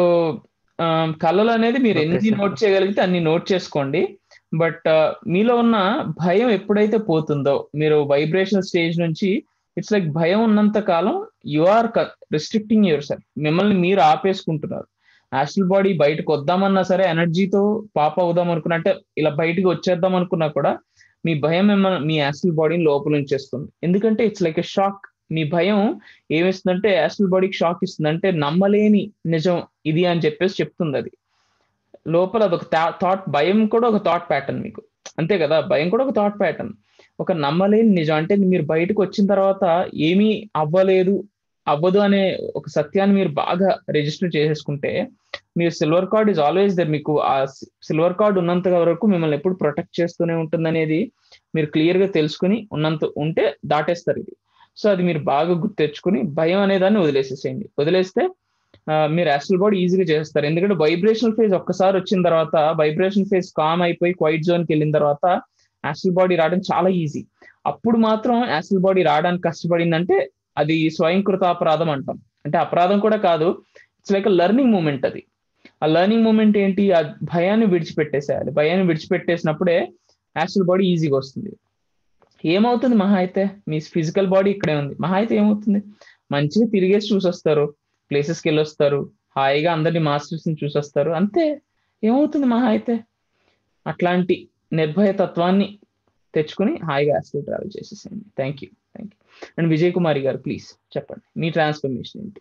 కళలు అనేది మీరు Okay, ఎన్ని sir. నోట్ చేయగలిగితే అన్ని నోట్ చేసుకోండి బట్ మీలో ఉన్న భయం ఎప్పుడైతే పోతుందో మీరు వైబ్రేషన్ స్టేజ్ నుంచి ఇట్స్ లైక్ భయం ఉన్నంత కాలం you are restricting yourself మిమ్మల్ని మీరు ఆపేసుకుంటున్నారు యాస్ట్రల్ బాడీ బయటకు వద్దామన్నా సరే ఎనర్జీతో పాప అవుదాం అనుకున్నా అంటే ఇలా బయటికి వచ్చేద్దాం అనుకున్నా కూడా మీ భయం మిమ్మల్ని మీ యాస్ట్రల్ బాడీని లోపల ఉంచేస్తుంది ఎందుకంటే ఇట్స్ లైక్ ఎ షాక్ మీ భయం ఏమిస్తుందంటే యాస్ట్రల్ బాడీకి షాక్ ఇస్తుంది అంటే నమ్మలేని నిజం ఇది అని చెప్పేసి చెప్తుంది అది లోపల అదొక థాట్ భయం కూడా ఒక థాట్ ప్యాటర్న్ మీకు అంతే కదా భయం కూడా ఒక థాట్ ప్యాటర్న్ ఒక నమ్మలేని నిజం అంటే మీరు బయటకు వచ్చిన తర్వాత ఏమీ అవ్వలేదు అవ్వదు అనే ఒక సత్యాన్ని మీరు బాగా రిజిస్టర్ చేసేసుకుంటే మీరు silver card is always there మీకు ఆ సిల్వర్ కార్డ్ ఉన్నంత వరకు మిమ్మల్ని ఎప్పుడు ప్రొటెక్ట్ చేస్తూనే ఉంటుంది అనేది మీరు క్లియర్ గా తెలుసుకుని ఉన్నంత ఉంటే దాటేస్తారు ఇది సో అది మీరు బాగా గుర్తెచ్చుకుని భయం అనే దాన్ని వదిలేసేసేయండి వదిలేస్తే మీరు యాస్ట్రల్ బాడీ ఈజీగా చేస్తారు ఎందుకంటే వైబ్రేషనల్ ఫేజ్ ఒక్కసారి వచ్చిన తర్వాత వైబ్రేషన్ ఫేజ్ కామ్ అయిపోయి క్వైట్ జోన్కి వెళ్ళిన తర్వాత యాస్ట్రల్ బాడీ రావడం చాలా ఈజీ అప్పుడు మాత్రం యాస్ట్రల్ బాడీ రావడానికి కష్టపడిందంటే అది స్వయంకృత అపరాధం అంటాం అంటే అపరాధం కూడా కాదు ఇట్స్ లైక్ లెర్నింగ్ మూమెంట్ అది ఆ లెర్నింగ్ మూమెంట్ ఏంటి ఆ భయాన్ని విడిచిపెట్టేసేయాలి భయాన్ని విడిచిపెట్టేసినప్పుడే యాస్ట్రల్ బాడీ ఈజీగా వస్తుంది ఏమవుతుంది మహా అయితే మీ ఫిజికల్ బాడీ ఇక్కడే ఉంది మహా అయితే ఏమవుతుంది మంచిగా తిరిగేసి చూసొస్తారు ప్లేసెస్కి వెళ్ళొస్తారు హాయిగా అందరినీ మాస్టర్స్ని చూసొస్తారు అంతే ఏమవుతుంది మహా అయితే అట్లాంటి నిర్భయ తత్వాన్ని తెచ్చుకుని హాయిగా యాస్ట్రల్ ట్రావెల్ చేసేసేయండి thank you thank you and Vijay Kumari గారు ప్లీజ్ చెప్పండి మీ ట్రాన్స్ఫర్మేషన్ ఏంటి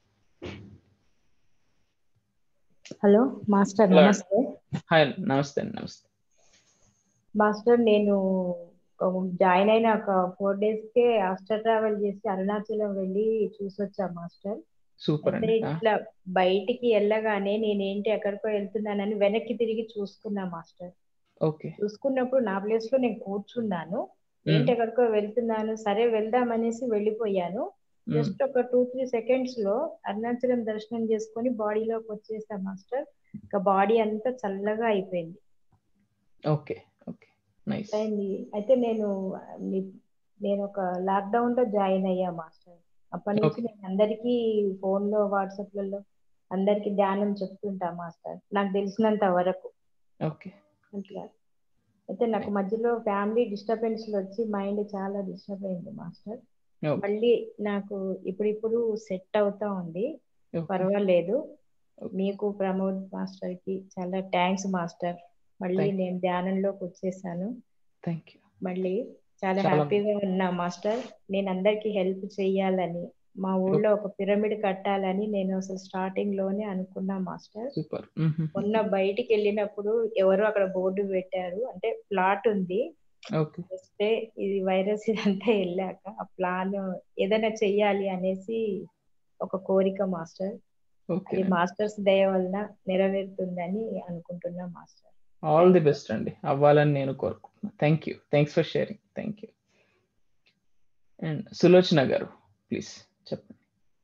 హలో మాస్టర్ Hello. నమస్తే హాయ్ నమస్తే అండి నమస్తే మాస్టర్ నేను జాయిన్ అయిన ఒక ఫోర్ డేస్ కే ఆస్టర్ ట్రావెల్ చేసి అరుణాచలం వెళ్ళి చూసొచ్చా మాస్టర్ సూపర్ అయితే అండి ఆ, ఇట్లా బయటికి వెళ్ళగానే నేనేంటి ఎక్కడికో వెళ్తున్నానని వెనక్కి తిరిగి చూసుకున్నా మాస్టర్ ఓకే చూసుకున్నప్పుడు నా ప్లేస్ లో నేను కూర్చున్నాను ఏంటి ఎక్కడికో వెళ్తున్నాను సరే వెళ్దాం అనేసి వెళ్ళిపోయాను జస్ట్ ఒక టూ త్రీ సెకండ్స్ లో అరుణాచలం దర్శనం చేసుకొని బాడీలోకి వచ్చేసా మాస్టర్ ఇంకా బాడీ అంతా చల్లగా అయిపోయింది ఓకే ఓకే నైస్ అయింది అయితే నేను ని- నేను ఒక లాక్డౌన్ లో జాయిన్ అయ్యా మాస్టర్ అప్పటి నుంచి Okay. నేను అందరికీ ఫోన్ లో వాట్సాప్ లలో అందరికి ధ్యానం చెప్తుంటా మాస్టర్ నాకు తెలిసినంత వరకు ఓకే అట్లా అయితే నాకు మధ్యలో ఫ్యామిలీ డిస్టర్బెన్స్ వచ్చి మైండ్ చాలా డిస్టర్బ్ అయింది మాస్టర్ ఓకే మళ్ళీ నాకు ఇప్పుడిప్పుడు సెట్ అవుతా ఉంది ఓకే పర్వాలేదు మీకు ప్రమోద్ మాస్టర్ కి చాలా థ్యాంక్స్ మాస్టర్ మళ్ళీ Thank you. నేను ధ్యానంలోకి వచ్చేసాను థ్యాంక్ యూ మళ్ళీ చాలా చాలా హ్యాపీగా ఉన్నా మాస్టర్ నేను అందరికి హెల్ప్ చేయాలని మా ఊళ్ళో ఒక పిరమిడ్ కట్టాలని నేను అసలు స్టార్టింగ్ లోనే అనుకున్నా మాస్టర్ సూపర్ మొన్న బయటికి వెళ్ళినప్పుడు ఎవరో అక్కడ బోర్డు పెట్టారు అంటే ప్లాట్ ఉంది ఓకే వస్తే ఇది వైరస్ ఇదంతా వెళ్ళాక ఆ ప్లాన్ ఏదైనా చెయ్యాలి అనేసి ఒక కోరిక మాస్టర్ ఓకే అది మాస్టర్స్ దయ వలన నెరవేరుతుందని అనుకుంటున్నా మాస్టర్ ఆల్ ది బెస్ట్ అండి అవ్వాలని నేను కోరుకుంటున్నాను thank you thanks for sharing thank you and Sulochana గారు ప్లీజ్ చెప్పండి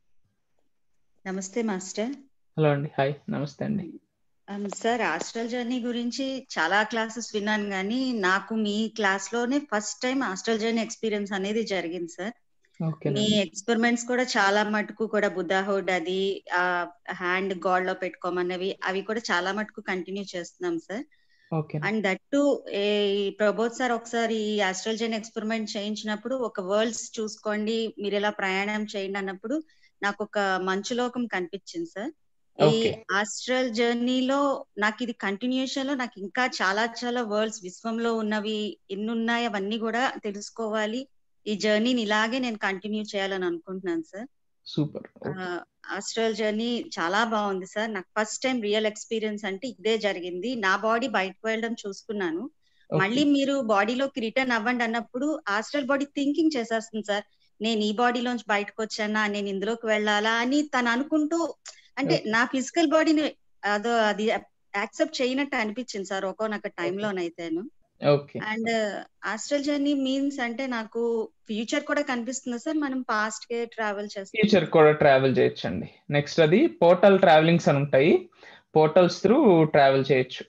నమస్తే మాస్టర్ హలో అండి హాయ్ నమస్తే అండి Um, సార్ ఆస్ట్రల్ జర్నీ గురించి చాలా క్లాసెస్ విన్నాను కానీ నాకు మీ క్లాస్ లోనే first time astral journey experience అనేది జరిగింది సార్ మీ ఓకేనండి ఎక్స్పెరిమెంట్స్ కూడా చాలా మటుకు కూడా బుద్ధాహుడ్ అది ఆ హ్యాండ్ గాడ్ లో పెట్టుకోమన్నవి అవి కూడా చాలా మటుకు కంటిన్యూ చేస్తున్నాం sir okay and that to Prabodh sir ఒకసారి ఈ ఆస్ట్రల్ జర్నీ ఎక్స్పెరిమెంట్ చేయించినప్పుడు ఒక వరల్డ్స్ చూసుకోండి మీరు ఇలా ప్రయాణం చేయండి అన్నప్పుడు నాకు ఒక మంచు లోకం కనిపించింది సార్ ఈ ఓకే ఆస్ట్రల్ జర్నీలో నాకు ఇది కంటిన్యూషన్ లో నాకు ఇంకా చాలా చాలా వరల్డ్స్ విశ్వంలో ఉన్నవి ఎన్ని ఉన్నాయి అవన్నీ కూడా తెలుసుకోవాలి ఈ జర్నీని ఇలాగే నేను కంటిన్యూ చేయాలని అనుకుంటున్నాను sir super okay astral journey చాలా బాగుంది సార్ నాకు ఫస్ట్ టైం రియల్ ఎక్స్పీరియన్స్ అంటే ఇదే జరిగింది నా బాడీ బయటకు వెళ్ళడం చూసుకున్నాను ఓకే మళ్ళీ మీరు బాడీలోకి రిటర్న్ అవ్వండి అన్నప్పుడు ఆస్ట్రల్ బాడీ థింకింగ్ చేసేస్తుంది సార్ నేను ఈ బాడీలోంచి బయటకు వచ్చానా నేను ఇందులోకి వెళ్ళాలా అని తను అనుకుంటూ అంటే ఓకే నా ఫిజికల్ బాడీని అదో అది యాక్సెప్ట్ చేయనట్టు అనిపించింది సార్ ఒక్కొనొక ఓకే టైంలోనైతేను okay and astral journey means అంటే నాకు ఫ్యూచర్ కూడా కనిపిస్తుంది సార్ మనం పాస్ట్ కే ట్రావెల్ చేస్తాం ఫ్యూచర్ కూడా ట్రావెల్ చేయొచ్చండి నెక్స్ట్ అది పోర్టల్ ట్రావెలింగ్స్ అని ఉంటాయి పోర్టల్స్ త్రూ ట్రావెల్ చేయొచ్చు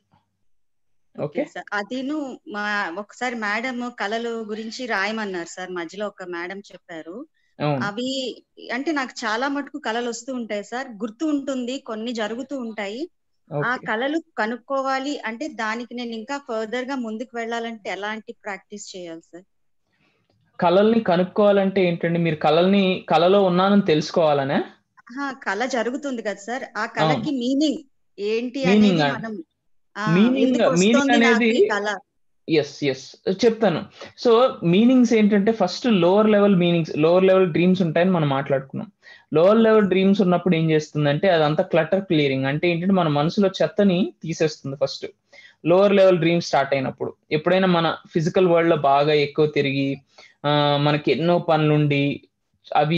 ఓకే ఓకే సార్ అదిను మా ఒకసారి మేడం కళలు గురించి రాయమన్నారు సార్ మధ్యలో ఒక మేడం చెప్పారు అవును అవి అంటే నాకు చాలా మటుకు కళలు వస్తూ ఉంటాయి సార్ గుర్తు ఉంటుంది కొన్ని జరుగుతూ ఉంటాయి ఆ ఓకే కళలు కనుక్కోవాలి అంటే దానికి నేను ఇంకా ఫర్దర్ గా ముందుకు వెళ్ళాలంటే ఎలాంటి ప్రాక్టీస్ చేయాలి సార్ కళల్ని కనుక్కోవాలంటే ఏంటండి మీరు కళల్ని కళలో ఉన్నానని తెలుసుకోవాలనే ఆహా, కళ జరుగుతుంది కదా సార్ ఆ అవును కళకి మీనింగ్ ఏంటి మీనింగ్ అనేది మనం ఆ మీనింగ్ ఎందుకు మీనింగ్ వస్తుంది నాకు అనేది ఈ కళ ఎస్ ఎస్ చెప్తాను సో మీనింగ్స్ ఏంటంటే first lower level meanings lower level dreams ఉంటాయని మనం మాట్లాడుకున్నాం లోవర్ లెవెల్ డ్రీమ్స్ ఉన్నప్పుడు ఏం చేస్తుందంటే అదంతా క్లటర్ క్లియరింగ్ అంటే ఏంటంటే మన మనసులో చెత్తని తీసేస్తుంది first lower level dreams start అయినప్పుడు ఎప్పుడైనా మన ఫిజికల్ వరల్డ్ లో బాగా ఎక్కువ తిరిగి ఆ, మనకి ఎన్నో పనులుండి అవి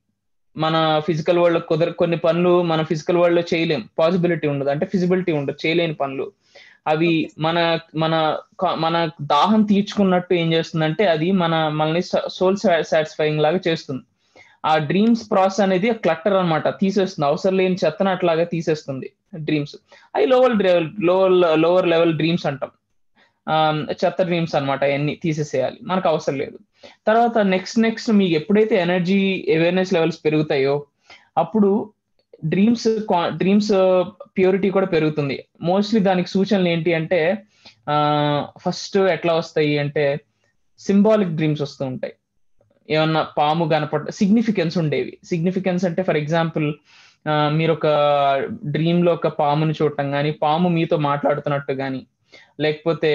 మన ఫిజికల్ వరల్డ్ లో కుదర కొన్ని పనులు మన ఫిజికల్ వరల్డ్ లో చేయలేం పాసిబిలిటీ ఉండదు అంటే ఫిజిబిలిటీ ఉండదు చేయలేని పనులు అవి ఓకే మన మన క- మన దాహం తీర్చుకున్నట్టు ఏం చేస్తుందంటే అది మన మనల్ని సోల్ సాటిస్ఫైయింగ్ లాగా చేస్తుంది ఆ డ్రీమ్స్ ప్రాసెస్ అనేది క్లట్టర్ అనమాట తీసేస్తుంది అవసరం లేని చెత్తను అట్లాగా తీసేస్తుంది డ్రీమ్స్ అవి lower level lower lower level dreams అంటాం చెత్త డ్రీమ్స్ అనమాట అవన్నీ తీసేసేయాలి మనకు అవసరం లేదు తర్వాత నెక్స్ట్ నెక్స్ట్ మీకు ఎప్పుడైతే ఎనర్జీ అవేర్నెస్ లెవెల్స్ పెరుగుతాయో అప్పుడు డ్రీమ్స్ డ్రీమ్స్ ప్యూరిటీ కూడా పెరుగుతుంది మోస్ట్లీ దానికి సూచనలు ఏంటి అంటే ఫస్ట్ ఎట్లా వస్తాయి అంటే సింబాలిక్ డ్రీమ్స్ వస్తూ ఉంటాయి ఏమన్నా పాము కనపడ సిగ్నిఫికెన్స్ ఉండేవి సిగ్నిఫికెన్స్ అంటే ఫర్ ఎగ్జాంపుల్ మీరు ఒక డ్రీమ్ లో ఒక పాముని చూడటం కానీ పాము మీతో మాట్లాడుతున్నట్టు కానీ లేకపోతే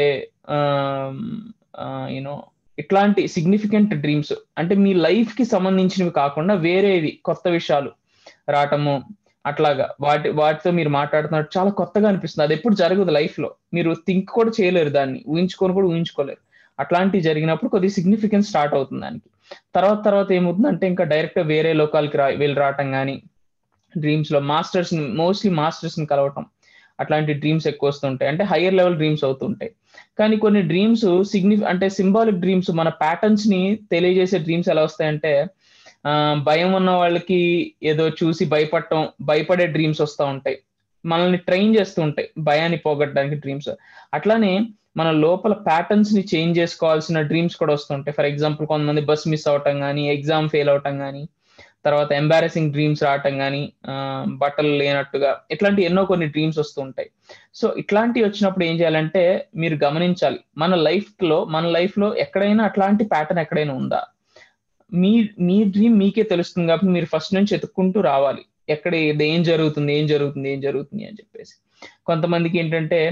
యూనో ఇట్లాంటి సిగ్నిఫికెంట్ డ్రీమ్స్ అంటే మీ లైఫ్ కి సంబంధించినవి కాకుండా వేరేవి కొత్త విషయాలు రావటము అట్లాగా వాటి వాటితో మీరు మాట్లాడుతున్నట్టు చాలా కొత్తగా అనిపిస్తుంది అది ఎప్పుడు జరగదు లైఫ్ లో మీరు థింక్ కూడా చేయలేరు దాన్ని ఊహించుకొని కూడా ఊహించుకోలేరు అట్లాంటివి జరిగినప్పుడు కొద్దిగా సిగ్నిఫికెన్స్ స్టార్ట్ అవుతుంది దానికి తర్వాత తర్వాత ఏమవుతుందంటే ఇంకా డైరెక్ట్ వేరే లోకాలకి రా వెళ్ళి రావటం కానీ డ్రీమ్స్ లో మాస్టర్స్ మోస్ట్లీ మాస్టర్స్ ని కలవటం అట్లాంటి డ్రీమ్స్ ఎక్కువ వస్తుంటాయి అంటే హయ్యర్ లెవెల్ డ్రీమ్స్ అవుతుంటాయి కానీ కొన్ని డ్రీమ్స్ సిగ్నిఫి అంటే సింబాలిక్ డ్రీమ్స్ మన ప్యాటర్న్స్ ని తెలియజేసే డ్రీమ్స్ ఎలా వస్తాయంటే ఆ భయం ఉన్న వాళ్ళకి ఏదో చూసి భయపడటం భయపడే డ్రీమ్స్ వస్తూ ఉంటాయి మనల్ని ట్రైన్ చేస్తూ ఉంటాయి భయాన్ని పోగొట్టడానికి డ్రీమ్స్ అట్లానే మన లోపల ప్యాటర్న్స్ ని చేంజ్ చేసుకోవాల్సిన డ్రీమ్స్ కూడా వస్తుంటాయి ఫర్ ఎగ్జాంపుల్ కొంతమంది బస్ మిస్ అవటం కానీ ఎగ్జామ్ ఫెయిల్ అవటం కానీ తర్వాత ఎంబారసింగ్ డ్రీమ్స్ రావటం కానీ బట్టలు లేనట్టుగా ఇట్లాంటి ఎన్నో కొన్ని డ్రీమ్స్ వస్తూ ఉంటాయి సో ఇట్లాంటివి వచ్చినప్పుడు ఏం చేయాలంటే మీరు గమనించాలి మన లైఫ్ లో మన లైఫ్ లో ఎక్కడైనా అట్లాంటి ప్యాటర్న్ ఎక్కడైనా ఉందా మీ మీ డ్రీమ్ మీకే తెలుస్తుంది కాబట్టి మీరు ఫస్ట్ నుంచి ఎత్తుక్కుంటూ రావాలి ఎక్కడ ఏం జరుగుతుంది ఏం జరుగుతుంది ఏం జరుగుతుంది అని చెప్పేసి కొంతమందికి ఏంటంటే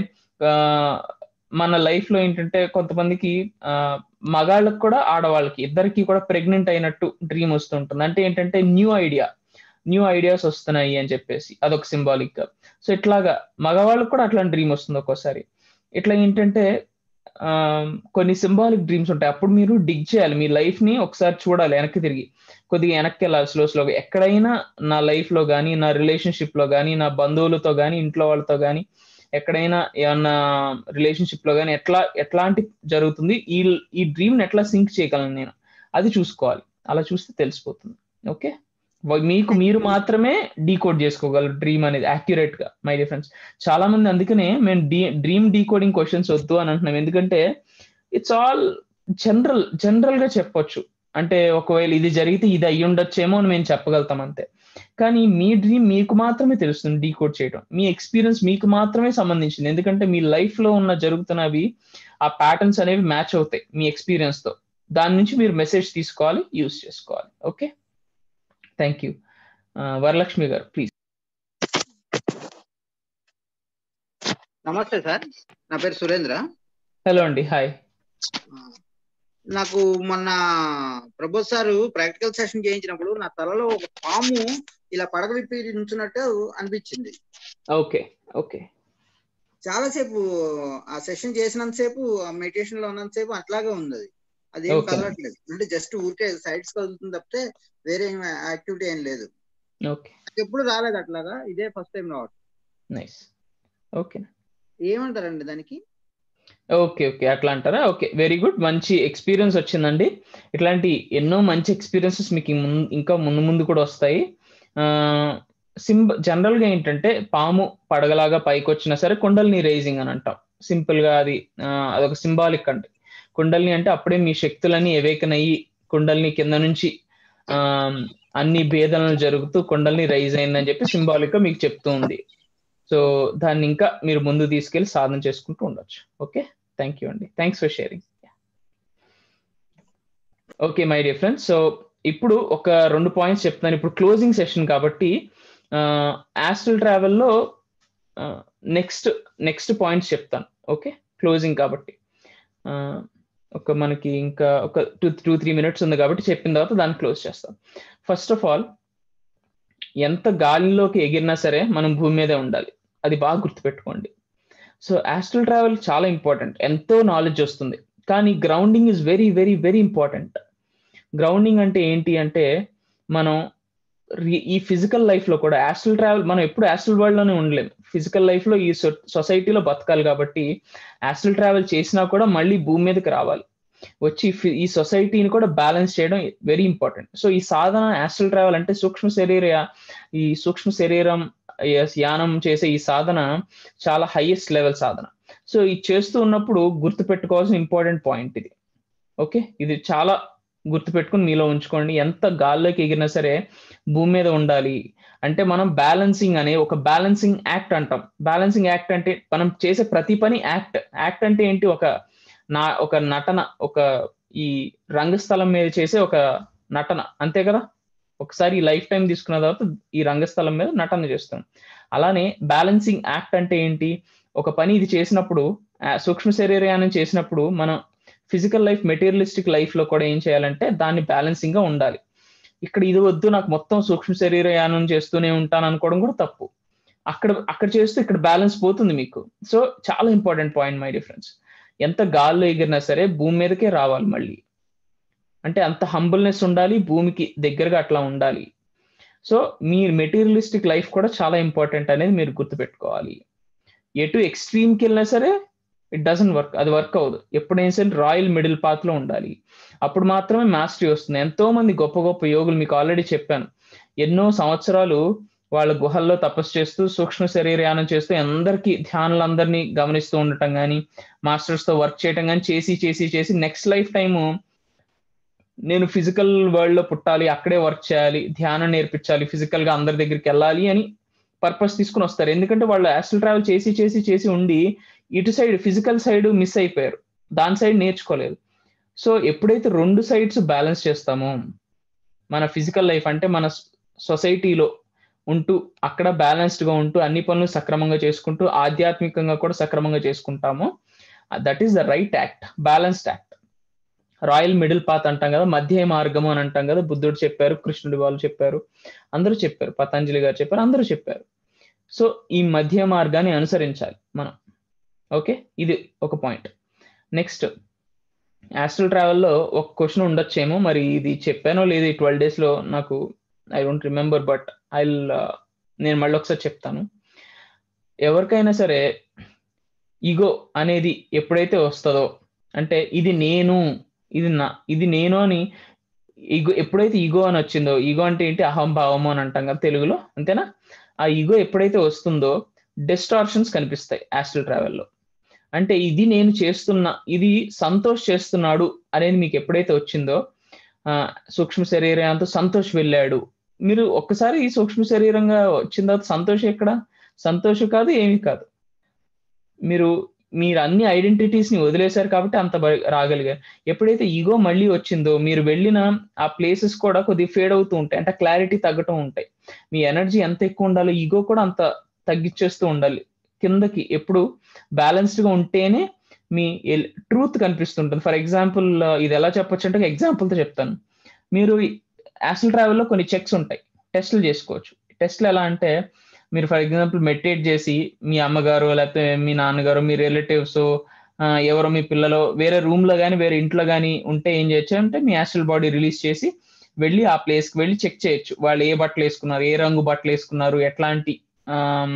మన లైఫ్ లో ఏంటంటే కొంతమందికి మగాళ్ళకి కూడా ఆడవాళ్ళకి ఇద్దరికి కూడా ప్రెగ్నెంట్ అయినట్టు డ్రీమ్ వస్తుంటుంది అంటే ఏంటంటే న్యూ ఐడియా న్యూ ఐడియాస్ వస్తున్నాయి అని చెప్పేసి అదొక సింబాలిక్ గా సో ఇట్లాగా మగవాళ్ళకి కూడా అట్లాంటి డ్రీమ్ వస్తుంది ఒక్కోసారి ఇట్లా ఏంటంటే కొన్ని సింబాలిక్ డ్రీమ్స్ ఉంటాయి అప్పుడు మీరు డిగ్ చేయాలి మీ లైఫ్ ని ఒకసారి చూడాలి వెనక్కి తిరిగి కొద్దిగా వెనక్కి వెళ్ళాలి స్లో స్లోగా ఎక్కడైనా నా లైఫ్ లో కానీ నా రిలేషన్షిప్ లో కానీ నా బంధువులతో కానీ ఇంట్లో వాళ్ళతో కానీ ఎక్కడైనా ఏమన్నా రిలేషన్షిప్ లో కానీ ఎట్లా ఎట్లాంటి జరుగుతుంది ఈ ఈ డ్రీమ్ ని ఎట్లా సింక్ చేయగలను నేను అది చూసుకోవాలి అలా చూస్తే తెలిసిపోతుంది ఓకే మీకు మీరు మాత్రమే డీకోడ్ చేసుకోగలరు డ్రీమ్ అనేది యాక్యురేట్ గా మై డిఫరెన్స్ చాలా మంది అందుకనే మేము డీ డ్రీమ్ డీకోడింగ్ క్వశ్చన్స్ వద్దు అని అంటున్నాం ఎందుకంటే ఇట్స్ ఆల్ జనరల్ జనరల్ గా చెప్పొచ్చు అంటే ఒకవేళ ఇది జరిగితే ఇది అయ్యి ఉండొచ్చేమో అని మేము చెప్పగలుగుతాం అంతే కానీ మీ డ్రీమ్ మీకు మాత్రమే తెలుస్తుంది డీకోడ్ చేయడం మీ ఎక్స్పీరియన్స్ మీకు మాత్రమే సంబంధించింది ఎందుకంటే మీ లైఫ్ లో ఉన్న జరుగుతున్నవి ఆ ప్యాటర్న్స్ అనేవి మ్యాచ్ అవుతాయి మీ ఎక్స్పీరియన్స్ తో దాని నుంచి మీరు మెసేజ్ తీసుకోవాలి యూస్ చేసుకోవాలి ఓకే థ్యాంక్ యూ వరలక్ష్మి గారు ప్లీజ్ నమస్తే సార్ నా పేరు సురేంద్ర హలో అండి హాయ్ నాకు మొన్న ప్రభు సార్ ప్రాక్టికల్ సెషన్ చేయించినప్పుడు నా తలలో ఒక పాము ఇలా పడగ విప్పి నుంచున్నట్టు అనిపించింది ఓకే ఓకే చాలాసేపు ఆ సెషన్ చేసినంతసేపు ఆ మెడిటేషన్ లో ఉన్నంతసేపు అట్లాగే ఉంది అది అదేం Okay. కదలట్లేదు అంటే జస్ట్ ఊరికే సైడ్స్ కదులుతుంది తప్పితే వేరే యాక్టివిటీ ఏం లేదు ఓకే నాకు ఎప్పుడు రాలేదు అట్లాగా ఇదే ఫస్ట్ టైం రావడం నైస్ ఓకే ఏమంటారండి దానికి ఓకే ఓకే అట్లా అంటారా ఓకే వెరీ గుడ్ మంచి ఎక్స్పీరియన్స్ వచ్చిందండి ఇట్లాంటి ఎన్నో మంచి ఎక్స్పీరియన్సెస్ మీకు ముం- ఇంకా ముందు ముందు కూడా వస్తాయి సింబ జనరల్ గా ఏంటంటే పాము పడగలాగా పైకి వచ్చినా సరే కుండల్ని రైజింగ్ అని అంటాం సింపుల్ గా అది ఆ, అదొక సింబాలిక్ అంటే కుండల్ని అంటే అప్పుడే మీ శక్తులన్నీ ఎవేకన్ అయ్యి కుండల్ని కింద నుంచి ఆ అన్ని భేదనలు జరుగుతూ కుండల్ని రైజ్ అయిందని చెప్పి సింబాలిక్ గా మీకు చెప్తూ ఉంది సో దాన్ని ఇంకా మీరు ముందు తీసుకెళ్లి సాధన చేసుకుంటూ ఉండొచ్చు ఓకే థ్యాంక్ యూ అండి thanks for sharing okay my dear friends so ఇప్పుడు ఒక రెండు పాయింట్స్ చెప్తాను ఇప్పుడు క్లోజింగ్ సెషన్ కాబట్టి యాస్ట్రల్ ట్రావెల్లో నెక్స్ట్ నెక్స్ట్ పాయింట్స్ చెప్తాను ఓకే క్లోజింగ్ కాబట్టి ఆ, ఒక మనకి ఇంకా ఒక టూ టూ త్రీ మినిట్స్ ఉంది కాబట్టి చెప్పిన తర్వాత దాన్ని క్లోజ్ చేస్తాం ఫస్ట్ ఆఫ్ ఆల్ ఎంత గాలిలోకి ఎగిరినా సరే మనం భూమి మీదే ఉండాలి అది బాగా గుర్తుపెట్టుకోండి సో యాస్ట్రల్ ట్రావెల్ చాలా ఇంపార్టెంట్ ఎంతో నాలెడ్జ్ వస్తుంది కానీ grounding is very very very important grounding అంటే ఏంటి అంటే మనం రి- ఈ ఫిజికల్ లైఫ్ లో కూడా యాస్ట్రల్ ట్రావెల్ మనం ఎప్పుడు యాస్ట్రల్ వరల్డ్ లోనే ఉండలేము ఫిజికల్ లైఫ్ లో ఈ సొసైటీలో బతకాలి కాబట్టి యాస్ట్రల్ ట్రావెల్ చేసినా కూడా మళ్ళీ భూమి మీదకి రావాలి వచ్చి ఫి- ఈ సొసైటీని కూడా బ్యాలెన్స్ చేయడం వెరీ ఇంపార్టెంట్ సో ఈ సాధన యాస్ట్రల్ ట్రావెల్ అంటే సూక్ష్మ శరీర ఈ సూక్ష్మ శరీరం yes, యానం చేసే ఈ సాధన చాలా హైయెస్ట్ లెవెల్ సాధన సో ఇది చేస్తూ ఉన్నప్పుడు గుర్తు పెట్టుకోవాల్సిన ఇంపార్టెంట్ పాయింట్ ఇది ఓకే ఇది చాలా గుర్తు పెట్టుకుని మీలో ఉంచుకోండి ఎంత గాల్లోకి ఎగిరినా సరే భూమి మీద ఉండాలి అంటే మనం బ్యాలెన్సింగ్ అనే ఒక బ్యాలెన్సింగ్ యాక్ట్ అంటాం బ్యాలెన్సింగ్ యాక్ట్ అంటే మనం చేసే ప్రతి పని యాక్ట్ యాక్ట్ అంటే ఏంటి ఒక నా ఒక నటన ఒక ఈ రంగస్థలం మీద చేసే ఒక నటన అంతే కదా ఒకసారి ఈ లైఫ్ టైం తీసుకున్న తర్వాత ఈ రంగస్థలం మీద నటన చేస్తాం అలానే బ్యాలెన్సింగ్ యాక్ట్ అంటే ఏంటి ఒక పని ఇది చేసినప్పుడు ఆ, సూక్ష్మ శరీరయానం చేసినప్పుడు మనం ఫిజికల్ లైఫ్ మెటీరియలిస్టిక్ లైఫ్ లో కూడా ఏం చేయాలంటే దాన్ని బ్యాలెన్సింగ్ గా ఉండాలి ఇక్కడ ఇది వద్దు నాకు మొత్తం సూక్ష్మ శరీరయానం చేస్తూనే ఉంటాను అనుకోవడం కూడా తప్పు అక్కడ అక్కడ చేస్తూ ఇక్కడ బ్యాలెన్స్ పోతుంది మీకు సో చాలా ఇంపార్టెంట్ పాయింట్ మై డిఫరెన్స్ ఎంత గాల్లో ఎగిరినా సరే భూమి మీదకే రావాలి మళ్ళీ అంటే అంత హంబుల్నెస్ ఉండాలి భూమికి దగ్గరగా అట్లా ఉండాలి సో మీ మెటీరియలిస్టిక్ లైఫ్ కూడా చాలా ఇంపార్టెంట్ అనేది మీరు గుర్తుపెట్టుకోవాలి ఎటు ఎక్స్ట్రీమ్కి వెళ్ళినా సరే ఇట్ డజన్ వర్క్ అది వర్క్ అవ్వదు ఎప్పుడైనా సరే రాయల్ మిడిల్ పాత్ లో ఉండాలి అప్పుడు మాత్రమే మాస్టరీ వస్తుంది ఎంతో మంది గొప్ప గొప్ప యోగులు మీకు ఆల్రెడీ చెప్పాను ఎన్నో సంవత్సరాలు వాళ్ళ గుహల్లో తపస్సు చేస్తూ సూక్ష్మ శరీరయానం చేస్తూ అందరికీ ధ్యానులందరినీ గమనిస్తూ ఉండటం కానీ మాస్టర్స్ తో వర్క్ చేయటం కానీ చేసి చేసి చేసి నెక్స్ట్ లైఫ్ టైము నేను ఫిజికల్ వరల్డ్ లో పుట్టాలి అక్కడే వర్క్ చేయాలి ధ్యానం నేర్పించాలి ఫిజికల్ గా అందరి దగ్గరికి వెళ్ళాలి అని పర్పస్ తీసుకుని వస్తారు ఎందుకంటే వాళ్ళు యాస్ట్రల్ ట్రావెల్ చేసి చేసి చేసి ఉండి ఇటు సైడ్ ఫిజికల్ సైడ్ మిస్ అయిపోయారు దాని సైడ్ నేర్చుకోలేదు సో ఎప్పుడైతే రెండు సైడ్స్ బ్యాలెన్స్ చేస్తామో మన ఫిజికల్ లైఫ్ అంటే మన సొసైటీలో ఉంటూ అక్కడ బ్యాలెన్స్డ్ గా ఉంటూ అన్ని పనులు సక్రమంగా చేసుకుంటూ ఆధ్యాత్మికంగా కూడా సక్రమంగా చేసుకుంటామో that is the right act balanced act royal middle path అంటాం కదా మధ్య మార్గము అని అంటాం కదా బుద్ధుడు చెప్పారు కృష్ణుడి వాళ్ళు చెప్పారు అందరూ చెప్పారు పతంజలి గారు చెప్పారు అందరూ చెప్పారు సో ఈ మధ్య మార్గాన్ని అనుసరించాలి మనం ఓకే ఇది ఒక పాయింట్ నెక్స్ట్ యాస్ట్రల్ ట్రావెల్లో ఒక క్వశ్చన్ ఉండొచ్చేమో మరి ఇది చెప్పానో లేదు ఈ ట్వెల్వ్ డేస్ లో నాకు I don't remember but I నేను మళ్ళీ ఒకసారి చెప్తాను ఎవరికైనా సరే ఈగో అనేది ఎప్పుడైతే వస్తుందో అంటే ఇది నేను ఇది నా ఇది నేను అని ఈగో ఎప్పుడైతే ఈగో అని వచ్చిందో ఈగో అంటే ఏంటి అహంభావము అని అంటాం కదా తెలుగులో అంతేనా ఆ ఈగో ఎప్పుడైతే వస్తుందో డిస్టార్షన్స్ కనిపిస్తాయి యాస్ట్రల్ ట్రావెల్లో అంటే ఇది నేను చేస్తున్నా ఇది సంతోష్ చేస్తున్నాడు అనేది మీకు ఎప్పుడైతే వచ్చిందో ఆ, సూక్ష్మ శరీరంతో సంతోష్ వెళ్ళాడు మీరు ఒక్కసారి ఈ సూక్ష్మ శరీరంగా వచ్చిన తర్వాత సంతోష్ ఎక్కడ సంతోష్ కాదు ఏమీ కాదు మీరు మీరు అన్ని ఐడెంటిటీస్ ని వదిలేశారు కాబట్టి అంత బ- రాగలిగారు ఎప్పుడైతే ఈగో మళ్ళీ వచ్చిందో మీరు వెళ్ళిన ఆ ప్లేసెస్ కూడా కొద్దిగా ఫేడ్ అవుతూ ఉంటాయి అంటే క్లారిటీ తగ్గటం ఉంటాయి మీ ఎనర్జీ ఎంత ఎక్కువ ఉండాలో ఈగో కూడా అంత తగ్గించేస్తూ ఉండాలి కిందకి ఎప్పుడు బ్యాలెన్స్డ్ గా ఉంటేనే మీ ట్రూత్ కనిపిస్తుంటుంది ఫర్ ఎగ్జాంపుల్ ఇది ఎలా చెప్పొచ్చు అంటే example తో చెప్తాను మీరు యాసల్ ట్రావెల్లో కొన్ని చెక్స్ ఉంటాయి టెస్ట్లు చేసుకోవచ్చు టెస్ట్లు ఎలా అంటే మీరు ఫర్ ఎగ్జాంపుల్ మెడిటేట్ చేసి మీ అమ్మగారు లేకపోతే మీ నాన్నగారు మీ రిలేటివ్స్ ఎవరో మీ పిల్లలు వేరే రూమ్ లో కానీ వేరే ఇంట్లో కానీ ఉంటే ఏం చేయొచ్చు అంటే మీ యాస్ట్రల్ బాడీ రిలీజ్ చేసి వెళ్ళి ఆ ప్లేస్ కి వెళ్ళి చెక్ చేయొచ్చు వాళ్ళు ఏ బట్టలు వేసుకున్నారు ఏ రంగు బట్టలు వేసుకున్నారు ఎట్లాంటి ఆమ్,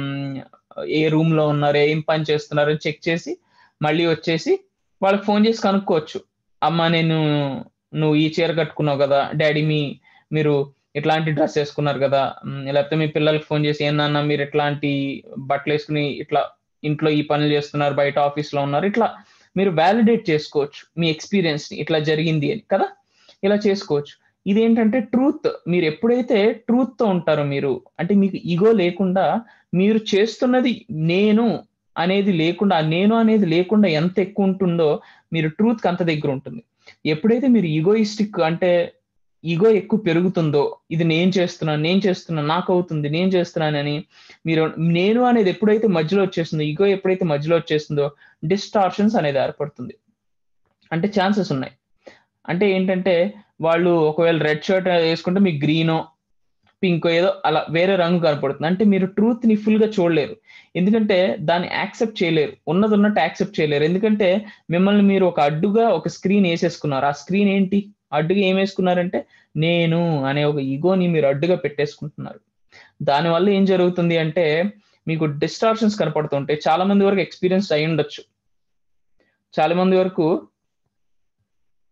ఏ రూమ్ లో ఉన్నారు ఏం పని చేస్తున్నారు అని చెక్ చేసి మళ్ళీ వచ్చేసి వాళ్ళకి ఫోన్ చేసి కనుక్కోవచ్చు అమ్మ నేను నువ్వు ఈ చీర కట్టుకున్నావు కదా డాడీ మీ మీరు ఇట్లాంటి డ్రెస్ వేసుకున్నారు కదా మ్, లేకపోతే మీ పిల్లలకి ఫోన్ చేసి ఏందన్నా మీరు ఇట్లాంటి బట్టలు వేసుకుని ఇట్లా ఇంట్లో ఈ పనులు చేస్తున్నారు బయట ఆఫీస్ లో ఉన్నారు ఇట్లా మీరు వ్యాలిడేట్ చేసుకోవచ్చు మీ ఎక్స్పీరియన్స్ ని ఇట్లా జరిగింది అని కదా ఇలా చేసుకోవచ్చు ఇదేంటంటే ట్రూత్ మీరు ఎప్పుడైతే ట్రూత్ తో ఉంటారో మీరు అంటే మీకు ఈగో లేకుండా మీరు చేస్తున్నది నేను అనేది లేకుండా ఆ నేను అనేది లేకుండా ఎంత ఎక్కువ ఉంటుందో మీరు ట్రూత్ కి అంత దగ్గర ఉంటుంది ఎప్పుడైతే మీరు ఈగోయిస్టిక్ అంటే ఈగో ఎక్కువ పెరుగుతుందో ఇది నేను చేస్తున్నాను నేను చేస్తున్నాను నాకు అవుతుంది నేను చేస్తున్నానని మీరు నేను అనేది ఎప్పుడైతే మధ్యలో వచ్చేస్తుందో ఈగో ఎప్పుడైతే మధ్యలో వచ్చేస్తుందో డిస్టార్షన్స్ అనేది ఏర్పడుతుంది అంటే ఛాన్సెస్ ఉన్నాయి అంటే ఏంటంటే వాళ్ళు ఒకవేళ రెడ్ షర్ట్ వేసుకుంటే మీకు గ్రీనో పింక్ ఏదో అలా వేరే రంగు కనపడుతుంది అంటే మీరు ట్రూత్ ని ఫుల్ గా చూడలేరు ఎందుకంటే దాన్ని యాక్సెప్ట్ చేయలేరు ఉన్నది ఉన్నట్టు యాక్సెప్ట్ చేయలేరు ఎందుకంటే మిమ్మల్ని మీరు ఒక అడ్డుగా ఒక స్క్రీన్ వేసేసుకున్నారు ఆ స్క్రీన్ ఏంటి అడ్డుగా ఏం వేసుకున్నారంటే నేను అనే ఒక ఈగోని మీరు అడ్డుగా పెట్టేసుకుంటున్నారు దానివల్ల ఏం జరుగుతుంది అంటే మీకు డిస్టార్షన్స్ కనపడుతుంటాయి చాలా మంది వరకు ఎక్స్పీరియన్స్ అయి ఉండొచ్చు చాలా మంది వరకు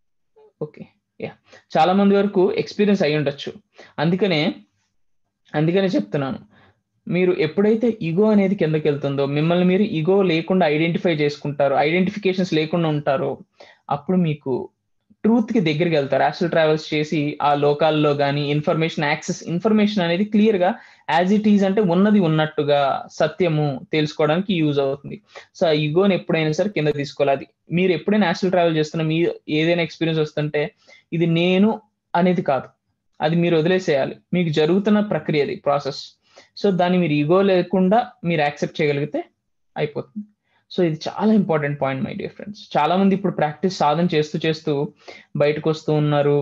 ఓకే యా చాలా మంది వరకు ఎక్స్పీరియన్స్ అయి ఉండొచ్చు అందుకనే అందుకనే చెప్తున్నాను మీరు ఎప్పుడైతే ఈగో అనేది కిందకి వెళ్తుందో మిమ్మల్ని మీరు ఈగో లేకుండా ఐడెంటిఫై చేసుకుంటారో ఐడెంటిఫికేషన్స్ లేకుండా ఉంటారో అప్పుడు మీకు ట్రూత్ కి దగ్గరికి వెళ్తారు యాక్చువల్ ట్రావెల్స్ చేసి ఆ లోకాల్లో కానీ ఇన్ఫర్మేషన్ యాక్సెస్ ఇన్ఫర్మేషన్ అనేది క్లియర్ గా యాజ్ ఇట్ ఈజ్ అంటే ఉన్నది ఉన్నట్టుగా సత్యము తెలుసుకోవడానికి యూజ్ అవుతుంది సో ఆ ఈగోని ఎప్పుడైనా సరే కింద తీసుకోవాలి అది మీరు ఎప్పుడైనా యాక్చువల్ ట్రావెల్ చేస్తున్నా మీ ఏదైనా ఎక్స్పీరియన్స్ వస్తుంటే ఇది నేను అనేది కాదు అది మీరు వదిలేసేయాలి మీకు జరుగుతున్న ప్రక్రియ అది ప్రాసెస్ సో దాన్ని మీరు ఈగో లేకుండా మీరు యాక్సెప్ట్ చేయగలిగితే అయిపోతుంది సో ఇది చాలా important point my dear friends చాలా మంది ఇప్పుడు ప్రాక్టీస్ సాధన చేస్తూ చేస్తూ బయటకు వస్తూ ఉన్నారు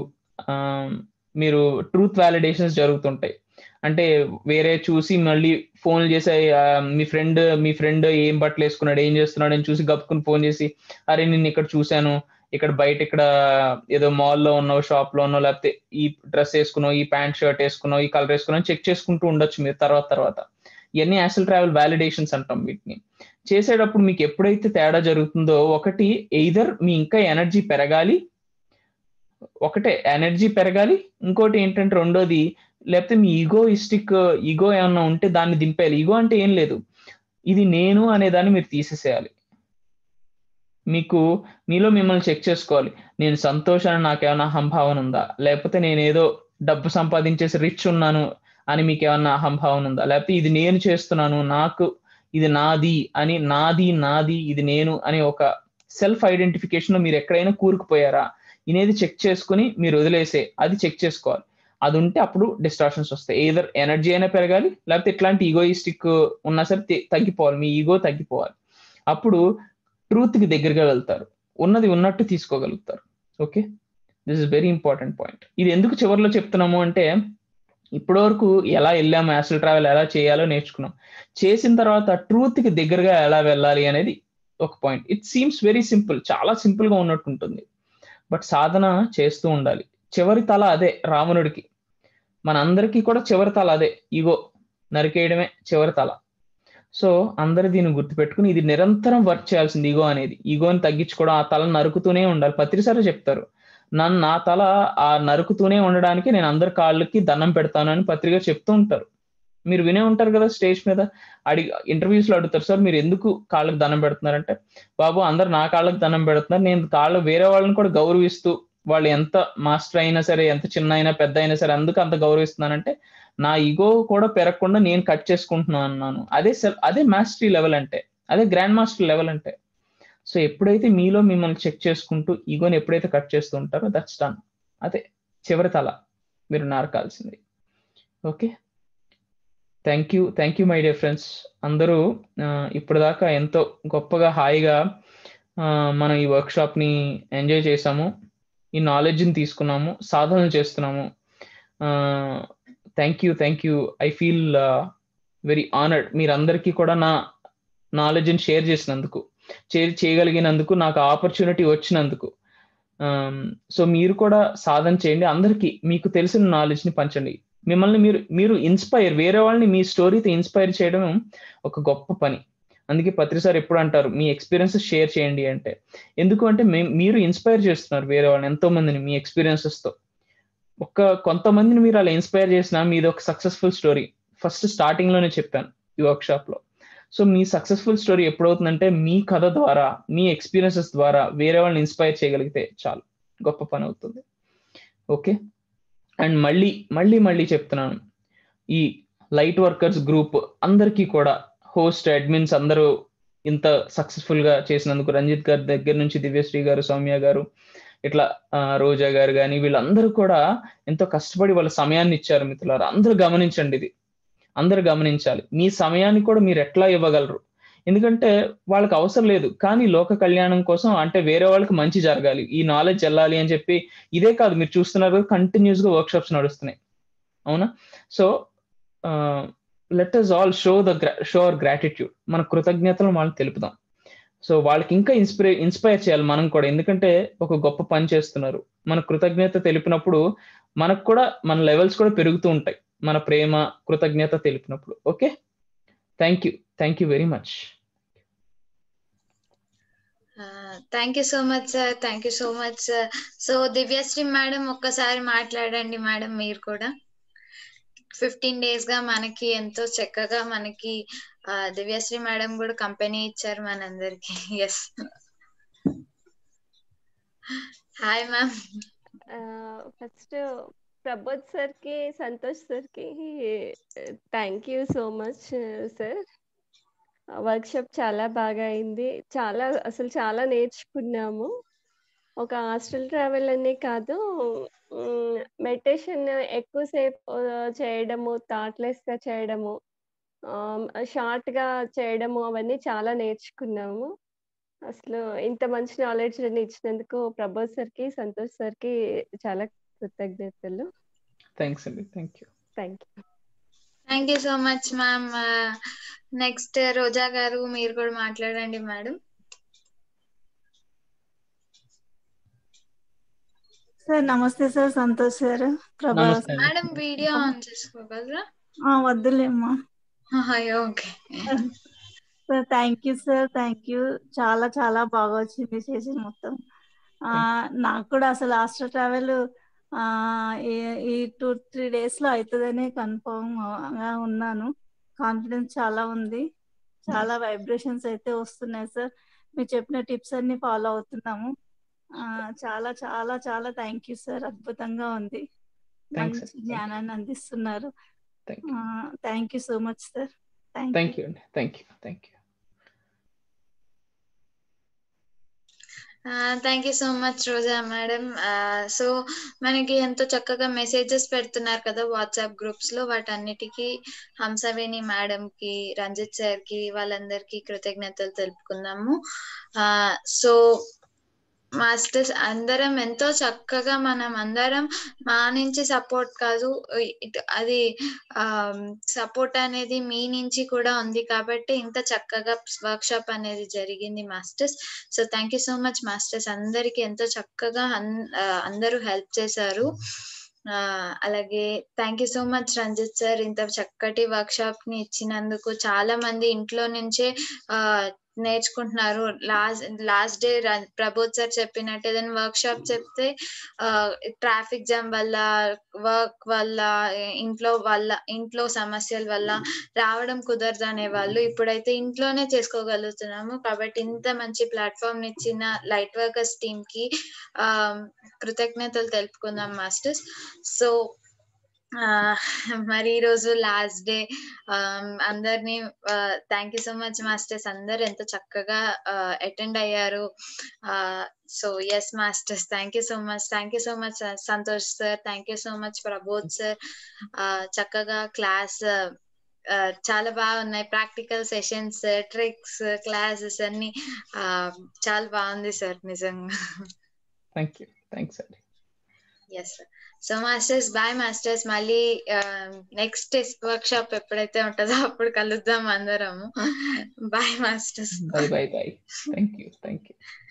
మీరు ట్రూత్ వ్యాలిడేషన్స్ జరుగుతుంటాయి అంటే వేరే చూసి మళ్ళీ ఫోన్ చేసి మీ ఫ్రెండ్ మీ ఫ్రెండ్ ఏం బట్టలు వేసుకున్నాడు ఏం చేస్తున్నాడు అని చూసి గప్పుకుని ఫోన్ చేసి అరే నేను ఇక్కడ చూశాను ఇక్కడ బయట ఇక్కడ ఏదో మాల్లో ఉన్నావు షాప్ లో ఉన్నావు లేకపోతే ఈ డ్రెస్ వేసుకున్నావు ఈ ప్యాంట్ షర్ట్ వేసుకున్నావు ఈ కలర్ వేసుకున్నావు చెక్ చేసుకుంటూ ఉండొచ్చు మీరు తర్వాత తర్వాత ఇవన్నీ యాసల్ ట్రావెల్ వ్యాలిడేషన్స్ అంటాం వీటిని చేసేటప్పుడు మీకు ఎప్పుడైతే తేడా జరుగుతుందో ఒకటి ఎయిదర్ మీ ఇంకా ఎనర్జీ పెరగాలి ఒకటే ఎనర్జీ పెరగాలి ఇంకోటి ఏంటంటే రెండోది లేకపోతే మీ ఈగోయిస్టిక్ ఈగో ఏమన్నా ఉంటే దాన్ని దింపేయాలి ఈగో అంటే ఏం లేదు ఇది నేను అనే దాన్ని మీరు తీసేసేయాలి మీకు మీలో మిమ్మల్ని చెక్ చేసుకోవాలి నేను సంతోషాన్ని నాకేమైనా అహంభావన ఉందా లేకపోతే నేను ఏదో డబ్బు సంపాదించేసి రిచ్ ఉన్నాను అని మీకు ఏమన్నా అహంభావన ఉందా లేకపోతే ఇది నేను చేస్తున్నాను నాకు ఇది నాది అని నాది నాది ఇది నేను అని ఒక సెల్ఫ్ ఐడెంటిఫికేషన్ మీరు ఎక్కడైనా కూరుకుపోయారా ఇనేది చెక్ చేసుకుని మీరు వదిలేసే అది చెక్ చేసుకోవాలి అది ఉంటే అప్పుడు డిస్ట్రాక్షన్స్ వస్తాయి ఏదర్ ఎనర్జీ అయినా పెరగాలి లేకపోతే ఇట్లాంటి ఈగోయిస్టిక్ ఉన్నా సరే తగ్గిపోవాలి మీ ఈగో తగ్గిపోవాలి అప్పుడు ట్రూత్ కి దగ్గరగా వెళ్తారు ఉన్నది ఉన్నట్టు తీసుకోగలుగుతారు okay this is very important point ఇది ఎందుకు చివరిలో చెప్తున్నాము అంటే ఇప్పటి వరకు ఎలా వెళ్ళాము యాసల్ ట్రావెల్ ఎలా చేయాలో నేర్చుకున్నాం చేసిన తర్వాత ట్రూత్ కి దగ్గరగా ఎలా వెళ్ళాలి అనేది ఒక point it seems very simple చాలా సింపుల్ గా ఉన్నట్టు ఉంటుంది బట్ సాధన చేస్తూ ఉండాలి చివరి తల అదే రావణుడికి మనందరికీ కూడా చివరి తల అదే ఇగో నరికేయడమే చివరి తల సో అందరు దీన్ని గుర్తుపెట్టుకుని ఇది నిరంతరం వర్క్ చేయాల్సింది ఈగో అనేది ఈగోని తగ్గించుకోవడం ఆ తల నరుకుతూనే ఉండాలి పత్రిసారి చెప్తారు నన్ను నా తల ఆ నరుకుతూనే ఉండడానికి నేను అందరి కాళ్ళకి దండం పెడతాను అని పత్రిక చెప్తూ ఉంటారు మీరు వినే ఉంటారు కదా స్టేజ్ మీద అడిగి ఇంటర్వ్యూస్ లో అడుగుతారు సార్ మీరు ఎందుకు కాళ్ళకి దండం పెడుతున్నారంటే బాబు అందరు నా కాళ్ళకి దండం పెడుతున్నారు నేను కాళ్ళు వేరే వాళ్ళని కూడా గౌరవిస్తూ వాళ్ళు ఎంత మాస్టర్ అయినా సరే ఎంత చిన్న అయినా పెద్ద అయినా సరే అందుకు అంత గౌరవిస్తున్నానంటే నా ఈగో కూడా పెరగకుండా నేను కట్ చేసుకుంటున్నాను అన్నాను అదే అదే మాస్టరీ లెవెల్ అంటే అదే గ్రాండ్ మాస్టర్ లెవెల్ అంటే సో ఎప్పుడైతే మీలో మిమ్మల్ని చెక్ చేసుకుంటూ ఈగోని ఎప్పుడైతే కట్ చేస్తూ ఉంటారో దట్స్ డన్ అదే చివరి తల మీరు నారకాల్సింది okay thank you thank you my dear friends అందరూ ఇప్పుడు దాకా ఎంతో గొప్పగా హాయిగా మనం ఈ వర్క్షాప్ని ఎంజాయ్ చేసాము ఈ నాలెడ్జ్ని తీసుకున్నాము సాధనలు చేస్తున్నాము thank you thank you I feel very honoured మీరందరికీ కూడా నా నాలెడ్జ్ని షేర్ చేసినందుకు షేర్ చేయగలిగినందుకు నాకు ఆపర్చునిటీ వచ్చినందుకు సో మీరు కూడా సాధన చేయండి అందరికీ మీకు తెలిసిన నాలెడ్జ్ని పంచండి మిమ్మల్ని మీరు మీరు ఇన్స్పైర్ వేరే వాళ్ళని మీ స్టోరీతో ఇన్స్పైర్ చేయడం ఒక గొప్ప పని అందుకే పత్రిసార్ ఎప్పుడు అంటారు మీ ఎక్స్పీరియన్సెస్ షేర్ చేయండి అంటే ఎందుకు అంటే మీరు ఇన్స్పైర్ చేస్తున్నారు వేరే వాళ్ళని ఎంతో మందిని మీ ఎక్స్పీరియన్సెస్తో ఒక కొంతమందిని మీరు అలా ఇన్స్పైర్ చేసిన మీది ఒక సక్సెస్ఫుల్ స్టోరీ ఫస్ట్ స్టార్టింగ్ లోనే చెప్పాను ఈ వర్క్ షాప్ లో సో మీ సక్సెస్ఫుల్ స్టోరీ ఎప్పుడవుతుందంటే మీ కథ ద్వారా మీ ఎక్స్పీరియన్సెస్ ద్వారా వేరే వాళ్ళని ఇన్స్పైర్ చేయగలిగితే చాలు గొప్ప పని అవుతుంది ఓకే అండ్ మళ్ళీ మళ్ళీ మళ్ళీ చెప్తున్నాను ఈ లైట్ వర్కర్స్ గ్రూప్ అందరికీ కూడా హోస్ట్ అడ్మిన్స్ అందరూ ఇంత సక్సెస్ఫుల్ గా చేసినందుకు రంజిత్ గారి దగ్గర నుంచి దివ్యశ్రీ గారు సౌమ్య గారు ఇట్లా రోజా గారు కానీ వీళ్ళందరూ కూడా ఎంతో కష్టపడి వాళ్ళ సమయాన్ని ఇచ్చారు మిత్రులారు అందరూ గమనించండి ఇది అందరూ గమనించాలి మీ సమయాన్ని కూడా మీరు ఎట్లా ఇవ్వగలరు ఎందుకంటే వాళ్ళకి అవసరం లేదు కానీ లోక కళ్యాణం కోసం అంటే వేరే వాళ్ళకి మంచి జరగాలి ఈ నాలెడ్జ్ వెళ్ళాలి అని చెప్పి ఇదే కాదు మీరు చూస్తున్నారు కంటిన్యూస్ గా వర్క్ షాప్స్ నడుస్తున్నాయి అవునా so let us all show the show our gratitude మన కృతజ్ఞతలు వాళ్ళకి తెలుపుదాం సో వాళ్ళకి ఇంకా ఇన్స్పైర్ ఇన్స్పైర్ చేయాలి మనం కూడా ఎందుకంటే ఒక గొప్ప పని చేస్తున్నారు మన కృతజ్ఞత తెలిపినప్పుడు మనకు కూడా మన లెవెల్స్ కూడా పెరుగుతూ ఉంటాయి మన ప్రేమ కృతజ్ఞత తెలిపినప్పుడు okay thank you thank you very much thank you so much sir thank you so much sir so Divyasri madam ఒక్కసారి మాట్లాడండి మేడం మీరు కూడా ఫిఫ్టీన్ డేస్ గా మనకి ఎంతో చక్కగా మనకి ఆ, దివ్యశ్రీ మేడం కూడా కంపెనీ ఇచ్చారు మనందరికి yes hi ma'am first Prabodh sir కి సంతోష్ సార్ కి thank you so much sir workshop చాలా బాగా అయింది చాలా అసలు చాలా నేర్చుకున్నాము ఒక హాస్టల్ ట్రావెల్ అనే కాదు మెడిటేషన్ ఎక్కువసేపు ఆ, చేయడము థాట్లెస్ గా చేయడము షార్ట్ గా చేయడము అవన్నీ చాలా నేర్చుకున్నాము అసలు ఇంత మంచి నాలెడ్జ్ అని ఇచ్చినందుకు ప్రభోద్ సార్ కి సంతోష్ సార్ కి చాలా కృతజ్ఞతలు థ్యాంక్స్ అండి thank you thank you thank you so much ma'am next Roja గారు మీరు కూడా మాట్లాడండి మేడం సార్ నమస్తే సార్ సంతోష్ సార్ ప్రభాస్ నమస్తే అండి. మేడం వీడియో ఆన్ చేసుకోగలరా ఆ, వద్దులేమ్మా okay sir thank you sir thank you చాలా చాలా బాగా వచ్చింది చేసి మొత్తం ఆ, నాకు కూడా అసలు హాస్టల్ ట్రావెల్ ఆ, ఈ- ఈ టూ త్రీ డేస్ లో అవుతుందని కన్ఫర్మ్ గా ఉన్నాను కాన్ఫిడెన్స్ చాలా ఉంది చాలా వైబ్రేషన్స్ అయితే వస్తున్నాయి సార్ మీరు చెప్పిన టిప్స్ అన్ని ఫాలో అవుతున్నాము ఆ, చాలా చాలా చాలా థ్యాంక్ యూ సార్ అద్భుతంగా ఉంది థ్యాంక్స్ మంచి జ్ఞానాన్ని అందిస్తున్నారు thank thank you so much sir thank thank you అండి thank you thank you thank you so much Roja madam so మనకి ఎంతో చక్కగా మెసేజెస్ పెడుతున్నారు కదా వాట్సాప్ గ్రూప్స్ లో వాటన్నిటికీ హంసవేణి మేడం కి రంజిత్ సార్ కి వాళ్ళందరికీ కృతజ్ఞతలు తెలుపుకుందాము సో మాస్టర్స్ అందరం ఎంతో చక్కగా మనం అందరం మా నుంచి సపోర్ట్ కాదు ఇట్- అది సపోర్ట్ అనేది మీ నుంచి కూడా ఉంది కాబట్టి ఇంత చక్కగా వర్క్ షాప్ అనేది జరిగింది masters so thank you so much masters అందరికి ఎంతో చక్కగా అన్- ఆ, అందరూ హెల్ప్ చేశారు ఆ, అలాగే thank you so much Ranjit sir ఇంత చక్కటి వర్క్ షాప్ ని ఇచ్చినందుకు చాలా మంది ఇంట్లో నుంచే ఆ నేర్చుకుంటున్నారు last last day Prabodh sir చెప్పినట్టు ఏదైనా వర్క్ షాప్ చెప్తే ట్రాఫిక్ జామ్ వల్ల వర్క్ వల్ల ఇంట్లో వల్ల ఇంట్లో సమస్యల వల్ల రావడం కుదరదు అనే వాళ్ళు ఇప్పుడైతే ఇంట్లోనే చేసుకోగలుగుతున్నాము కాబట్టి ఇంత మంచి ప్లాట్ఫామ్ ఇచ్చిన లైట్ వర్కర్స్ టీమ్ కి ఆ కృతజ్ఞతలు తెలుపుకుందాం మాస్టర్స్ సో ఆ, మరి ఈ రోజు లాస్ట్ డే అందరినీ thank you so much masters అందరు ఎంత చక్కగా అటెండ్ అయ్యారు so yes masters thank you so much thank you so much Santosh sir thank you so much Prabodh sir చక్కగా క్లాస్ చాలా బాగున్నాయి ప్రాక్టికల్ సెషన్స్ ట్రిక్స్ క్లాసెస్ అన్ని ఆ, చాలా బాగుంది సార్ నిజంగా థ్యాంక్ యూ థ్యాంక్స్ అండి yes so masters bye masters మళ్ళీ నెక్స్ట్ వర్క్ షాప్ ఎప్పుడైతే ఉంటుందో అప్పుడు కలుద్దాం అందరము bye masters bye bye bye thank you thank you